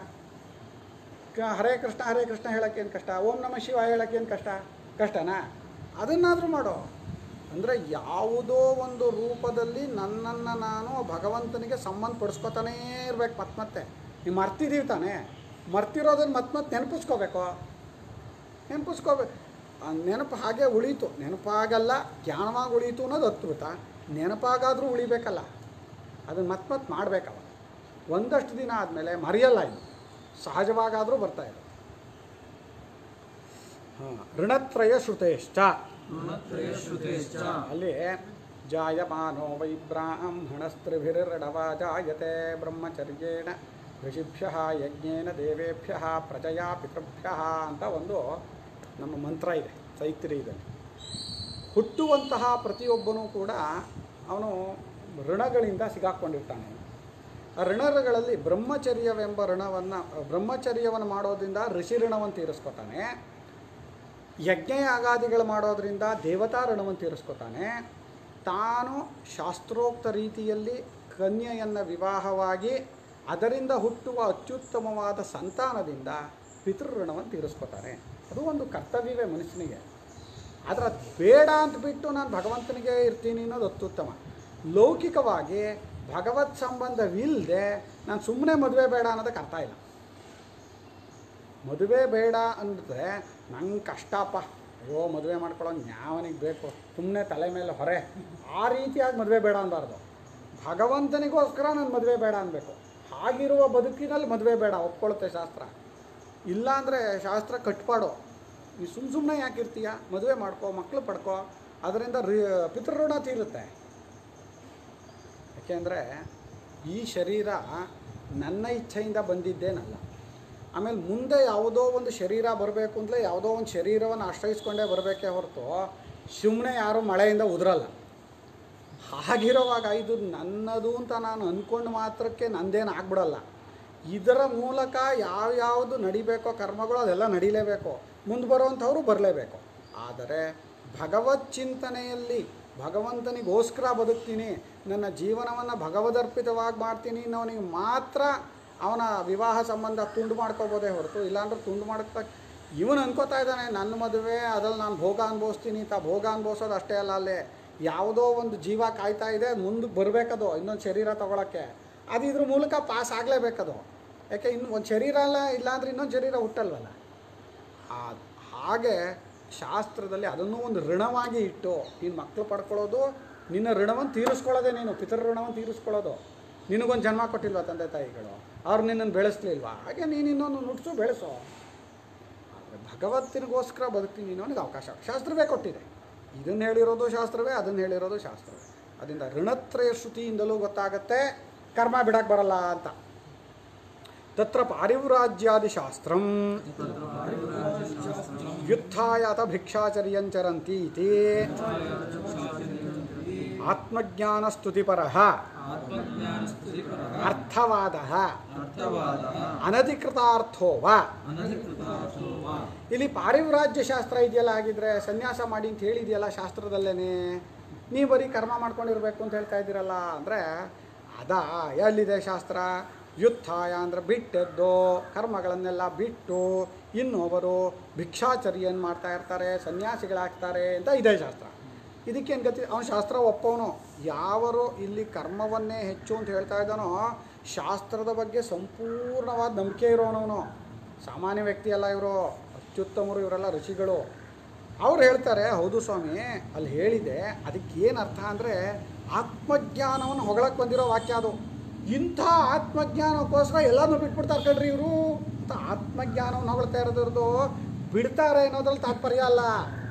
ಕ- ಹರೇ ಕೃಷ್ಣ ಹರೇ ಕೃಷ್ಣ ಹೇಳೋಕೆ ಏನು ಕಷ್ಟ ಓಂ ನಮ ಶಿವ ಹೇಳೋಕೆ ಏನು ಕಷ್ಟ ಕಷ್ಟನಾ ಅದನ್ನಾದರೂ ಮಾಡೋ ಅಂದರೆ ಯಾವುದೋ ಒಂದು ರೂಪದಲ್ಲಿ ನನ್ನನ್ನು ನಾನು ಭಗವಂತನಿಗೆ ಸಂಬಂಧಪಡಿಸ್ಕೊತಾನೇ ಇರ್ಬೇಕು ಮತ್ತೆ ಮತ್ತೆ ನೀವು ಮರ್ತಿದ್ದೀವಿ ತಾನೇ ಮರ್ತಿರೋದನ್ನು ಮತ್ತೆ ಮತ್ತೆ ನೆನಪಿಸ್ಕೋಬೇಕು ನೆನಪಿಸ್ಕೋಬೇಕು ಆ ನೆನಪು ಹಾಗೆ ಉಳೀತು ನೆನಪಾಗಲ್ಲ ಜ್ಞಾನವಾಗಿ ಉಳೀತು ಅನ್ನೋದು ಅದ್ಭುತ ನೆನಪಾಗಾದರೂ ಉಳಿಬೇಕಲ್ಲ ಅದನ್ನು ಮತ್ತೆ ಮತ್ತೆ ಮಾಡಬೇಕಲ್ಲ ಒಂದಷ್ಟು ದಿನ ಆದಮೇಲೆ ಮರೆಯಲ್ಲ ಇನ್ನು ಸಹಜವಾಗಾದರೂ ಬರ್ತಾ ಇದೆ ಹಾಂ ಋಣತ್ರಯ ಶ್ರುತೇಶ್ಚ ಶ್ರುತೇಶ್ಚ ಅಲ್ಲಿ ಜಾಯಮಾನೋ ವೈ ಬ್ರಾಹ್ಮಣಸ್ತ್ರಿಭಿರಡವ ಜಾಯತೆ ಬ್ರಹ್ಮಚರ್ಯೇಣ ಋಷಿಭ್ಯ ಯಜ್ಞೇನ ದೇವೇಭ್ಯ ಪ್ರಜಯಾ ಪಿತೃಭ್ಯ ಅಂತ ಒಂದು ನಮ್ಮ ಮಂತ್ರ ಇದೆ ಚೈತ್ರಿಯಲ್ಲಿ ಹುಟ್ಟುವಂತಹ ಪ್ರತಿಯೊಬ್ಬನೂ ಕೂಡ ಅವನು ಋಣಗಳಿಂದ ಸಿಗಾಕ್ಕೊಂಡಿರ್ತಾನೆ ಆ ಋಣಗಳಲ್ಲಿ ಬ್ರಹ್ಮಚರ್ಯವೆಂಬ ಋಣವನ್ನು ಬ್ರಹ್ಮಚರ್ಯವನ್ನು ಮಾಡೋದ್ರಿಂದ ಋಷಿ ಋಣವನ್ನು ತೀರಿಸ್ಕೊತಾನೆ ಯಜ್ಞ ಯಾಗಾದಿಗಳು ಮಾಡೋದ್ರಿಂದ ದೇವತಾ ಋಣವನ್ನು ತೀರಿಸ್ಕೊತಾನೆ ತಾನು ಶಾಸ್ತ್ರೋಕ್ತ ರೀತಿಯಲ್ಲಿ ಕನ್ಯೆಯನ್ನು ವಿವಾಹವಾಗಿ ಅದರಿಂದ ಹುಟ್ಟುವ ಅತ್ಯುತ್ತಮವಾದ ಸಂತಾನದಿಂದ ಪಿತೃಋಣವನ್ನು ತೀರಿಸ್ಕೊತಾನೆ ಅದು ಒಂದು ಕರ್ತವ್ಯವೇ ಮನುಷ್ಯನಿಗೆ ಆದರೆ ಅದು ಬೇಡ ಅಂತ ಬಿಟ್ಟು ನಾನು ಭಗವಂತನಿಗೆ ಇರ್ತೀನಿ ಅನ್ನೋದು ಅತ್ಯುತ್ತಮ ಲೌಕಿಕವಾಗಿ ಭಗವತ್ ಸಂಬಂಧವಿಲ್ಲದೆ ನಾನು ಸುಮ್ಮನೆ ಮದುವೆ ಬೇಡ ಅನ್ನೋದಕ್ಕೆ ಅರ್ಥ ಇಲ್ಲ ಮದುವೆ ಬೇಡ ಅಂದರೆ ನಂಗೆ ಕಷ್ಟಪ್ಪ ಅಯ್ಯೋ ಮದುವೆ ಮಾಡ್ಕೊಳ್ಳೋ ನ್ಯಾವನಿಗೆ ಬೇಕು ಸುಮ್ಮನೆ ತಲೆ ಮೇಲೆ ಹೊರೆ ಆ ರೀತಿಯಾಗಿ ಮದುವೆ ಬೇಡ ಅನ್ಬಾರ್ದು ಭಗವಂತನಿಗೋಸ್ಕರ ನಾನು ಮದುವೆ ಬೇಡ ಅನ್ಬೇಕು ಹಾಗಿರುವ ಬದುಕಿನಲ್ಲಿ ಮದುವೆ ಬೇಡ ಒಪ್ಕೊಳ್ಳುತ್ತೆ ಶಾಸ್ತ್ರ ಇಲ್ಲಾಂದರೆ ಶಾಸ್ತ್ರ ಕಟ್ಪಾಡು ಈ ಸುಮ್ಮ ಸುಮ್ಮನೆ ಯಾಕಿರ್ತೀಯ ಮದುವೆ ಮಾಡ್ಕೋ ಮಕ್ಕಳು ಪಡ್ಕೋ ಅದರಿಂದ ರಿ ಪಿತೃಋಣ ತೀರುತ್ತೆ ಯಾಕೆಂದರೆ ಈ ಶರೀರ ನನ್ನ ಇಚ್ಛೆಯಿಂದ ಬಂದಿದ್ದೇನಲ್ಲ ಆಮೇಲೆ ಮುಂದೆ ಯಾವುದೋ ಒಂದು ಶರೀರ ಬರಬೇಕು ಅಂತಲೇ ಯಾವುದೋ ಒಂದು ಶರೀರವನ್ನು ಆಶ್ರಯಿಸ್ಕೊಂಡೇ ಬರಬೇಕೇ ಹೊರತು ಸುಮ್ಮನೆ ಯಾರೂ ಮಳೆಯಿಂದ ಉದುರಲ್ಲ ಹಾಗಿರುವಾಗ ಇದು ನನ್ನದು ಅಂತ ನಾನು ಅಂದ್ಕೊಂಡು ಮಾತ್ರಕ್ಕೆ ನಂದೇನು ಆಗ್ಬಿಡಲ್ಲ ಇದರ ಮೂಲಕ ಯಾವ್ಯಾವುದು ನಡಿಬೇಕೋ ಕರ್ಮಗಳು ಅದೆಲ್ಲ ನಡೀಲೇಬೇಕು ಮುಂದೆ ಬರುವಂಥವ್ರು ಬರಲೇಬೇಕು ಆದರೆ ಭಗವತ್ ಚಿಂತನೆಯಲ್ಲಿ ಭಗವಂತನಿಗೋಸ್ಕರ ಬದುಕ್ತೀನಿ ನನ್ನ ಜೀವನವನ್ನು ಭಗವದರ್ಪಿತವಾಗಿ ಮಾಡ್ತೀನಿ ಅನ್ನೋನಿಗೆ ಮಾತ್ರ ಅವನ ವಿವಾಹ ಸಂಬಂಧ ತುಂಡು ಮಾಡ್ಕೋಬೋದೇ ಹೊರತು ಇಲ್ಲಾಂದ್ರೆ ತುಂಡು ಮಾಡ್ತಾ ಇವನು ಅನ್ಕೋತಾ ಇದ್ದಾನೆ ನನ್ನ ಮದುವೆ ಅದ್ರಲ್ಲಿ ನಾನು ಭೋಗ ಅನುಭವಿಸ್ತೀನಿ ಅಂತ ಭೋಗ ಅನುಭವಿಸೋದು ಅಷ್ಟೇ ಅಲ್ಲ ಅಲ್ಲೇ ಯಾವುದೋ ಒಂದು ಜೀವ ಕಾಯ್ತಾ ಇದೆ ಮುಂದಕ್ಕೆ ಬರಬೇಕದು ಇನ್ನೊಂದು ಶರೀರ ತಗೊಳಕ್ಕೆ ಅದು ಇದ್ರ ಮೂಲಕ ಪಾಸ್ ಆಗಲೇಬೇಕದು ಯಾಕೆ ಇನ್ನು ಒಂದು ಶರೀರ ಅಲ್ಲ ಇಲ್ಲಾಂದ್ರೆ ಇನ್ನೊಂದು ಶರೀರ ಹುಟ್ಟಲ್ವಲ್ಲ ಆ- ಹಾಗೆ ಶಾಸ್ತ್ರದಲ್ಲಿ ಅದನ್ನೂ ಒಂದು ಋಣವಾಗಿ ಇಟ್ಟು ನೀನು ಮಕ್ಕಳು ಪಡ್ಕೊಳ್ಳೋದು ನಿನ್ನ ಋಣವನ್ನು ತೀರಿಸ್ಕೊಳ್ಳೋದೇ ನೀನು ಪಿತೃ ಋಣವನ್ನು ತೀರಿಸ್ಕೊಳ್ಳೋದು ನಿನಗೊಂದು ಜನ್ಮ ಕೊಟ್ಟಿಲ್ವಾ ತಂದೆ ತಾಯಿಗಳು ಅವ್ರು ನಿನ್ನನ್ನು ಬೆಳೆಸ್ಲಿಲ್ವಾ ಹಾಗೆ ನೀನು ಇನ್ನೊಂದು ನುಡ್ಸು ಬೆಳೆಸೋ ಆದರೆ ಭಗವತ್ತಿನಿಗೋಸ್ಕರ ಬದುಕ್ತೀನಿ ಅವನಿಗೆ ಅವಕಾಶ ಶಾಸ್ತ್ರವೇ ಕೊಟ್ಟಿದೆ ಇದನ್ನು ಹೇಳಿರೋದು ಶಾಸ್ತ್ರವೇ ಅದನ್ನು ಹೇಳಿರೋದು ಶಾಸ್ತ್ರವೇ ಅದರಿಂದ ಋಣತ್ರಯ ಶ್ರುತಿಯಿಂದಲೂ ಗೊತ್ತಾಗತ್ತೆ ಕರ್ಮ ಬಿಡಕ್ಕೆ ಬರಲ್ಲ ಅಂತ ತತ್ರ ಪಾರಿವ್ರಾಜ್ಯಾದಿ ಶಾಸ್ತ್ರಂ ವ್ಯುತ್ಥಾಯ ಅಥ ಭಿಕ್ಷಾಚರ್ಯಂಚರಂತಿ ಇತಿ ಆತ್ಮಜ್ಞಾನ ಸ್ತುತಿಪರ ಆತ್ಮಜ್ಞಾನಸ್ತುತಿಪರಃ ಅರ್ಥವಾದ ಅರ್ಥವಾದಃ ಅನಧಿಕೃತಾರ್ಥೋವ ಅನಧಿಕೃತಾರ್ಥೋ ವಾ ಇಲ್ಲಿ ಪಾರಿವ್ರಾಜ್ಯ ಶಾಸ್ತ್ರ ಇದೆಯಲ್ಲ ಆಗಿದ್ರೆ ಸನ್ಯಾಸ ಮಾಡಿ ಅಂತ ಹೇಳಿದೆಯಲ್ಲ ಶಾಸ್ತ್ರದಲ್ಲೇನೆ ನೀವು ಬರೀ ಕರ್ಮ ಮಾಡ್ಕೊಂಡಿರ್ಬೇಕು ಅಂತ ಹೇಳ್ತಾ ಇದ್ದೀರಲ್ಲ ಅಂದರೆ ಅದಾ ಎಲ್ಲಿದೆ ಶಾಸ್ತ್ರ ವ್ಯುತ್ಥಾಯ ಅಂದರೆ ಬಿಟ್ಟೆದ್ದು ಕರ್ಮಗಳನ್ನೆಲ್ಲ ಬಿಟ್ಟು ಇನ್ನೊಬ್ಬರು ಭಿಕ್ಷಾಚರ್ಯನ್ನು ಮಾಡ್ತಾ ಇರ್ತಾರೆ ಸನ್ಯಾಸಿಗಳಾಗ್ತಾರೆ ಅಂತ ಇದೆ ಶಾಸ್ತ್ರ ಇದಕ್ಕೇನು ಗತಿ ಅವನು ಶಾಸ್ತ್ರ ಒಪ್ಪವನು ಯಾವರು ಇಲ್ಲಿ ಕರ್ಮವನ್ನೇ ಹೆಚ್ಚು ಅಂತ ಹೇಳ್ತಾ ಇದ್ದಾನೋ ಶಾಸ್ತ್ರದ ಬಗ್ಗೆ ಸಂಪೂರ್ಣವಾದ ನಂಬಿಕೆ ಇರೋನವನು ಸಾಮಾನ್ಯ ವ್ಯಕ್ತಿ ಅಲ್ಲ ಇವರು ಅತ್ಯುತ್ತಮರು ಇವರೆಲ್ಲ ಋಷಿಗಳು ಅವ್ರು ಹೇಳ್ತಾರೆ ಹೌದು ಸ್ವಾಮಿ ಅಲ್ಲಿ ಹೇಳಿದೆ ಅದಕ್ಕೆ ಏನು ಅರ್ಥ ಅಂದರೆ ಆತ್ಮಜ್ಞಾನವನ್ನು ಹೊಗಳಕ್ಕೆ ಬಂದಿರೋ ವಾಕ್ಯ ಅದು ಇಂಥ ಆತ್ಮಜ್ಞಾನಕ್ಕೋಸ್ಕರ ಎಲ್ಲನೂ ಬಿಟ್ಬಿಡ್ತಾರೆ ಕಣ್ರಿ ಇವರು ಅಂತ ಆತ್ಮಜ್ಞಾನವನ್ನು ಹೊಗಳ್ತಾ ಇರೋದ್ರದ್ದು ಬಿಡ್ತಾರೆ ಅನ್ನೋದ್ರಲ್ಲಿ ತಾತ್ಪರ್ಯ ಅಲ್ಲ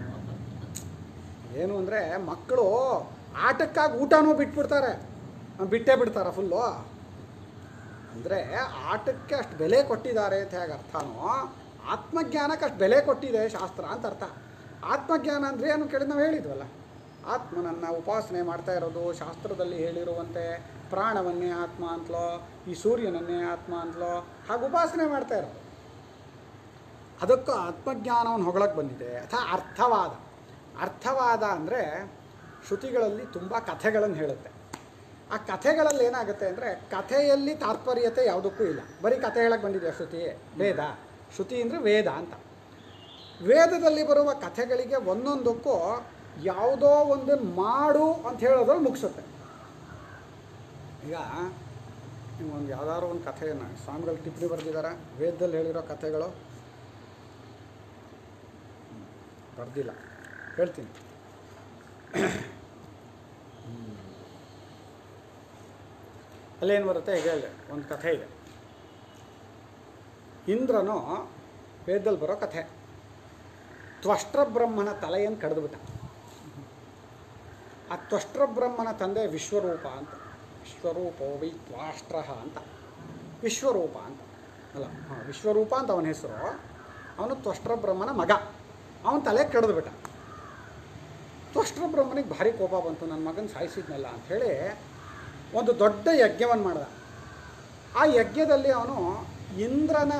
ಏನು ಅಂದರೆ ಮಕ್ಕಳು ಆಟಕ್ಕಾಗಿ ಊಟನೂ ಬಿಟ್ಬಿಡ್ತಾರೆ ಬಿಟ್ಟೇ ಬಿಡ್ತಾರ ಫುಲ್ಲು ಅಂದರೆ ಆಟಕ್ಕೆ ಅಷ್ಟು ಬೆಲೆ ಕೊಟ್ಟಿದ್ದಾರೆ ಅಂತ ಹೇಗೆ ಅರ್ಥನೋ ಆತ್ಮಜ್ಞಾನಕ್ಕೆ ಅಷ್ಟು ಬೆಲೆ ಕೊಟ್ಟಿದೆ ಶಾಸ್ತ್ರ ಅಂತ ಅರ್ಥ ಆತ್ಮಜ್ಞಾನ ಅಂದರೆ ಏನು ಕೇಳಿದ್ ನಾವು ಹೇಳಿದ್ವಲ್ಲ ಆತ್ಮನನ್ನು ಉಪಾಸನೆ ಮಾಡ್ತಾ ಇರೋದು ಶಾಸ್ತ್ರದಲ್ಲಿ ಹೇಳಿರುವಂತೆ ಪ್ರಾಣವನ್ನೇ ಆತ್ಮ ಅಂತಲೋ ಈ ಸೂರ್ಯನನ್ನೇ ಆತ್ಮ ಅಂತಲೋ ಹಾಗೆ ಉಪಾಸನೆ ಮಾಡ್ತಾ ಇರೋದು ಅದಕ್ಕೂ ಆತ್ಮಜ್ಞಾನವನ್ನು ಹೊಗಳಕ್ಕೆ ಬಂದಿದೆ ಅಥವಾ ಅರ್ಥವಾದ ಅರ್ಥವಾದ ಅಂದರೆ ಶ್ರುತಿಗಳಲ್ಲಿ ತುಂಬ ಕಥೆಗಳನ್ನು ಹೇಳುತ್ತೆ ಆ ಕಥೆಗಳಲ್ಲಿ ಏನಾಗುತ್ತೆ ಅಂದರೆ ಕಥೆಯಲ್ಲಿ ತಾತ್ಪರ್ಯತೆ ಯಾವುದಕ್ಕೂ ಇಲ್ಲ ಬರೀ ಕಥೆ ಹೇಳಕ್ಕೆ ಬಂದಿದೆ ಶ್ರುತಿ ವೇದ ಶ್ರುತಿ ಅಂದರೆ ವೇದ ಅಂತ ವೇದದಲ್ಲಿ ಬರುವ ಕಥೆಗಳಿಗೆ ಒಂದೊಂದಕ್ಕೂ ಯಾವುದೋ ಒಂದು ಮಾಡು ಅಂತ ಹೇಳೋದ್ರಲ್ಲಿ ಮುಗಿಸುತ್ತೆ ಈಗ ನೀವು ಒಂದು ಯಾವ್ದಾದ್ರು ಒಂದು ಕಥೆಯನ್ನು ಸ್ವಾಮಿಗಳು ಟಿಪ್ಪಣಿ ಬರೆದಿದ್ದಾರೆ ವೇದದಲ್ಲಿ ಹೇಳಿರೋ ಕಥೆಗಳು ಬರ್ದಿಲ್ಲ ಹೇಳ್ತೀನಿ ಅಲ್ಲೇನು ಬರುತ್ತೆ ಈಗ ಹೇಳಿ ಒಂದು ಕಥೆ ಇದೆ ಇಂದ್ರನು ವೇದದಲ್ಲಿ ಬರೋ ಕಥೆ ತ್ವಷ್ಟ್ರ ಬ್ರಹ್ಮನ ತಲೆಯನ್ನು ಕಡಿದ್ಬಿಟ್ಟ ಆ ತ್ವಷ್ಟ್ರ ಬ್ರಹ್ಮನ ತಂದೆ ವಿಶ್ವರೂಪ ಅಂತ ವಿಶ್ವರೂಪೋ ವೈ ತ್ವಾಷ್ಟ್ರ ಅಂತ ವಿಶ್ವರೂಪ ಅಂತ ಅಲ್ಲ ಹಾಂ ವಿಶ್ವರೂಪ ಅಂತ ಅವನ ಹೆಸರು ಅವನು ತ್ವಷ್ಟ್ರ ಬ್ರಹ್ಮನ ಮಗ ಅವನ ತಲೆ ಕೆಡೆದು ಬಿಟ್ಟ ತ್ವಷ್ಟ್ರ ಬ್ರಹ್ಮನಿಗೆ ಭಾರಿ ಕೋಪ ಬಂತು ನನ್ನ ಮಗನ ಸಾಯಿಸಿದ್ನಲ್ಲ ಅಂಥೇಳಿ ಒಂದು ದೊಡ್ಡ ಯಜ್ಞವನ್ನು ಮಾಡ್ದ ಆ ಯಜ್ಞದಲ್ಲಿ ಅವನು ಇಂದ್ರನ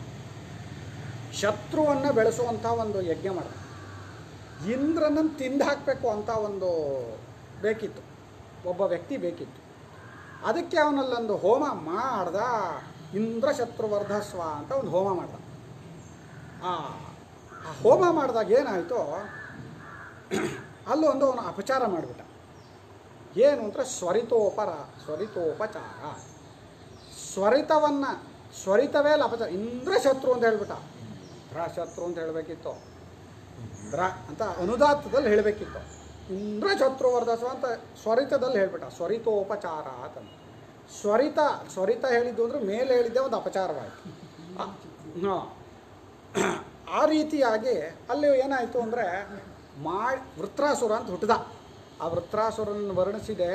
ಶತ್ರುವನ್ನು ಬೆಳೆಸುವಂಥ ಒಂದು ಯಜ್ಞ ಮಾಡ್ದ ಇಂದ್ರನನ್ನು ತಿಂದು ಹಾಕಬೇಕು ಅಂತ ಒಂದು ಬೇಕಿತ್ತು ಒಬ್ಬ ವ್ಯಕ್ತಿ ಬೇಕಿತ್ತು ಅದಕ್ಕೆ ಅವನಲ್ಲೊಂದು ಹೋಮ ಮಾಡ್ದ ಇಂದ್ರ ಶತ್ರುವರ್ಧಸ್ವ ಅಂತ ಒಂದು ಹೋಮ ಮಾಡ್ದ ಆ ಆ ಹೋಮ ಮಾಡಿದಾಗ ಏನಾಯಿತು ಅಲ್ಲೊಂದು ಅವನು ಅಪಚಾರ ಮಾಡಿಬಿಟ್ಟ ಏನು ಅಂದರೆ ಸ್ವರಿತೋಪರ ಸ್ವರಿತೋಪಚಾರ ಸ್ವರಿತವನ್ನು ಸ್ವರಿತವೇ ಅಲ್ಲ ಅಪಚಾರ ಇಂದ್ರ ಶತ್ರು ಅಂತ ಹೇಳ್ಬಿಟ್ಟ ಇಂದ್ರ ಶತ್ರು ಅಂತ ಹೇಳಬೇಕಿತ್ತು ಇಂದ್ರ ಅಂತ ಅನುದಾತ್ತದಲ್ಲಿ ಹೇಳಬೇಕಿತ್ತು ಇಂದ್ರ ಶತ್ರು ವರ್ಧಸ್ವ ಅಂತ ಸ್ವರಿತದಲ್ಲಿ ಹೇಳ್ಬಿಟ್ಟ ಸ್ವರಿತೋಪಚಾರ ಅಂತ ಸ್ವರಿತ ಸ್ವರಿತ ಹೇಳಿದ್ದು ಅಂದರೆ ಮೇಲೆ ಹೇಳಿದ್ದೆ ಒಂದು ಅಪಚಾರವಾಯಿತು ಹಾಂ ಆ ರೀತಿಯಾಗಿ ಅಲ್ಲಿ ಏನಾಯಿತು ಅಂದರೆ ಮಾಡಿ ವೃತ್ರಾಸುರ ಅಂತ ಹುಟ್ಟಿದ ಆ ವೃತ್ರಾಸುರನ ವರ್ಣಿಸಿದೆ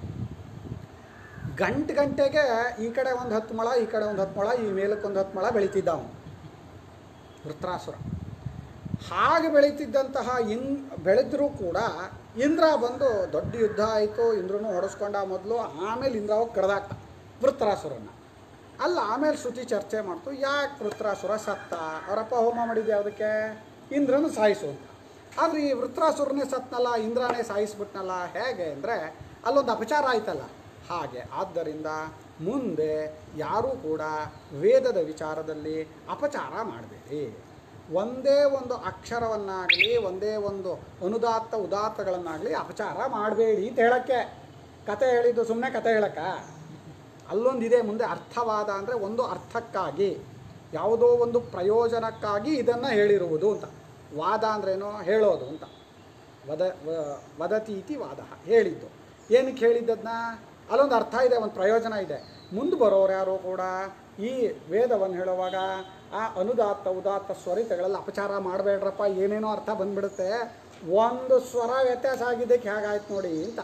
ಗಂಟೆ ಗಂಟೆಗೆ ಈ ಕಡೆ ಒಂದು ಹತ್ತು ಮೊಳ ಈ ಕಡೆ ಒಂದು ಹತ್ತು ಮೊಳ ಈ ಮೇಲಕ್ಕೆ ಒಂದು ಹತ್ತು ಮೊಳ ಬೆಳೀತಿದ್ದ ಅವನು ವೃತ್ರಾಸುರ ಹಾಗೆ ಬೆಳೀತಿದ್ದಂತಹ ಇನ್ ಬೆಳೆದರೂ ಕೂಡ ಇಂದ್ರ ಬಂದು ದೊಡ್ಡ ಯುದ್ಧ ಆಯಿತು ಇಂದ್ರನು ಹೊಡೆಸ್ಕೊಂಡ ಮೊದಲು ಆಮೇಲೆ ಇಂದ್ರ ಹೋಗಿ ಕರೆದಾಕ್ತ ವೃತ್ರಾಸುರನ್ನ ಅಲ್ಲ ಆಮೇಲೆ ಶ್ರುತಿ ಚರ್ಚೆ ಮಾಡ್ತು ಯಾಕೆ ವೃತ್ರಾಸುರ ಸತ್ತ ಅವರಪ್ಪ ಹೋಮ ಮಾಡಿದ್ದು ಯಾವುದಕ್ಕೆ ಇಂದ್ರನ ಸಾಯಿಸು ಅಂತ ಆದರೆ ಈ ವೃತ್ರಾಸುರನೇ ಸತ್ನಲ್ಲ ಇಂದ್ರನೇ ಸಾಯಿಸ್ಬಿಟ್ನಲ್ಲ ಹೇಗೆ ಅಂದರೆ ಅಲ್ಲೊಂದು ಅಪಚಾರ ಆಯ್ತಲ್ಲ ಹಾಗೆ ಆದ್ದರಿಂದ ಮುಂದೆ ಯಾರೂ ಕೂಡ ವೇದದ ವಿಚಾರದಲ್ಲಿ ಅಪಚಾರ ಮಾಡಬೇಡಿ ಒಂದೇ ಒಂದು ಅಕ್ಷರವನ್ನಾಗಲಿ ಒಂದೇ ಒಂದು ಅನುದಾತ್ತ ಉದಾತ್ತಗಳನ್ನಾಗಲಿ ಅಪಚಾರ ಮಾಡಬೇಡಿ ಅಂತ ಹೇಳೋಕ್ಕೆ ಕತೆ ಹೇಳಿದ್ದು ಸುಮ್ಮನೆ ಕತೆ ಹೇಳಕ್ಕ ಅಲ್ಲೊಂದಿದೆ ಮುಂದೆ ಅರ್ಥವಾದ ಅಂದರೆ ಒಂದು ಅರ್ಥಕ್ಕಾಗಿ ಯಾವುದೋ ಒಂದು ಪ್ರಯೋಜನಕ್ಕಾಗಿ ಇದನ್ನು ಹೇಳಿರುವುದು ಅಂತ ವಾದ ಅಂದ್ರೇನು ಹೇಳೋದು ಅಂತ ವದ ವ- ವದತೀತಿ ವಾದ ಹೇಳಿದ್ದು ಏನಕ್ಕೆ ಹೇಳಿದ್ದದನ್ನ ಅಲ್ಲೊಂದು ಅರ್ಥ ಇದೆ ಒಂದು ಪ್ರಯೋಜನ ಇದೆ ಮುಂದೆ ಬರೋರು ಯಾರು ಕೂಡ ಈ ವೇದವನ್ನು ಹೇಳುವಾಗ ಆ ಅನುದಾತ್ತ ಉದಾತ್ತ ಸ್ವರಿತಗಳೆಲ್ಲ ಅಪಚಾರ ಮಾಡಬೇಡ್ರಪ್ಪ ಏನೇನೋ ಅರ್ಥ ಬಂದ್ಬಿಡುತ್ತೆ ಒಂದು ಸ್ವರ ವ್ಯತ್ಯಾಸ ಆಗಿದ್ದಕ್ಕೆ ಹೇಗಾಯ್ತು ನೋಡಿ ಅಂತ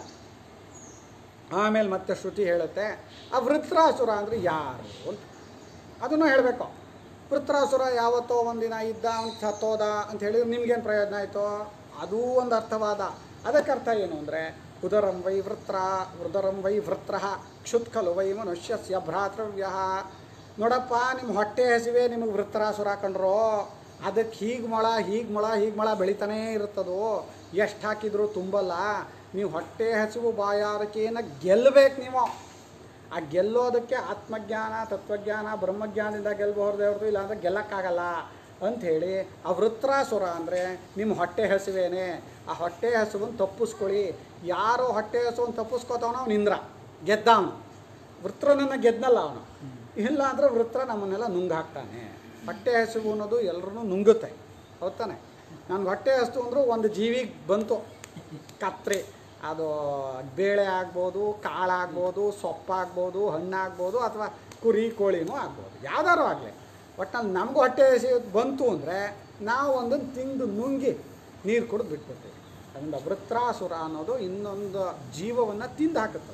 ಆಮೇಲೆ ಮತ್ತೆ ಶ್ರುತಿ ಹೇಳುತ್ತೆ ಆ ವೃತ್ರಾಸುರ ಅಂದರೆ ಯಾರು ಅಂತ ಅದನ್ನು ಹೇಳಬೇಕು ವೃತ್ರಾಸುರ ಯಾವತ್ತೋ ಒಂದಿನ ಇದ್ದ ಅವ್ನು ಸತ್ತೋದ ಅಂತ ಹೇಳಿದ್ರೆ ನಿಮ್ಗೇನು ಪ್ರಯೋಜನ ಆಯಿತು ಅದೂ ಒಂದು ಅರ್ಥವಾದ ಅದಕ್ಕೆ ಅರ್ಥ ಏನು ಅಂದರೆ ಉದರಂ ವೈ ವೃತ್ರ ಉದರಂ ವೈ ವೃತ್ರ ಕ್ಷುತ್ಕಲು ವೈ ಮನುಷ್ಯಸ್ಯ ಭ್ರಾತೃವ್ಯ ನೋಡಪ್ಪ ನಿಮ್ಮ ಹೊಟ್ಟೆ ಹಸಿವೆ ನಿಮಗೆ ವೃತ್ರಾಸುರ ಕಂಡ್ರೋ ಅದಕ್ಕೆ ಹೀಗೆ ಮೊಳ ಹೀಗೆ ಮೊಳ ಹೀಗೆ ಮೊಳ ಬೆಳಿತಾನೇ ಇರುತ್ತದು ಎಷ್ಟು ಹಾಕಿದರೂ ತುಂಬಲ್ಲ ನೀವು ಹೊಟ್ಟೆ ಹಸಿವು ಬಾಯಾರಿಕೆಯನ್ನು ಗೆಲ್ಲಬೇಕು ನೀವು ಆ ಗೆಲ್ಲೋದಕ್ಕೆ ಆತ್ಮಜ್ಞಾನ ತತ್ವಜ್ಞಾನ ಬ್ರಹ್ಮಜ್ಞಾನದಿಂದ ಗೆಲ್ಲಬಹುದೇ ಹೊರತು ಇಲ್ಲಾಂದ್ರೆ ಗೆಲ್ಲಕ್ಕಾಗಲ್ಲ ಅಂಥೇಳಿ ಆ ವೃತ್ರಾಸುರ ಅಂದರೆ ನಿಮ್ಮ ಹೊಟ್ಟೆ ಹಸಿವೇನೆ ಆ ಹೊಟ್ಟೆ ಹಸುವನ್ನು ತಪ್ಪಿಸ್ಕೊಳ್ಳಿ ಯಾರು ಹೊಟ್ಟೆ ಹಸುವನ್ನು ತಪ್ಪಿಸ್ಕೋತಾವನೋ ಅವ್ನು ಇಂದ್ರ ಗೆದ್ದ ಅವನು ವೃತ್ರನನ್ನು ಗೆದ್ನಲ್ಲ ಅವನು ಇಲ್ಲ ಅಂದರೆ ವೃತ್ರ ನಮ್ಮನ್ನೆಲ್ಲ ನುಂಗ್ ಹಾಕ್ತಾನೆ ಹೊಟ್ಟೆ ಹಸಿವು ಅನ್ನೋದು ಎಲ್ಲರೂ ನುಂಗುತ್ತೆ ಹೌದಾನೆ ನನಗೆ ಹೊಟ್ಟೆ ಹಸ್ತು ಅಂದರೂ ಒಂದು ಜೀವಿಗೆ ಬಂತು ಕತ್ರಿ ಅದು ಬೇಳೆ ಆಗ್ಬೋದು ಕಾಳಾಗ್ಬೋದು ಸೊಪ್ಪಾಗ್ಬೋದು ಹಣ್ಣಾಗ್ಬೋದು ಅಥವಾ ಕುರಿ ಕೋಳಿನೂ ಆಗ್ಬೋದು ಯಾವ್ದಾದ್ರು ಆಗಲಿ ಒಟ್ಟಿನಲ್ಲಿ ನಮಗೂ ಹೊಟ್ಟೆ ಹಸಿ ಬಂತು ಅಂದರೆ ನಾವು ಒಂದನ್ನು ತಿಂದು ನುಂಗಿ ನೀರು ಕುಡಿದು ಬಿಟ್ಬಿಡ್ತೀವಿ ಅದರಿಂದ ವೃತ್ರಾಸುರ ಅನ್ನೋದು ಇನ್ನೊಂದು ಜೀವವನ್ನು ತಿಂದು ಹಾಕುತ್ತದೆ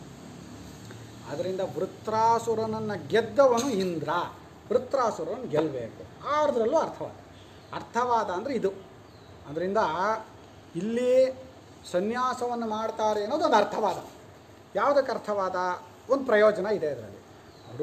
ಅದರಿಂದ ವೃತ್ರಾಸುರನನ್ನು ಗೆದ್ದವನು ಇಂದ್ರ ವೃತ್ರಾಸುರನ ಗೆಲ್ಲಬೇಕು ಆದ್ರಲ್ಲೂ ಅರ್ಥವಾದ ಅರ್ಥವಾದ ಅಂದರೆ ಇದು ಅದರಿಂದ ಇಲ್ಲಿ ಸನ್ಯಾಸವನ್ನು ಮಾಡ್ತಾರೆ ಅನ್ನೋದು ಒಂದು ಅರ್ಥವಾದ ಯಾವುದಕ್ಕೆ ಅರ್ಥವಾದ ಒಂದು ಪ್ರಯೋಜನ ಇದೆ ಇದರಲ್ಲಿ ಅವರು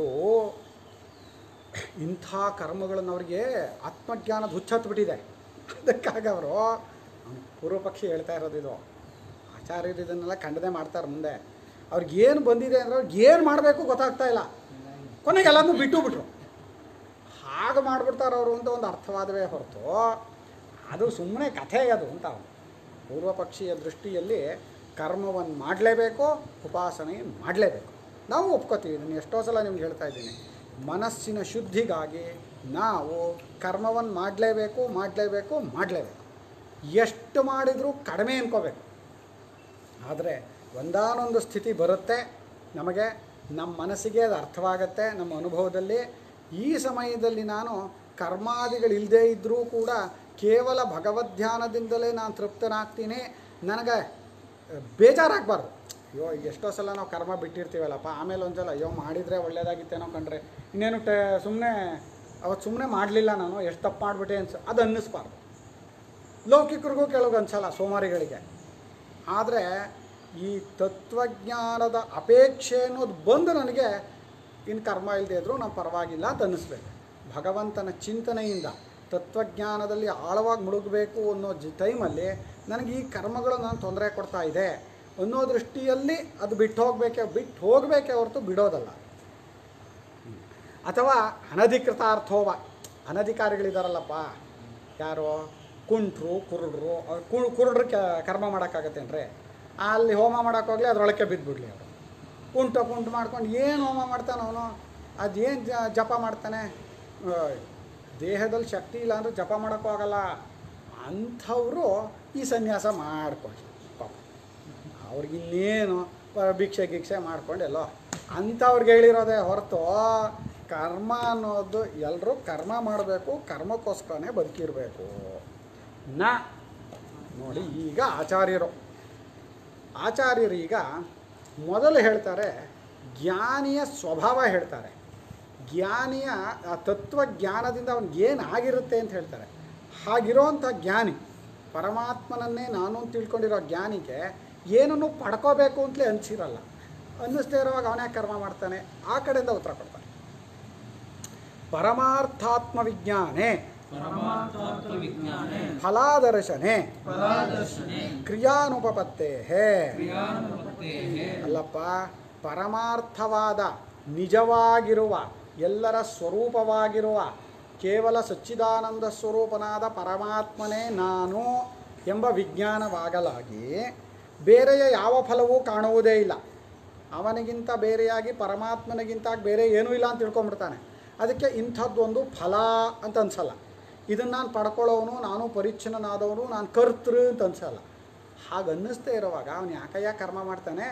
ಇಂಥ ಕರ್ಮಗಳನ್ನು ಅವರಿಗೆ ಆತ್ಮಜ್ಞಾನದ ಹುಚ್ಚತ್ಬಿಟ್ಟಿದೆ ಅದಕ್ಕಾಗಿ ಅವರು ಪೂರ್ವ ಪಕ್ಷಿ ಹೇಳ್ತಾ ಇರೋದು ಇದು ಆಚಾರ್ಯರು ಇದನ್ನೆಲ್ಲ ಖಂಡನೆ ಮಾಡ್ತಾರೆ ಮುಂದೆ ಅವ್ರಿಗೆ ಏನು ಬಂದಿದೆ ಅಂದರೆ ಅವ್ರಿಗೆ ಏನು ಮಾಡಬೇಕು ಗೊತ್ತಾಗ್ತಾ ಇಲ್ಲ ಕೊನೆಗೆ ಎಲ್ಲನೂ ಬಿಟ್ಟು ಬಿಟ್ರು ಹಾಗೆ ಮಾಡಿಬಿಡ್ತಾರೆ ಅವರು ಅಂತ ಒಂದು ಅರ್ಥವಾದವೇ ಹೊರತು ಅದು ಸುಮ್ಮನೆ ಕಥೆ ಅದು ಅಂತ ಅವ್ನು. ಪೂರ್ವ ಪಕ್ಷಿಯ ದೃಷ್ಟಿಯಲ್ಲಿ ಕರ್ಮವನ್ನು ಮಾಡಲೇಬೇಕು ಉಪಾಸನೆ ಮಾಡಲೇಬೇಕು ನಾವು ಒಪ್ಕೋತೀವಿ ಇದನ್ನು ಎಷ್ಟೋ ಸಲ ನಿಮ್ಗೆ ಹೇಳ್ತಾ ಇದ್ದೀನಿ ಮನಸ್ಸಿನ ಶುದ್ಧಿಗಾಗಿ ನಾವು ಕರ್ಮವನ್ನು ಮಾಡಲೇಬೇಕು ಮಾಡಲೇಬೇಕು ಮಾಡಲೇಬೇಕು ಎಷ್ಟು ಮಾಡಿದರೂ ಕಡಿಮೆ ಅನ್ಕೋಬೇಕು ಆದರೆ ಒಂದಾನೊಂದು ಸ್ಥಿತಿ ಬರುತ್ತೆ ನಮಗೆ ನಮ್ಮ ಮನಸ್ಸಿಗೆ ಅದು ಅರ್ಥವಾಗತ್ತೆ ನಮ್ಮ ಅನುಭವದಲ್ಲಿ ಈ ಸಮಯದಲ್ಲಿ ನಾನು ಕರ್ಮಾದಿಗಳಿಲ್ಲದೇ ಇದ್ದರೂ ಕೂಡ ಕೇವಲ ಭಗವದ್ಧ್ಯಾನದಿಂದಲೇ ನಾನು ತೃಪ್ತನಾಗ್ತೀನಿ ನನಗೆ ಬೇಜಾರಾಗಬಾರ್ದು ಅಯ್ಯೋ ಈಗ ಎಷ್ಟೋ ಸಲ ನಾವು ಕರ್ಮ ಬಿಟ್ಟಿರ್ತೀವಲ್ಲಪ್ಪ ಆಮೇಲೆ ಒಂದ್ಸಲ ಅಯ್ಯೋ ಮಾಡಿದರೆ ಒಳ್ಳೇದಾಗಿತ್ತೇನೋ ಕಂಡ್ರೆ ಇನ್ನೇನು ಟೆ ಸುಮ್ಮನೆ ಅವತ್ತು ಸುಮ್ಮನೆ ಮಾಡಲಿಲ್ಲ ನಾನು ಎಷ್ಟು ತಪ್ಪು ಮಾಡಿಬಿಟ್ಟೆ ಅನ್ಸ ಅದು ಅನ್ನಿಸ್ಬಾರ್ದು ಲೌಕಿಕರಿಗೂ ಕೆಲವು ಅನ್ಸಲ್ಲ ಸೋಮಾರಿಗಳಿಗೆ ಆದರೆ ಈ ತತ್ವಜ್ಞಾನದ ಅಪೇಕ್ಷೆ ಅನ್ನೋದು ಬಂದು ನನಗೆ ಇನ್ನು ಕರ್ಮ ಇಲ್ಲದೆ ಇದ್ದರೂ ನಾವು ಪರವಾಗಿಲ್ಲ ಅಂತ ಅನ್ನಿಸ್ಬೇಕು ಭಗವಂತನ ಚಿಂತನೆಯಿಂದ ತತ್ವಜ್ಞಾನದಲ್ಲಿ ಆಳವಾಗಿ ಮುಳುಗಬೇಕು ಅನ್ನೋ ಜಿ ಟೈಮಲ್ಲಿ ನನಗೆ ಈ ಕರ್ಮಗಳು ನಾನು ತೊಂದರೆ ಕೊಡ್ತಾ ಇದೆ ಅನ್ನೋ ದೃಷ್ಟಿಯಲ್ಲಿ ಅದು ಬಿಟ್ಟು ಹೋಗಬೇಕೆ ಬಿಟ್ಟು ಹೋಗಬೇಕೆ ಹೊರತು ಬಿಡೋದಲ್ಲ ಅಥವಾ ಅನಧಿಕೃತ ಅರ್ಥೋವ ಅನಧಿಕಾರಿಗಳಿದಾರಲ್ಲಪ್ಪ ಯಾರು ಕುಂಟ್ರು ಕುರುಡ್ರು ಅವ್ರು ಕು ಕುರುಡ್ರು ಕ ಕರ್ಮ ಮಾಡೋಕ್ಕಾಗತ್ತೇನ್ರಿ ಅಲ್ಲಿ ಹೋಮ ಮಾಡೋಕ್ಕೋಗ್ಲಿ ಅದ್ರೊಳಕ್ಕೆ ಬಿದ್ದುಬಿಡ್ಲಿ ಅವರು ಕುಂಟು ಕುಂಟು ಮಾಡ್ಕೊಂಡು ಏನು ಹೋಮ ಮಾಡ್ತಾನೆ ಅವನು ಅದೇನು ಜಪ ಮಾಡ್ತಾನೆ ಆ, ದೇಹದಲ್ಲಿ ಶಕ್ತಿ ಇಲ್ಲ ಅಂದರೆ ಜಪ ಮಾಡೋಕ್ಕೂ ಆಗಲ್ಲ ಅಂಥವರು ಈ ಸನ್ಯಾಸ ಮಾಡ್ಕೊಳ್ಳಿ ಪಾಪ ಅವ್ರಿಗಿನ್ನೇನು ಪ- ಭಿಕ್ಷೆ ಗಿಕ್ಷೆ ಮಾಡ್ಕೊಂಡೆಲ್ಲೋ ಅಂಥವ್ರಿಗೆ ಹೇಳಿರೋದೇ ಹೊರತು ಕರ್ಮ ಅನ್ನೋದು ಎಲ್ಲರೂ ಕರ್ಮ ಮಾಡಬೇಕು ಕರ್ಮಕ್ಕೋಸ್ಕರನೇ ಬದುಕಿರಬೇಕು ನ ನೋಡಿ ಈಗ ಆಚಾರ್ಯರು ಆಚಾರ್ಯರು ಈಗ ಮೊದಲು ಹೇಳ್ತಾರೆ ಜ್ಞಾನಿಯ ಸ್ವಭಾವ ಹೇಳ್ತಾರೆ ಜ್ಞಾನಿಯ ಆ ತತ್ವಜ್ಞಾನದಿಂದ ಅವ್ನಿಗೆ ಏನಾಗಿರುತ್ತೆ ಅಂತ ಹೇಳ್ತಾರೆ ಹಾಗಿರೋವಂಥ ಜ್ಞಾನಿ ಪರಮಾತ್ಮನನ್ನೇ ನಾನು ಅಂತ ತಿಳ್ಕೊಂಡಿರೋ ಜ್ಞಾನಿಗೆ ಏನನ್ನು ಪಡ್ಕೋಬೇಕು ಅಂತಲೇ ಅನಿಸಿರಲ್ಲ ಅನ್ನಿಸ್ದೇ ಇರುವಾಗ ಅವನೇ ಕರ್ಮ ಮಾಡ್ತಾನೆ ಆ ಕಡೆಯಿಂದ ಉತ್ತರ ಕೊಡ್ತಾನೆ ಪರಮಾರ್ಥಾತ್ಮ ವಿಜ್ಞಾನೇ ಪರಮಾತ್ಮ ವಿಜ್ಞಾನೆ ಫಲಾದರ್ಶನೆ ಫಲಾದರ್ಶನೆ ಕ್ರಿಯಾನುಪಪತ್ತೇ ಕ್ರಿಯಾನುಪತ್ತೇಹೇ ಅಲ್ಲಪ್ಪ ಪರಮಾರ್ಥವಾದ ನಿಜವಾಗಿರುವ ಎಲ್ಲರ ಸ್ವರೂಪವಾಗಿರುವ ಕೇವಲ ಸಚ್ಚಿದಾನಂದ ಸ್ವರೂಪನಾದ ಪರಮಾತ್ಮನೇ ನಾನು ಎಂಬ ವಿಜ್ಞಾನವಾಗಲಾಗಿ ಬೇರೆಯ ಯಾವ ಫಲವೂ ಕಾಣುವುದೇ ಇಲ್ಲ ಅವನಿಗಿಂತ ಬೇರೆಯಾಗಿ ಪರಮಾತ್ಮನಿಗಿಂತ ಬೇರೆ ಏನೂ ಇಲ್ಲ ಅಂತ ತಿಳ್ಕೊಂಬಿಡ್ತಾನೆ ಅದಕ್ಕೆ ಇಂಥದ್ದೊಂದು ಫಲ ಅಂತ ಅನ್ಸಲ್ಲ ಇದನ್ನು ನಾನು ಪಡ್ಕೊಳ್ಳೋನು ನಾನು ಪರಿಚ್ಛನ್ನನಾದವನು ನಾನು ಕರ್ತೃ ಅಂತ ಅನ್ಸಲ್ಲ ಹಾಗೆ ಅನ್ನಿಸ್ದೇ ಇರುವಾಗ ಅವನು ಯಾಕಯ್ಯ ಕರ್ಮ ಮಾಡ್ತಾನೆ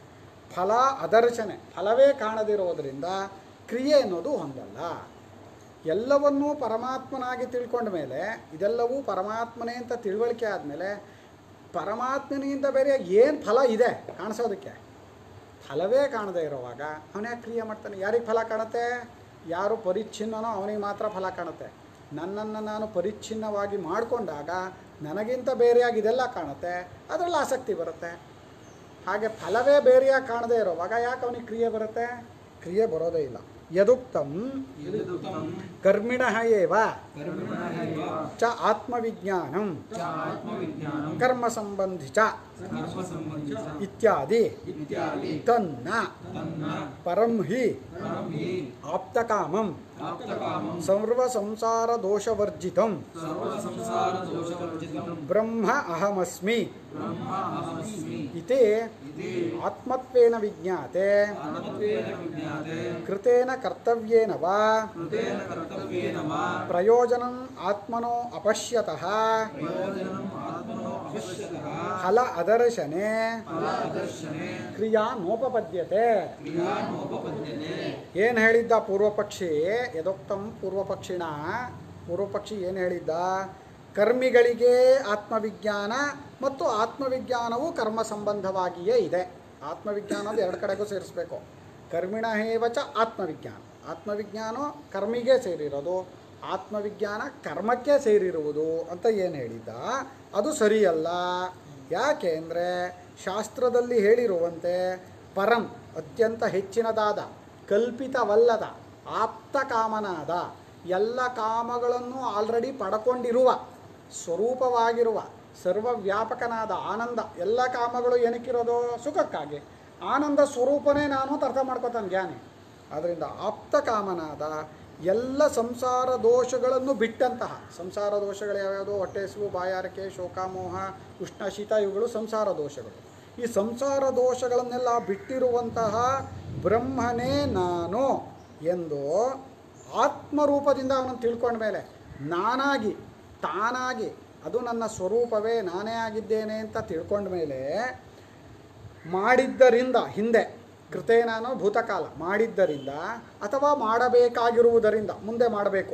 ಫಲ ಅದರ್ಶನೆ ಫಲವೇ ಕಾಣದಿರೋದರಿಂದ ಕ್ರಿಯೆ ಅನ್ನೋದು ಹೊಂದಲ್ಲ ಎಲ್ಲವನ್ನೂ ಪರಮಾತ್ಮನಾಗಿ ತಿಳ್ಕೊಂಡ ಮೇಲೆ ಇದೆಲ್ಲವೂ ಪರಮಾತ್ಮನೇ ಅಂತ ತಿಳುವಳಿಕೆ ಆದಮೇಲೆ ಪರಮಾತ್ಮನಿಗಿಂತ ಬೇರೆ ಏನು ಫಲ ಇದೆ ಕಾಣಿಸೋದಕ್ಕೆ ಫಲವೇ ಕಾಣದೇ ಇರುವಾಗ ಅವನೇ ಕ್ರಿಯೆ ಮಾಡ್ತಾನೆ ಯಾರಿಗೆ ಫಲ ಕಾಣುತ್ತೆ ಯಾರು ಪರಿಚ್ಛಿನ್ನನೋ ಅವನಿಗೆ ಮಾತ್ರ ಫಲ ಕಾಣುತ್ತೆ ನನ್ನನ್ನು ನಾನು ಪರಿಚ್ಛಿನ್ನವಾಗಿ ಮಾಡಿಕೊಂಡಾಗ ನನಗಿಂತ ಬೇರೆಯಾಗಿ ಇದೆಲ್ಲ ಕಾಣುತ್ತೆ ಅದರಲ್ಲಿ ಆಸಕ್ತಿ ಬರುತ್ತೆ ಹಾಗೆ ಫಲವೇ ಬೇರೆಯಾಗಿ ಕಾಣದೇ ಇರೋವಾಗ ಯಾಕೆ ಅವನಿಗೆ ಕ್ರಿಯೆ ಬರುತ್ತೆ ಕ್ರಿಯೆ ಬರೋದೇ ಇಲ್ಲ ಯದುಕ್ತಂ ಯದುಕ್ತಂ ಕರ್ಮಿಣಃ ಏವ ಕರ್ಮಿಣಃ ಇವ ಚ ಆತ್ಮವಿಜ್ಞಾನಂ ಚ ಆತ್ಮವಿಜ್ಞಾನಂ ಕರ್ಮ ಸಂಬಂಧಿ ಚ ಕರ್ಮಸಂಬಂಧಿತ ಇತ್ಯಾದಿ ಇತ್ಯಾದಿ ತನ್ನ ತನ್ನ ಪರಂ ಹಿ ಪರಂ ಹಿ ಆಪ್ತಕಾಮಂ ಆಪ್ತಕಾಮಂ ಸರ್ವ ಸಂಸಾರ ದೋಷವರ್ಜಿತಂ ಸರ್ವಸಂಸಾರದೋಷವರ್ಜಿತಂ ಬ್ರಹ್ಮ ಅಹಮಸ್ಮಿ ಬ್ರಹ್ಮ ಅಹಮಸ್ಮಿ ಇತಿ ಇತಿ ಆತ್ಮತ್ವೇನ ವಿಜ್ಞಾತೆ ಆತ್ಮತ್ವೇನ ವಿಜ್ಞಾತೆ ಕೃತೇನ ಕರ್ತವ್ಯೇನ ವಾ ಕೃತೇನ ಕರ್ತವ್ಯೇನ ವಾ ಪ್ರಯೋಜನಂ ಆತ್ಮನೋ ಅಪಶ್ಯತಃ ಪ್ರಯೋಜನಂ ಆತ್ಮನೋ ಅವಶ್ಯಕಃ ಫಲ ಅದರ್ಶನೆ ಫಲ ಅದರ್ಶನೆ ಕ್ರಿಯಾ ನೋಪಪದ್ಯತೆ ಕ್ರಿಯಾನೋಪಪದ್ಯತೆ ಏನು ಹೇಳಿದ್ದ ಪೂರ್ವಪಕ್ಷಿ ಯದೋಕ್ತಂ ಪೂರ್ವಪಕ್ಷಿಣ ಪೂರ್ವಪಕ್ಷಿ ಏನು ಹೇಳಿದ್ದ ಕರ್ಮಿಗಳಿಗೆ ಆತ್ಮವಿಜ್ಞಾನ ಮತ್ತು ಆತ್ಮವಿಜ್ಞಾನವು ಕರ್ಮ ಸಂಬಂಧವಾಗಿಯೇ ಇದೆ ಆತ್ಮವಿಜ್ಞಾನದ ಎರಡು ಕಡೆಗೂ ಸೇರಿಸ್ಬೇಕು ಕರ್ಮಿಣ ಹೇವಚ ಆತ್ಮವಿಜ್ಞಾನ ಆತ್ಮವಿಜ್ಞಾನ ಕರ್ಮಿಗೆ ಸೇರಿರೋದು ಆತ್ಮವಿಜ್ಞಾನ ಕರ್ಮಕ್ಕೆ ಸೇರಿರುವುದು ಅಂತ ಏನು ಹೇಳಿದ್ದ ಅದು ಸರಿಯಲ್ಲ ಯಾಕೆ ಅಂದರೆ ಶಾಸ್ತ್ರದಲ್ಲಿ ಹೇಳಿರುವಂತೆ ಪರಂ ಅತ್ಯಂತ ಹೆಚ್ಚಿನದಾದ ಕಲ್ಪಿತವಲ್ಲದ ಆಪ್ತ ಕಾಮನಾದ ಎಲ್ಲ ಕಾಮಗಳನ್ನು ಆಲ್ರೆಡಿ ಪಡ್ಕೊಂಡಿರುವ ಸ್ವರೂಪವಾಗಿರುವ ಸರ್ವವ್ಯಾಪಕನಾದ ಆನಂದ ಎಲ್ಲ ಕಾಮಗಳು ಏನಕ್ಕಿರೋದು ಸುಖಕ್ಕಾಗಿ ಆನಂದ ಸ್ವರೂಪನೇ ನಾನು ಅಂತ ಅರ್ಥ ಮಾಡ್ಕೋತಾನೆ ಜ್ಞಾನಿ ಆದ್ದರಿಂದ ಆಪ್ತ ಕಾಮನಾದ ಎಲ್ಲ ಸಂಸಾರ ದೋಷಗಳನ್ನು ಬಿಟ್ಟಂತಹ ಸಂಸಾರ ದೋಷಗಳು ಯಾವ್ಯಾವುದು ಹೊಟ್ಟೆ ಹಸಿವು ಬಾಯಾರಿಕೆ ಶೋಕಾಮೋಹ ಉಷ್ಣ ಶೀತ ಇವುಗಳು ಸಂಸಾರ ದೋಷಗಳು ಈ ಸಂಸಾರ ದೋಷಗಳನ್ನೆಲ್ಲ ಬಿಟ್ಟಿರುವಂತಹ ಬ್ರಹ್ಮನೇ ನಾನು ಎಂದು ಆತ್ಮರೂಪದಿಂದ ಅವನನ್ನು ತಿಳ್ಕೊಂಡ ಮೇಲೆ ನಾನಾಗಿ ತಾನಾಗಿ ಅದು ನನ್ನ ಸ್ವರೂಪವೇ ನಾನೇ ಆಗಿದ್ದೇನೆ ಅಂತ ತಿಳ್ಕೊಂಡ ಮೇಲೆ ಮಾಡಿದ್ದರಿಂದ ಹಿಂದೆ ಕೃತೇನಾನೋ ಭೂತಕಾಲ ಮಾಡಿದ್ದರಿಂದ ಅಥವಾ ಮಾಡಬೇಕಾಗಿರುವುದರಿಂದ ಮುಂದೆ ಮಾಡಬೇಕು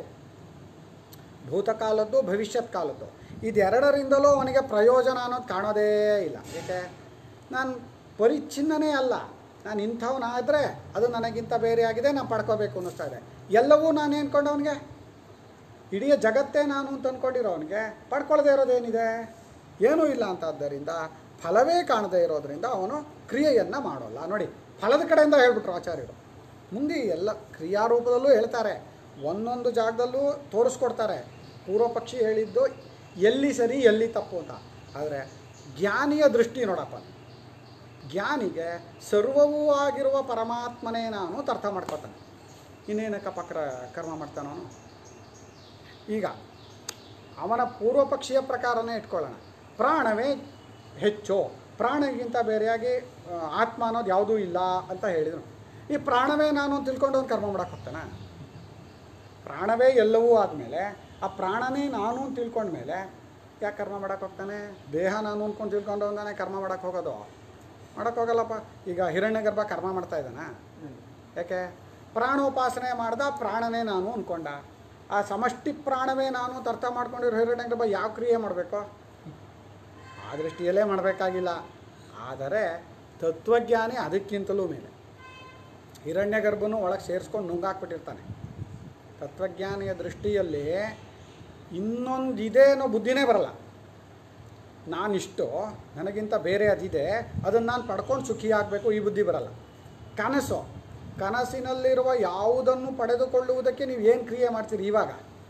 ಭೂತಕಾಲದ್ದು ಭವಿಷ್ಯತ್ ಕಾಲದ್ದು ಇದೆರಡರಿಂದಲೂ ಅವನಿಗೆ ಪ್ರಯೋಜನ ಅನ್ನೋದು ಕಾಣೋದೇ ಇಲ್ಲ ಏಕೆ ನಾನು ಪರಿಚ್ಛಿನ್ನನೇ ಅಲ್ಲ ನಾನು ಇಂಥವನಾದರೆ ಅದು ನನಗಿಂತ ಬೇರೆ ಆಗಿದೆ ನಾನು ಪಡ್ಕೋಬೇಕು ಅನ್ನಿಸ್ತಾ ಇದೆ ಎಲ್ಲವೂ ನಾನು ಅಂದ್ಕೊಂಡವನಿಗೆ ಇಡೀ ಜಗತ್ತೇ ನಾನು ಅಂತ ಅಂದ್ಕೊಂಡಿರೋವನಿಗೆ ಪಡ್ಕೊಳ್ಳದೆ ಇರೋದೇನಿದೆ ಏನೂ ಇಲ್ಲ ಅಂತಾದ್ದರಿಂದ ಫಲವೇ ಕಾಣದೇ ಇರೋದ್ರಿಂದ ಅವನು ಕ್ರಿಯೆಯನ್ನು ಮಾಡೋಲ್ಲ ನೋಡಿ ಫಲದ ಕಡೆಯಿಂದ ಹೇಳ್ಬಿಟ್ರು ಆಚಾರ್ಯರು ಮುಂದೆ ಎಲ್ಲ ಕ್ರಿಯಾರೂಪದಲ್ಲೂ ಹೇಳ್ತಾರೆ ಒಂದೊಂದು ಜಾಗದಲ್ಲೂ ತೋರಿಸ್ಕೊಡ್ತಾರೆ ಪೂರ್ವ ಪಕ್ಷಿ ಹೇಳಿದ್ದು ಎಲ್ಲಿ ಸರಿ ಎಲ್ಲಿ ತಪ್ಪು ಅಂತ ಆದರೆ ಜ್ಞಾನಿಯ ದೃಷ್ಟಿ ನೋಡಪ್ಪ ಜ್ಞಾನಿಗೆ ಸರ್ವವೂ ಆಗಿರುವ ಪರಮಾತ್ಮನೇ ನಾನು ಅಂತ ಅರ್ಥ ಮಾಡ್ಕೊತಾನೆ ಇನ್ನೇನಕ್ಕಪ್ಪ ಕ್ರ ಕರ್ಮ ಮಾಡ್ತಾನ ಅವನು ಈಗ ಅವನ ಪೂರ್ವ ಪಕ್ಷಿಯ ಪ್ರಕಾರನೇ ಇಟ್ಕೊಳ್ಳೋಣ ಪ್ರಾಣವೇ ಹೆಚ್ಚು ಪ್ರಾಣಗಿಂತ ಬೇರೆಯಾಗಿ ಆ, ಆತ್ಮ ಅನ್ನೋದು ಯಾವುದೂ ಇಲ್ಲ ಅಂತ ಹೇಳಿದರು ಈ ಪ್ರಾಣವೇ ನಾನು ಅಂತ ತಿಳ್ಕೊಂಡು ಅವ್ನು ಕರ್ಮ ಮಾಡಕ್ಕೆ ಹೋಗ್ತಾನೆ ಪ್ರಾಣವೇ ಎಲ್ಲವೂ ಆದಮೇಲೆ ಆ ಪ್ರಾಣನೇ ನಾನು ಅಂತ ತಿಳ್ಕೊಂಡ್ಮೇಲೆ ಯಾಕೆ ಕರ್ಮ ಮಾಡಕ್ಕೆ ಹೋಗ್ತಾನೆ ದೇಹ ನಾನು ಅಂದ್ಕೊಂಡು ತಿಳ್ಕೊಂಡು ಅವನೇ ಕರ್ಮ ಮಾಡಕ್ಕೆ ಹೋಗೋದು ಮಾಡಕ್ಕೆ ಹೋಗಲ್ಲಪ್ಪ ಈಗ ಹಿರಣ್ಯ ಗರ್ಭ ಕರ್ಮ ಮಾಡ್ತಾ ಇದ್ದಾನ ಯಾಕೆ ಪ್ರಾಣೋಪಾಸನೆ ಮಾಡ್ದ ಪ್ರಾಣನೇ ನಾನು ಅಂದ್ಕೊಂಡ ಆ ಸಮಷ್ಟಿ ಪ್ರಾಣವೇ ನಾನು ಅಂತ ಅರ್ಥ ಮಾಡ್ಕೊಂಡಿರೋ ಹಿರಣ್ಯ ಗರ್ಭ ಯಾವ ಕ್ರಿಯೆ ಮಾಡಬೇಕು ಆ ದೃಷ್ಟಿಯಲ್ಲೇ ಮಾಡಬೇಕಾಗಿಲ್ಲ ಆದರೆ ತತ್ವಜ್ಞಾನಿ ಅದಕ್ಕಿಂತಲೂ ಮೇಲೆ ಹಿರಣ್ಯ ಗರ್ಭನೂ ಒಳಗೆ ಸೇರಿಸ್ಕೊಂಡು ನುಂಗಾಕ್ಬಿಟ್ಟಿರ್ತಾನೆ ತತ್ವಜ್ಞಾನಿಯ ದೃಷ್ಟಿಯಲ್ಲಿ ಇನ್ನೊಂದಿದೆ ಅನ್ನೋ ಬುದ್ಧಿನೇ ಬರಲ್ಲ ನಾನಿಷ್ಟು ನನಗಿಂತ ಬೇರೆ ಅದಿದೆ ಅದನ್ನು ನಾನು ಪಡ್ಕೊಂಡು ಸುಖಿ ಆಗಬೇಕು ಈ ಬುದ್ಧಿ ಬರಲ್ಲ ಕನಸು ಕನಸಿನಲ್ಲಿರುವ ಯಾವುದನ್ನು ಪಡೆದುಕೊಳ್ಳುವುದಕ್ಕೆ ನೀವು ಏನು ಕ್ರಿಯೆ ಮಾಡ್ತೀರಿ ಇವಾಗ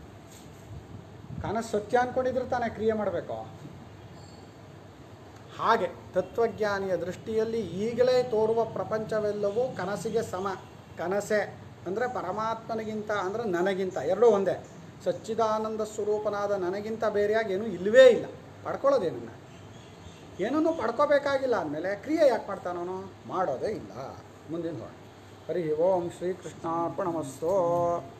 ಕನಸು ಸತ್ಯ ಅಂದ್ಕೊಂಡಿದ್ರೆ ತಾನೇ ಕ್ರಿಯೆ ಮಾಡಬೇಕು ಹಾಗೆ ತತ್ವಜ್ಞಾನಿಯ ದೃಷ್ಟಿಯಲ್ಲಿ ಈಗಲೇ ತೋರುವ ಪ್ರಪಂಚವೆಲ್ಲವೂ ಕನಸಿಗೆ ಸಮ ಕನಸೆ ಅಂದರೆ ಪರಮಾತ್ಮನಿಗಿಂತ ಅಂದರೆ ನನಗಿಂತ ಎರಡೂ ಒಂದೇ ಸಚ್ಚಿದಾನಂದ ಸ್ವರೂಪನಾದ ನನಗಿಂತ ಬೇರೆಯಾಗಿ ಏನೂ ಇಲ್ಲವೇ ಇಲ್ಲ ಪಡ್ಕೊಳ್ಳೋದೇನನ್ನ ಏನನ್ನೂ ಪಡ್ಕೋಬೇಕಾಗಿಲ್ಲ ಅಂದಮೇಲೆ ಕ್ರಿಯೆ ಯಾಕೆ ಮಾಡ್ತಾನವನು ಮಾಡೋದೇ ಇಲ್ಲ ಮುಂದಿನ ನೋಡಿ ಹರಿ ಓಂ ಶ್ರೀಕೃಷ್ಣಾರ್ಪಣಮಸ್ತು